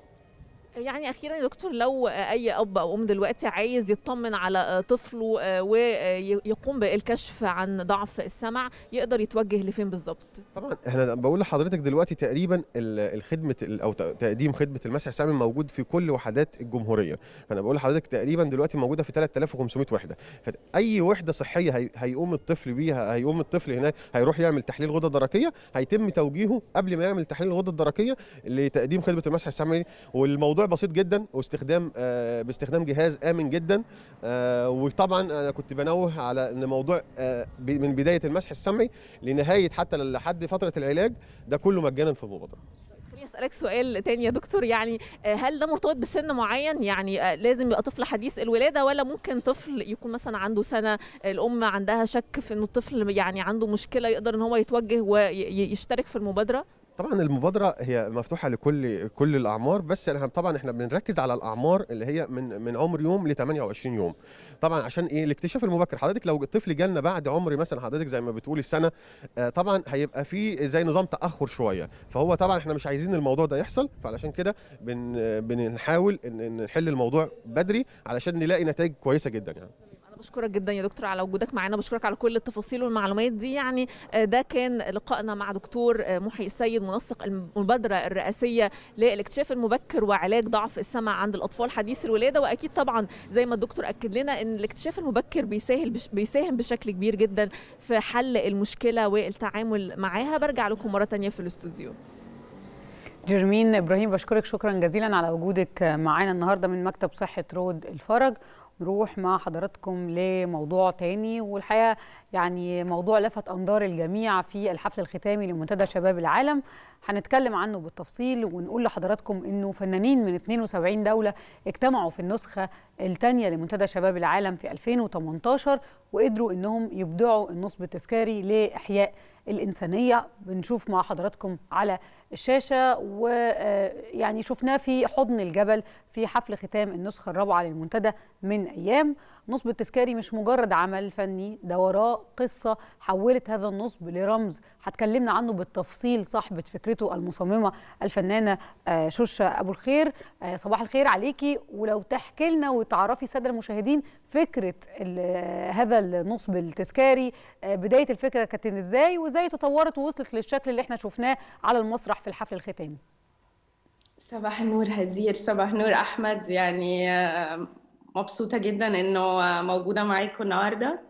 Speaker 10: يعني اخيرا يا دكتور لو اي اب او ام دلوقتي عايز يطمن على طفله آه، ويقوم بالكشف عن ضعف السمع يقدر يتوجه لفين بالظبط
Speaker 11: طبعا احنا بقول لحضرتك دلوقتي تقريبا ال- الخدمه ال- او ت- تقديم خدمه المسح السامي موجود في كل وحدات الجمهوريه فانا بقول لحضرتك تقريبا دلوقتي موجوده في 3500 وحده فاي وحده صحيه هي هيقوم الطفل بيها هيقوم الطفل هناك هيروح يعمل تحليل غده درقيه هيتم توجيهه قبل ما يعمل تحليل الغده الدرقيه لتقديم خدمه المسح السامي والموضوع بسيط جدا واستخدام آه باستخدام جهاز امن جدا آه وطبعا انا كنت بنوه على ان موضوع آه ب- من بدايه المسح السمعي لنهايه حتى لحد فتره العلاج ده كله مجانا في المبادره
Speaker 10: خليني اسالك سؤال تاني يا دكتور يعني آه، هل ده مرتبط بسن معين يعني آه، لازم يبقى طفل حديث الولاده ولا ممكن طفل يكون مثلا عنده سنه الام عندها شك في انه الطفل يعني عنده مشكله يقدر ان هو يتوجه ويشترك في المبادره
Speaker 11: طبعا المبادره هي مفتوحه لكل كل الاعمار بس احنا طبعا احنا بنركز على الاعمار اللي هي من من عمر يوم ل 28 يوم طبعا عشان ايه الاكتشاف المبكر حضرتك لو الطفل جالنا بعد عمر مثلا حضرتك زي ما بتقولي السنه آه، طبعا هيبقى في زي نظام تاخر شويه فهو طبعا احنا مش عايزين الموضوع ده يحصل فعلشان كده بن بنحاول ان إن نحل الموضوع بدري علشان نلاقي نتائج كويسه جدا يعني
Speaker 10: انا بشكرك جدا يا دكتور على وجودك معانا بشكرك على كل التفاصيل والمعلومات دي يعني آه، ده كان لقائنا مع دكتور آه، محي السيد منسق المبادره الرئاسيه للاكتشاف المبكر وعلاج ضعف السمع عند الاطفال حديث الولاده واكيد طبعا زي ما الدكتور اكد لنا ان الاكتشاف المبكر بيسهل بش بيساهم بشكل كبير جدا في حل المشكله والتعامل معاها برجع لكم مره تانية في الاستوديو
Speaker 7: جرمين ابراهيم بشكرك شكرا جزيلا على وجودك معانا النهارده من مكتب صحه رود الفرج نروح مع حضراتكم لموضوع تاني والحقيقه يعني موضوع لفت انظار الجميع في الحفل الختامي لمنتدى شباب العالم هنتكلم عنه بالتفصيل ونقول لحضراتكم انه فنانين من 72 دوله اجتمعوا في النسخه الثانيه لمنتدى شباب العالم في 2018 وقدروا انهم يبدعوا النصب التذكاري لاحياء الإنسانية بنشوف مع حضراتكم على الشاشة ويعني شفناه في حضن الجبل في حفل ختام النسخة الرابعة للمنتدى من أيام نصب التذكاري مش مجرد عمل فني ده وراه قصة حولت هذا النصب لرمز هتكلمنا عنه بالتفصيل صاحبة فكرته المصممة الفنانة آه، شوشة أبو الخير آه، صباح الخير عليكي ولو تحكي لنا وتعرفي السادة المشاهدين فكرة ال- هذا النصب التذكاري آه، بداية الفكرة كانت ازاي وازاي تطورت ووصلت للشكل اللي احنا شفناه على المسرح في الحفل الختامي
Speaker 13: صباح النور هدير صباح النور احمد يعني آه، مبسوطه جدا انه آه، موجوده معاكم النهارده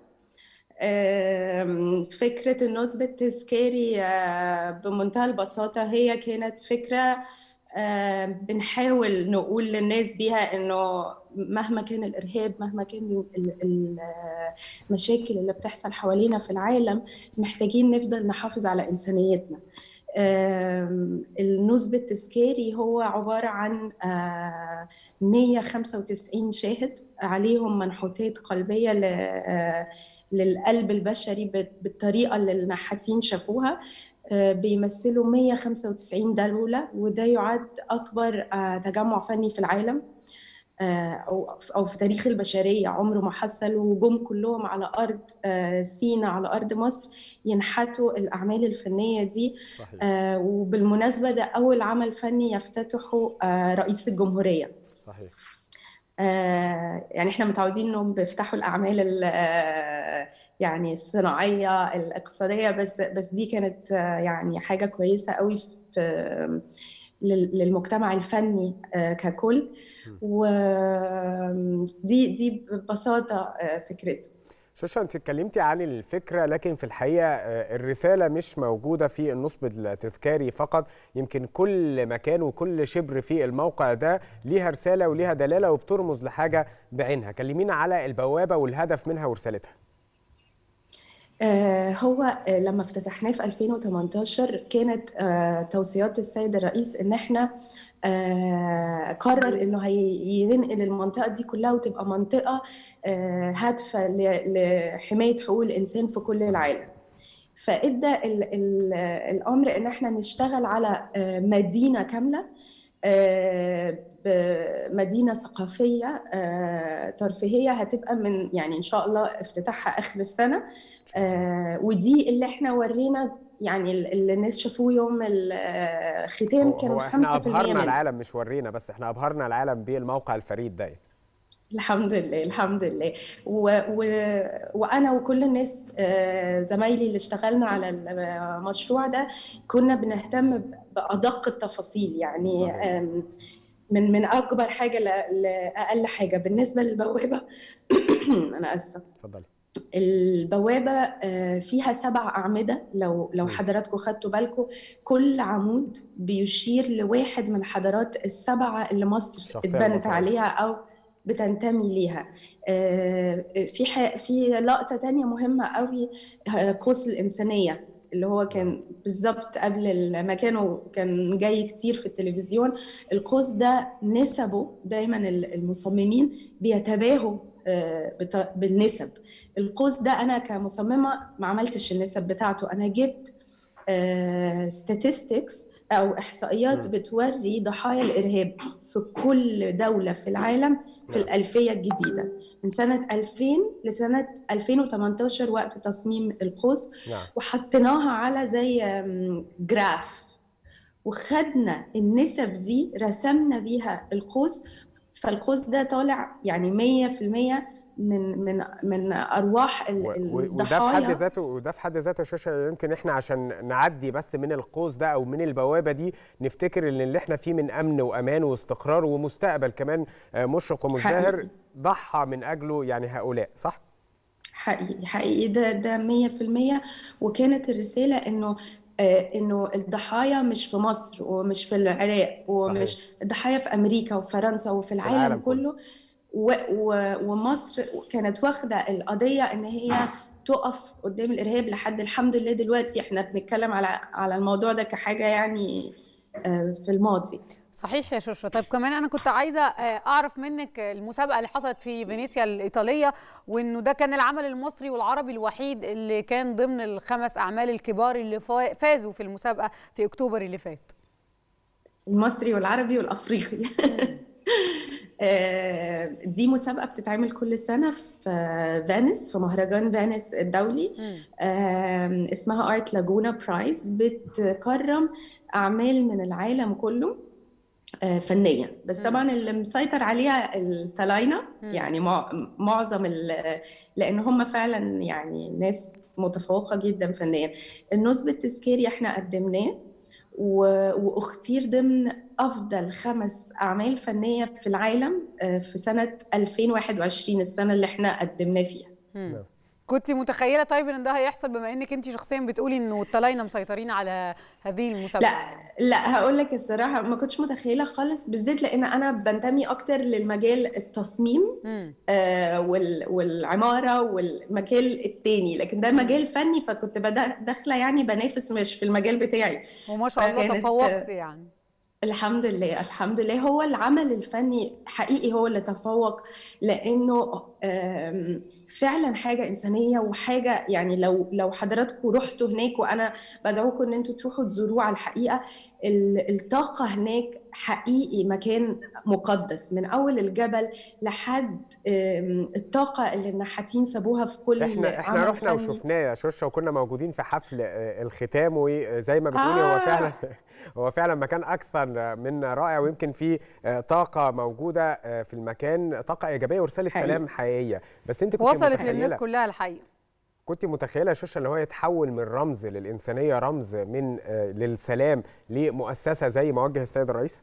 Speaker 13: آم، فكره النصب التذكاري آه، بمنتهى البساطه هي كانت فكره آه، بنحاول نقول للناس بيها انه مهما كان الارهاب مهما كان ال- ال- المشاكل اللي بتحصل حوالينا في العالم محتاجين نفضل نحافظ على انسانيتنا آم، النصب التذكاري هو عبارة عن آه، 195 شاهد عليهم منحوتات قلبية ل- آه، للقلب البشري بال- بالطريقة اللي النحاتين شافوها آه، بيمثلوا 195 دولة وده يعد أكبر آه، تجمع فني في العالم آه، أو أو في تاريخ البشرية عمره ما حصل وجم كلهم على أرض آه، سينا على أرض مصر ينحتوا الأعمال الفنية دي
Speaker 6: صحيح.
Speaker 13: آه، وبالمناسبة ده أول عمل فني يفتتحه آه، رئيس الجمهورية
Speaker 6: صحيح
Speaker 13: آه، يعني احنا متعودين انهم بيفتحوا الاعمال ال- آه، يعني الصناعيه الاقتصاديه بس بس دي كانت آه، يعني حاجه كويسه قوي في لل- للمجتمع الفني آه، ككل ودي دي ببساطه آه، فكرته
Speaker 6: شوشة انت اتكلمتي عن الفكرة لكن في الحقيقة آه، الرسالة مش موجودة في النصب التذكاري فقط يمكن كل مكان وكل شبر في الموقع ده ليها رسالة وليها دلالة وبترمز لحاجة بعينها كلمينا على البوابة والهدف منها ورسالتها
Speaker 13: آه، هو آه، لما افتتحناه في 2018 كانت آه، توصيات السيد الرئيس ان احنا آه، قرر انه هينقل المنطقه دي كلها وتبقى منطقه آه، هادفه ل- لحمايه حقوق الانسان في كل العالم فادى ال- ال- الامر ان احنا نشتغل على آه، مدينه كامله آه، بمدينه ثقافيه آه، ترفيهيه هتبقى من يعني ان شاء الله افتتاحها اخر السنه آه، ودي اللي احنا ورينا يعني اللي الناس شافوه يوم الختام
Speaker 6: هو
Speaker 13: كانوا
Speaker 6: هو احنا
Speaker 13: 5%
Speaker 6: أبهرنا
Speaker 13: منه
Speaker 6: العالم مش ورينا بس احنا أبهرنا العالم بالموقع الفريد ده
Speaker 13: الحمد لله الحمد لله و... و... وانا وكل الناس آه، زمايلي اللي اشتغلنا على المشروع ده كنا بنهتم ب- بادق التفاصيل يعني آم، من من اكبر حاجه ل- لاقل حاجه بالنسبه للبوابه انا اسفه
Speaker 6: اتفضلي
Speaker 13: البوابة آه، فيها سبع أعمدة لو لو حضراتكم خدتوا بالكم كل عمود بيشير لواحد من الحضارات السبعة اللي مصر
Speaker 6: الشخصية
Speaker 13: اتبنت
Speaker 6: المصرية.
Speaker 13: عليها أو بتنتمي ليها آه، في ح- في لقطة تانية مهمة قوي آه، قوس الإنسانية اللي هو كان بالظبط قبل المكان وكان جاي كتير في التلفزيون القوس ده نسبه دايما المصممين بيتباهوا آه، بت- بالنسب القوس ده انا كمصممه ما عملتش النسب بتاعته انا جبت statistics او احصائيات
Speaker 6: مم.
Speaker 13: بتوري ضحايا الارهاب في كل دوله في العالم في
Speaker 6: نعم.
Speaker 13: الالفيه الجديده من سنه 2000 لسنه 2018 وقت تصميم القوس
Speaker 6: نعم
Speaker 13: وحطيناها على زي آم، جراف وخدنا النسب دي رسمنا بيها القوس فالقوس ده طالع يعني 100% من من من ارواح ال-
Speaker 6: و- و- وده في حد
Speaker 13: الضحايا
Speaker 6: ذاته وده في حد ذاته شاشه يمكن احنا عشان نعدي بس من القوس ده او من البوابه دي نفتكر ان اللي احنا فيه من امن وامان واستقرار ومستقبل كمان آه، مشرق ومزدهر
Speaker 13: حقيقي.
Speaker 6: ضحى من اجله يعني هؤلاء صح؟
Speaker 13: حقيقي حقيقي ده ده 100% وكانت الرسالة انه آه، انه الضحايا مش في مصر ومش في العراق ومش
Speaker 6: صحيح.
Speaker 13: الضحايا في امريكا وفرنسا وفي العالم,
Speaker 6: العالم كله.
Speaker 13: كله و و ومصر كانت واخدة القضية ان هي تقف قدام الارهاب لحد الحمد لله دلوقتي احنا بنتكلم على على الموضوع ده كحاجة يعني آه، في الماضي
Speaker 7: صحيح يا شوشة طيب كمان انا كنت عايزه آه، اعرف منك المسابقه اللي حصلت في فينيسيا الايطاليه وانه ده كان العمل المصري والعربي الوحيد اللي كان ضمن الخمس اعمال الكبار اللي فا- فازوا في المسابقه في اكتوبر اللي فات
Speaker 13: المصري والعربي والافريقي آه، دي مسابقة بتتعمل كل سنة في فينيس في مهرجان فينيس الدولي آم، اسمها ارت لاجونا برايز بتكرم أعمال من العالم كله آه، فنيا بس
Speaker 14: مم.
Speaker 13: طبعا اللي مسيطر عليها الطلاينة
Speaker 14: مم.
Speaker 13: يعني مع- معظم ال- لأن هم فعلا يعني ناس متفوقة جدا فنيا النصب التذكاري احنا قدمناه و- واختير ضمن افضل خمس اعمال فنيه في العالم آه، في سنه 2021 السنه اللي احنا قدمناه فيها
Speaker 7: مم. كنت متخيله طيب ان ده هيحصل بما انك انت شخصيا بتقولي انه الطلاينه مسيطرين على هذه المسابقه
Speaker 13: لا لا هقول لك الصراحه ما كنتش متخيله خالص بالذات لان انا بنتمي اكتر للمجال التصميم
Speaker 7: مم.
Speaker 13: آه، وال- والعماره والمجال التاني لكن ده مجال فني فكنت بدأ- داخله يعني بنافس مش في المجال بتاعي
Speaker 7: وما شاء الله
Speaker 13: فكانت-
Speaker 7: تفوقتي يعني
Speaker 13: الحمد لله الحمد لله هو العمل الفني حقيقي هو اللي تفوق لانه آم، فعلا حاجه انسانيه وحاجه يعني لو لو حضراتكم رحتوا هناك وانا بدعوكم ان انتوا تروحوا تزوروه على الحقيقه ال- الطاقه هناك حقيقي مكان مقدس من اول الجبل لحد آم، الطاقه اللي النحاتين سابوها في كل
Speaker 6: احنا احنا
Speaker 13: عمل
Speaker 6: رحنا
Speaker 13: فني.
Speaker 6: وشفناه يا شوشه وكنا موجودين في حفل آه، الختام وزي ما بتقولي هو
Speaker 13: آه.
Speaker 6: فعلا هو فعلا مكان اكثر من رائع ويمكن في آه، طاقه موجوده آه، في المكان طاقه ايجابيه ورساله
Speaker 7: حقيقي.
Speaker 6: سلام حقيقيه بس انت كنت
Speaker 7: وصلت للناس
Speaker 6: متخيله
Speaker 7: كلها الحقيقه
Speaker 6: كنت متخيله يا شوشه ان هو يتحول من رمز للانسانيه رمز من آه، للسلام لمؤسسه زي ما وجه السيد الرئيس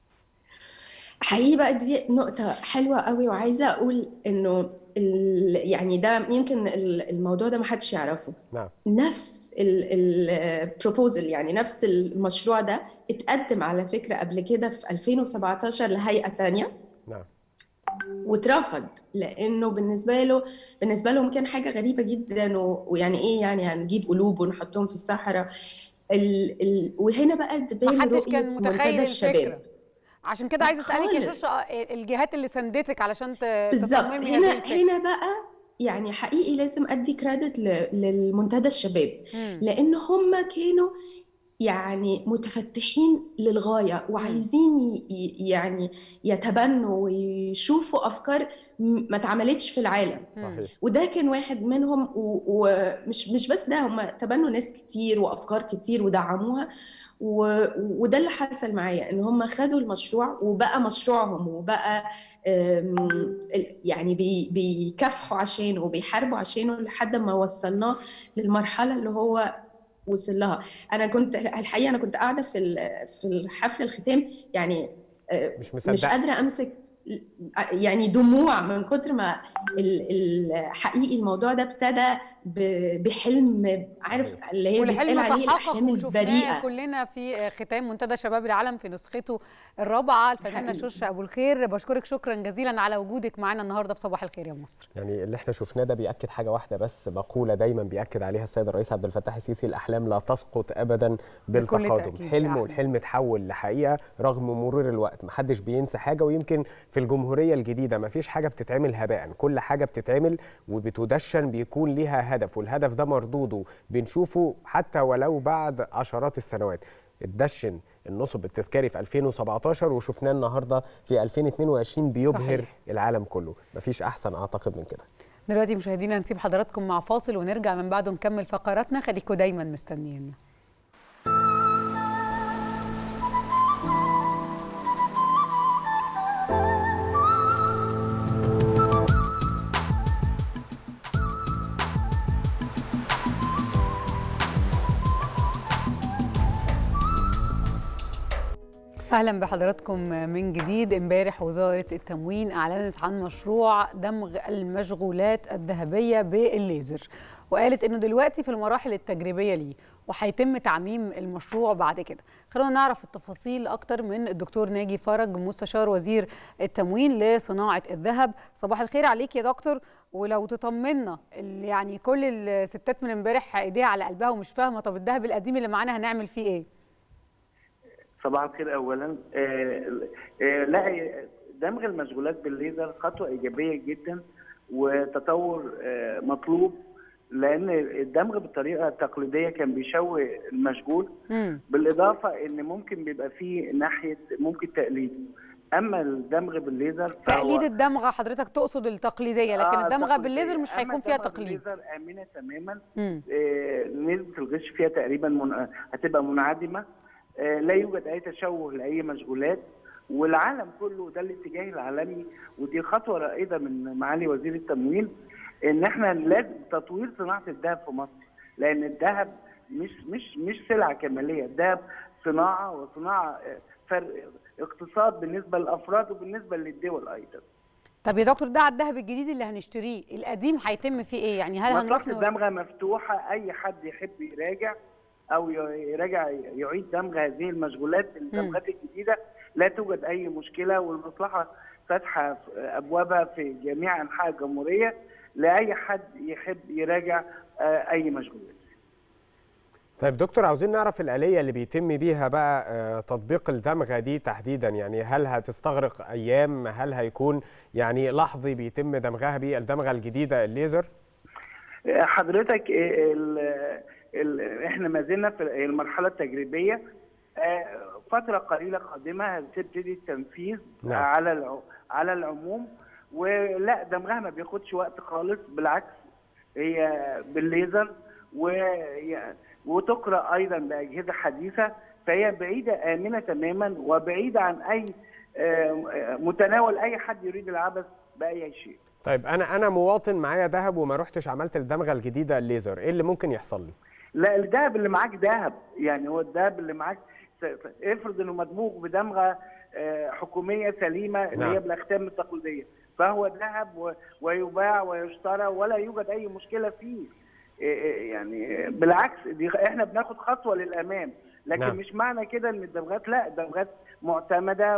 Speaker 13: حقيقي بقى دي نقطة حلوة قوي وعايزة أقول إنه ال- يعني ده يمكن ال- الموضوع ده محدش يعرفه
Speaker 6: نعم
Speaker 13: نفس البروبوزل يعني نفس المشروع ده اتقدم على فكرة قبل كده في 2017 لهيئة تانية
Speaker 6: نعم
Speaker 13: واترفض لانه بالنسبه له بالنسبه لهم كان حاجه غريبه جدا و... ويعني ايه يعني هنجيب قلوب ونحطهم في الصحراء ال... ال... وهنا بقى تبان
Speaker 7: محدش
Speaker 13: رؤيه
Speaker 7: كان
Speaker 13: منتدى
Speaker 7: متخيل
Speaker 13: الشباب
Speaker 7: الفكره عشان كده عايزه اسالك يا
Speaker 13: خالص.
Speaker 7: شوشه آه، الجهات اللي ساندتك علشان ت-
Speaker 13: بالظبط
Speaker 7: تصممي هذه
Speaker 13: هنا
Speaker 7: الفكره
Speaker 13: هنا بقى يعني حقيقي لازم ادي كريدت للمنتدى الشباب
Speaker 7: مم.
Speaker 13: لان هم كانوا يعني متفتحين للغايه وعايزين ي- ي- يعني يتبنوا ويشوفوا افكار م- ما اتعملتش في العالم
Speaker 6: صحيح
Speaker 13: وده كان واحد منهم و- ومش مش بس ده هم تبنوا ناس كتير وافكار كتير ودعموها و- وده اللي حصل معايا ان هم خدوا المشروع وبقى مشروعهم وبقى أم، ال- يعني بي- بيكافحوا عشانه وبيحاربوا عشانه لحد ما وصلناه للمرحله اللي هو وصل لها انا كنت الحقيقه انا كنت قاعده في ال- في الحفل الختام يعني آه،
Speaker 6: مش
Speaker 13: مش
Speaker 6: مصدقة.
Speaker 13: قادره امسك يعني دموع من كتر ما ال- ال- حقيقي الموضوع ده ابتدى ب- بحلم عارف اللي هي بيتقال
Speaker 7: والحلم
Speaker 13: عليه
Speaker 7: تحقق
Speaker 13: الاحلام
Speaker 7: وشفناه
Speaker 13: البريئه
Speaker 7: كلنا في ختام منتدى شباب العالم في نسخته الرابعه الفنانه
Speaker 13: حقيقي.
Speaker 7: شوشه ابو الخير بشكرك شكرا جزيلا على وجودك معنا النهارده في صباح الخير يا مصر
Speaker 6: يعني اللي احنا شفناه ده بيأكد حاجة واحدة بس مقولة دايما بيأكد عليها السيد الرئيس عبد الفتاح السيسي الأحلام لا تسقط أبدا بالتقادم
Speaker 7: تأكيد
Speaker 6: حلم
Speaker 7: يعني.
Speaker 6: والحلم اتحول لحقيقة رغم مرور الوقت محدش بينسى حاجة ويمكن في الجمهورية الجديدة مفيش حاجة بتتعمل هباء كل حاجة بتتعمل وبتدشن بيكون ليها هدف والهدف ده مردوده بنشوفه حتى ولو بعد عشرات السنوات اتدشن النصب التذكاري في 2017 وشفناه النهارده في 2022 بيبهر
Speaker 7: صحيح.
Speaker 6: العالم كله مفيش احسن اعتقد من كده
Speaker 7: دلوقتي مشاهدينا نسيب حضراتكم مع فاصل ونرجع من بعده نكمل فقراتنا خليكم دايما مستنيين اهلا بحضراتكم من جديد امبارح وزاره التموين اعلنت عن مشروع دمغ المشغولات الذهبيه بالليزر وقالت انه دلوقتي في المراحل التجريبيه ليه وهيتم تعميم المشروع بعد كده خلونا نعرف التفاصيل اكتر من الدكتور ناجي فرج مستشار وزير التموين لصناعه الذهب صباح الخير عليك يا دكتور ولو تطمنا ال- يعني كل الستات من امبارح ايديها على قلبها ومش فاهمه طب الذهب القديم اللي معانا هنعمل فيه ايه
Speaker 14: صباح الخير اولا آه، آه، لا دمغ المشغولات بالليزر خطوه ايجابيه جدا وتطور آه، مطلوب لان الدمغ بالطريقه التقليديه كان بيشوه المشغول بالاضافه ان ممكن بيبقى فيه ناحيه ممكن تقليد اما الدمغ بالليزر فهو
Speaker 7: تقليد الدمغه حضرتك تقصد التقليديه لكن
Speaker 14: آه،
Speaker 7: الدمغه
Speaker 14: تقليدية.
Speaker 7: بالليزر مش
Speaker 14: أما
Speaker 7: هيكون فيها
Speaker 14: الدمغة
Speaker 7: تقليد
Speaker 14: بالليزر امنه تماما
Speaker 7: مم.
Speaker 14: آه، نسبه الغش فيها تقريبا من... هتبقى منعدمه آه، لا يوجد اي تشوه لاي مشغولات والعالم كله ده الاتجاه العالمي ودي خطوه رائده من معالي وزير التموين ان احنا لازم تطوير صناعه الذهب في مصر لان الذهب مش مش مش سلعه كماليه الذهب صناعه وصناعه آه، فرق اقتصاد بالنسبه للافراد وبالنسبه للدول ايضا
Speaker 7: طب يا دكتور ده على الذهب الجديد اللي هنشتريه القديم هيتم فيه ايه يعني هل هنروح
Speaker 14: مصلحه
Speaker 7: نور...
Speaker 14: الدمغه مفتوحه اي حد يحب يراجع او يراجع يعيد دمغ هذه المشغولات الدمغات الجديده لا توجد اي مشكله والمصلحه فاتحه ابوابها في جميع انحاء الجمهوريه لاي حد يحب يراجع آه، اي مشغولات
Speaker 6: طيب دكتور عاوزين نعرف الآلية اللي بيتم بيها بقى آه، تطبيق الدمغة دي تحديدا يعني هل هتستغرق أيام هل هيكون يعني لحظي بيتم دمغها بيه الدمغة الجديدة الليزر
Speaker 14: حضرتك ال ال احنا ما زلنا في المرحله التجريبيه آه، فتره قليله قادمه هتبتدي التنفيذ
Speaker 6: نعم.
Speaker 14: على الع- على العموم ولا دمغها ما بياخدش وقت خالص بالعكس هي بالليزر وهي- وتقرا ايضا باجهزه حديثه فهي بعيده امنه تماما وبعيده عن اي آه، متناول اي حد يريد العبث باي شيء
Speaker 6: طيب أنا أنا مواطن معايا ذهب وما رحتش عملت الدمغة الجديدة الليزر إيه اللي ممكن يحصل لي؟
Speaker 14: لا الذهب اللي معاك ذهب يعني هو الذهب اللي معاك س- س- افرض انه مدموج بدمغه آه، حكوميه سليمه اللي
Speaker 6: نعم.
Speaker 14: هي بالاختام التقليديه فهو ذهب و- ويباع ويشترى ولا يوجد اي مشكله فيه إيه إيه يعني بالعكس دي احنا بناخد خطوه للامام لكن
Speaker 6: نعم.
Speaker 14: مش معنى كده ان الدمغات لا الدمغات معتمده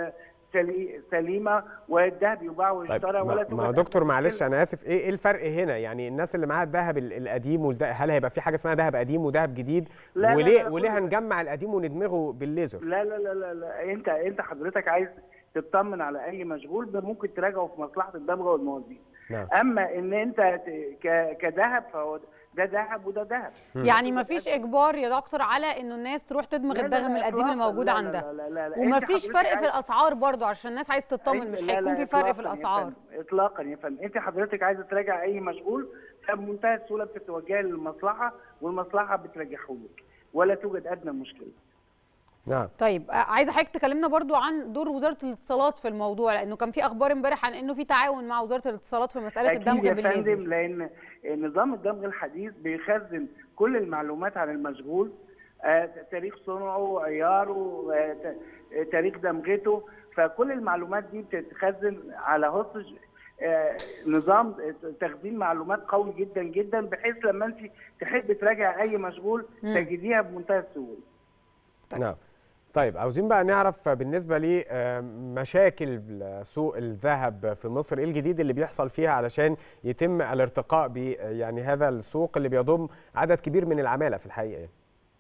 Speaker 14: وسليمه والذهب يباع
Speaker 6: طيب
Speaker 14: ويشترى ولا
Speaker 6: ما,
Speaker 14: توجد
Speaker 6: ما
Speaker 14: أي
Speaker 6: دكتور
Speaker 14: مشكلة.
Speaker 6: معلش أنا آسف إيه إيه الفرق هنا؟ يعني الناس اللي معاها الذهب ال- القديم والده هل هيبقى في حاجة اسمها ذهب قديم وذهب جديد؟
Speaker 14: لا، لا،
Speaker 6: وليه
Speaker 14: لا،
Speaker 6: وليه
Speaker 14: كله-
Speaker 6: هنجمع القديم وندمغه بالليزر؟
Speaker 14: لا لا لا لا, لا. انت انت حضرتك عايز تطمن على اي مشغول ده ممكن تراجعه في مصلحه الدمغه والموازين
Speaker 6: نعم
Speaker 14: اما ان انت ت- ك- كذهب فهو ده ذهب وده ذهب
Speaker 7: يعني ما فيش اجبار يا دكتور على انه الناس تروح تدمغ
Speaker 14: لا، لا،
Speaker 7: الدغم
Speaker 14: لا،
Speaker 7: القديم
Speaker 14: إطلاقاً.
Speaker 7: الموجود
Speaker 14: لا، لا،
Speaker 7: عندها
Speaker 14: لا، لا، لا.
Speaker 7: وما
Speaker 14: أنت
Speaker 7: فيش
Speaker 14: حضرتك
Speaker 7: فرق في
Speaker 14: عايز-
Speaker 7: الاسعار برضو عشان الناس عايز تطمن مش
Speaker 14: لا،
Speaker 7: هيكون
Speaker 14: لا،
Speaker 7: في فرق في
Speaker 14: إطلاقاً يا
Speaker 7: الاسعار
Speaker 14: فندم. اطلاقا يا فندم انت حضرتك عايزه تراجع اي مشغول بمنتهى السهوله بتتوجه للمصلحه والمصلحه بترجعه لك ولا توجد ادنى مشكله
Speaker 6: نعم
Speaker 7: طيب آه، عايزه حضرتك تكلمنا برضو عن دور وزاره الاتصالات في الموضوع لانه كان في اخبار امبارح عن انه في تعاون مع وزاره الاتصالات في مساله
Speaker 14: أكيد
Speaker 7: الدمغ
Speaker 14: يا
Speaker 7: بالليزر
Speaker 14: فندم لان نظام الدمغ الحديث بيخزن كل المعلومات عن المشغول آه، تاريخ صنعه عياره آه، ت- آه، تاريخ دمغته فكل المعلومات دي بتتخزن على هوستج آه، نظام تخزين معلومات قوي جدا جدا بحيث لما انت تحب تراجع اي مشغول
Speaker 6: مم.
Speaker 14: تجديها بمنتهى السهوله
Speaker 6: نعم طيب عاوزين بقى نعرف بالنسبة لمشاكل سوق الذهب في مصر ايه الجديد اللي بيحصل فيها علشان يتم الارتقاء ب يعني هذا السوق اللي بيضم عدد كبير من العمالة في الحقيقة يعني.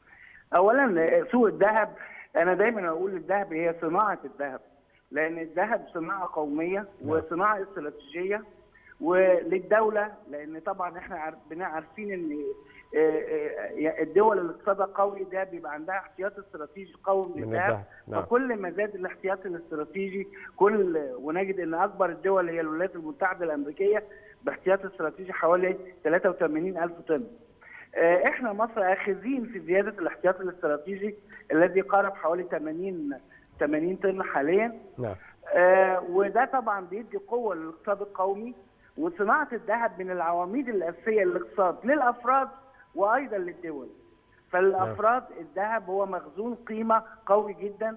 Speaker 14: اولا سوق الذهب انا دايما اقول الذهب هي صناعه الذهب لان الذهب صناعه قوميه وصناعه استراتيجيه وللدوله لان طبعا احنا عار- بنا- عارفين ان آه، آه، الدول اللي اقتصادها قوي ده بيبقى عندها احتياط استراتيجي قوي من
Speaker 6: من
Speaker 14: الذهب
Speaker 6: الذهب، نعم.
Speaker 14: فكل ما زاد الاحتياط الاستراتيجي كل ونجد ان اكبر الدول هي الولايات المتحده الامريكيه باحتياط استراتيجي حوالي 83 الف طن آه، احنا مصر اخذين في زياده الاحتياط الاستراتيجي الذي قارب حوالي 80 80 طن حاليا
Speaker 6: نعم
Speaker 14: آه، وده طبعا بيدي قوه للاقتصاد القومي وصناعه الذهب من العواميد الاساسيه للاقتصاد للافراد وايضا للدول فالافراد الذهب هو مخزون قيمه قوي جدا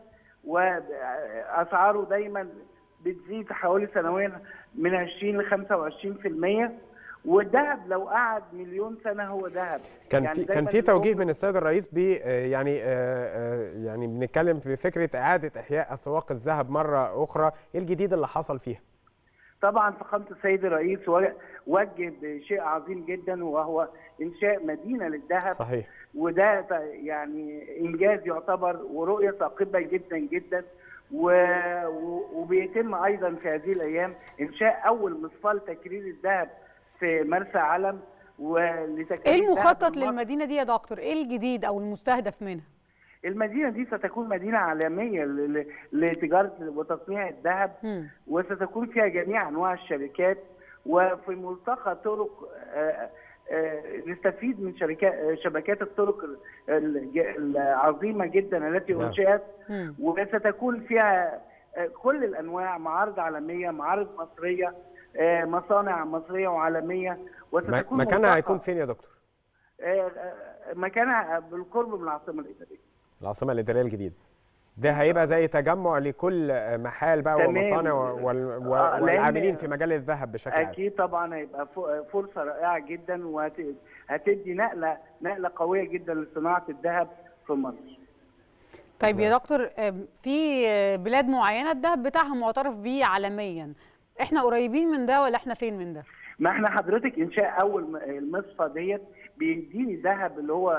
Speaker 14: واسعاره دايما بتزيد حوالي سنويا من 20 ل 25% والذهب لو قعد مليون سنه هو ذهب
Speaker 6: كان
Speaker 14: يعني
Speaker 6: في كان
Speaker 14: دايماً
Speaker 6: في توجيه
Speaker 14: بنقول-
Speaker 6: من السيد الرئيس ب آه، يعني آه، آه، يعني بنتكلم في فكرة إعادة إحياء أسواق الذهب مرة أخرى ايه الجديد اللي حصل فيها؟
Speaker 14: طبعا فخامه السيد الرئيس و- وجه بشيء عظيم جدا وهو انشاء مدينه للذهب
Speaker 6: صحيح
Speaker 14: وده ت- يعني انجاز يعتبر ورؤيه ثاقبه جدا جدا و... و- وبيتم ايضا في هذه الايام انشاء اول مصفاه لتكرير الذهب في مرسى علم ولتكرير
Speaker 7: ايه
Speaker 14: الذهب
Speaker 7: المخطط
Speaker 14: المصري.
Speaker 7: للمدينه دي يا دكتور ايه الجديد او المستهدف منها
Speaker 14: المدينه دي ستكون مدينه عالميه ل- ل- لتجاره وتصنيع الذهب
Speaker 7: مم.
Speaker 14: وستكون فيها جميع انواع الشركات وفي ملتقى طرق آه، آه، نستفيد من شركات شبكات الطرق الج- العظيمه جدا التي
Speaker 15: نعم.
Speaker 14: انشئت
Speaker 15: مم.
Speaker 14: وستكون فيها آه، كل الانواع معارض عالميه معارض مصريه آه، مصانع مصريه وعالميه
Speaker 6: م-
Speaker 14: وستكون
Speaker 6: مكانها
Speaker 14: ملتقى-
Speaker 6: هيكون فين يا دكتور؟
Speaker 14: آه، آه، مكانها بالقرب من العاصمه الاداريه
Speaker 6: العاصمة الإدارية الجديدة ده هيبقى زي تجمع لكل محال بقى
Speaker 14: تمام.
Speaker 6: ومصانع وال- وال-
Speaker 14: آه، لأن-
Speaker 6: والعاملين في مجال الذهب بشكل عام
Speaker 14: اكيد طبعا هيبقى ف- فرصه رائعه جدا وهتدي نقله نقله قويه جدا لصناعه الذهب في مصر
Speaker 7: طيب يا دكتور آم، في آه، بلاد معينه الذهب بتاعها معترف بيه عالميا احنا قريبين من ده ولا احنا فين من ده
Speaker 14: ما احنا حضرتك انشاء اول م- المصفى ديت بيديني ذهب اللي هو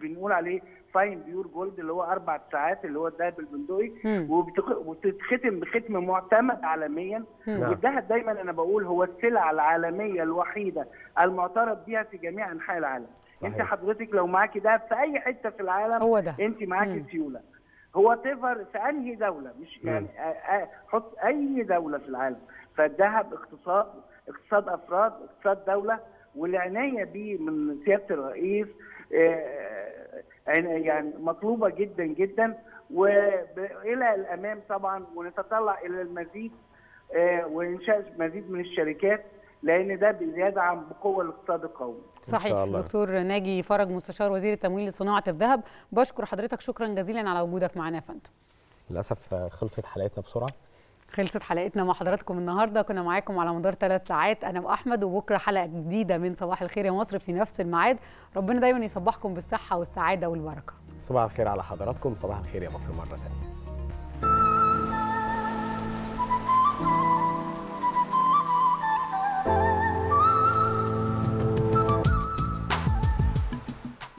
Speaker 14: بنقول عليه فاين بيور جولد اللي هو اربع ساعات اللي هو الذهب البندقي
Speaker 7: مم.
Speaker 14: وبتخ- وبتتختم بختم معتمد عالميا
Speaker 7: مم.
Speaker 14: والذهب دايما انا بقول هو السلعه العالميه الوحيده المعترف بها في جميع انحاء العالم
Speaker 7: صحيح.
Speaker 14: انت حضرتك لو معاكي دهب في اي حته في العالم
Speaker 7: هو ده.
Speaker 14: انت معاكي
Speaker 7: مم.
Speaker 14: سيوله هو تفر في انهي دوله مش
Speaker 7: مم.
Speaker 14: يعني آه، آه، حط اي دوله في العالم فالذهب اقتصاد اقتصاد افراد اقتصاد دوله والعنايه بيه من سياده الرئيس آه، عن- يعني مطلوبه جدا جدا والى الامام طبعا ونتطلع الى المزيد آه، وانشاء مزيد من الشركات لان ده بيدعم بقوه الاقتصاد القومي
Speaker 7: صحيح دكتور ناجي فرج مستشار وزير التمويل لصناعه الذهب بشكر حضرتك شكرا جزيلا على وجودك معنا يا فندم
Speaker 6: للاسف آه، خلصت حلقتنا بسرعه
Speaker 7: خلصت حلقتنا مع حضراتكم النهارده كنا معاكم على مدار ثلاث ساعات انا واحمد وبكره حلقه جديده من صباح الخير يا مصر في نفس الميعاد ربنا دايما يصبحكم بالصحه والسعاده والبركه
Speaker 6: صباح الخير على حضراتكم صباح الخير يا مصر مره ثانيه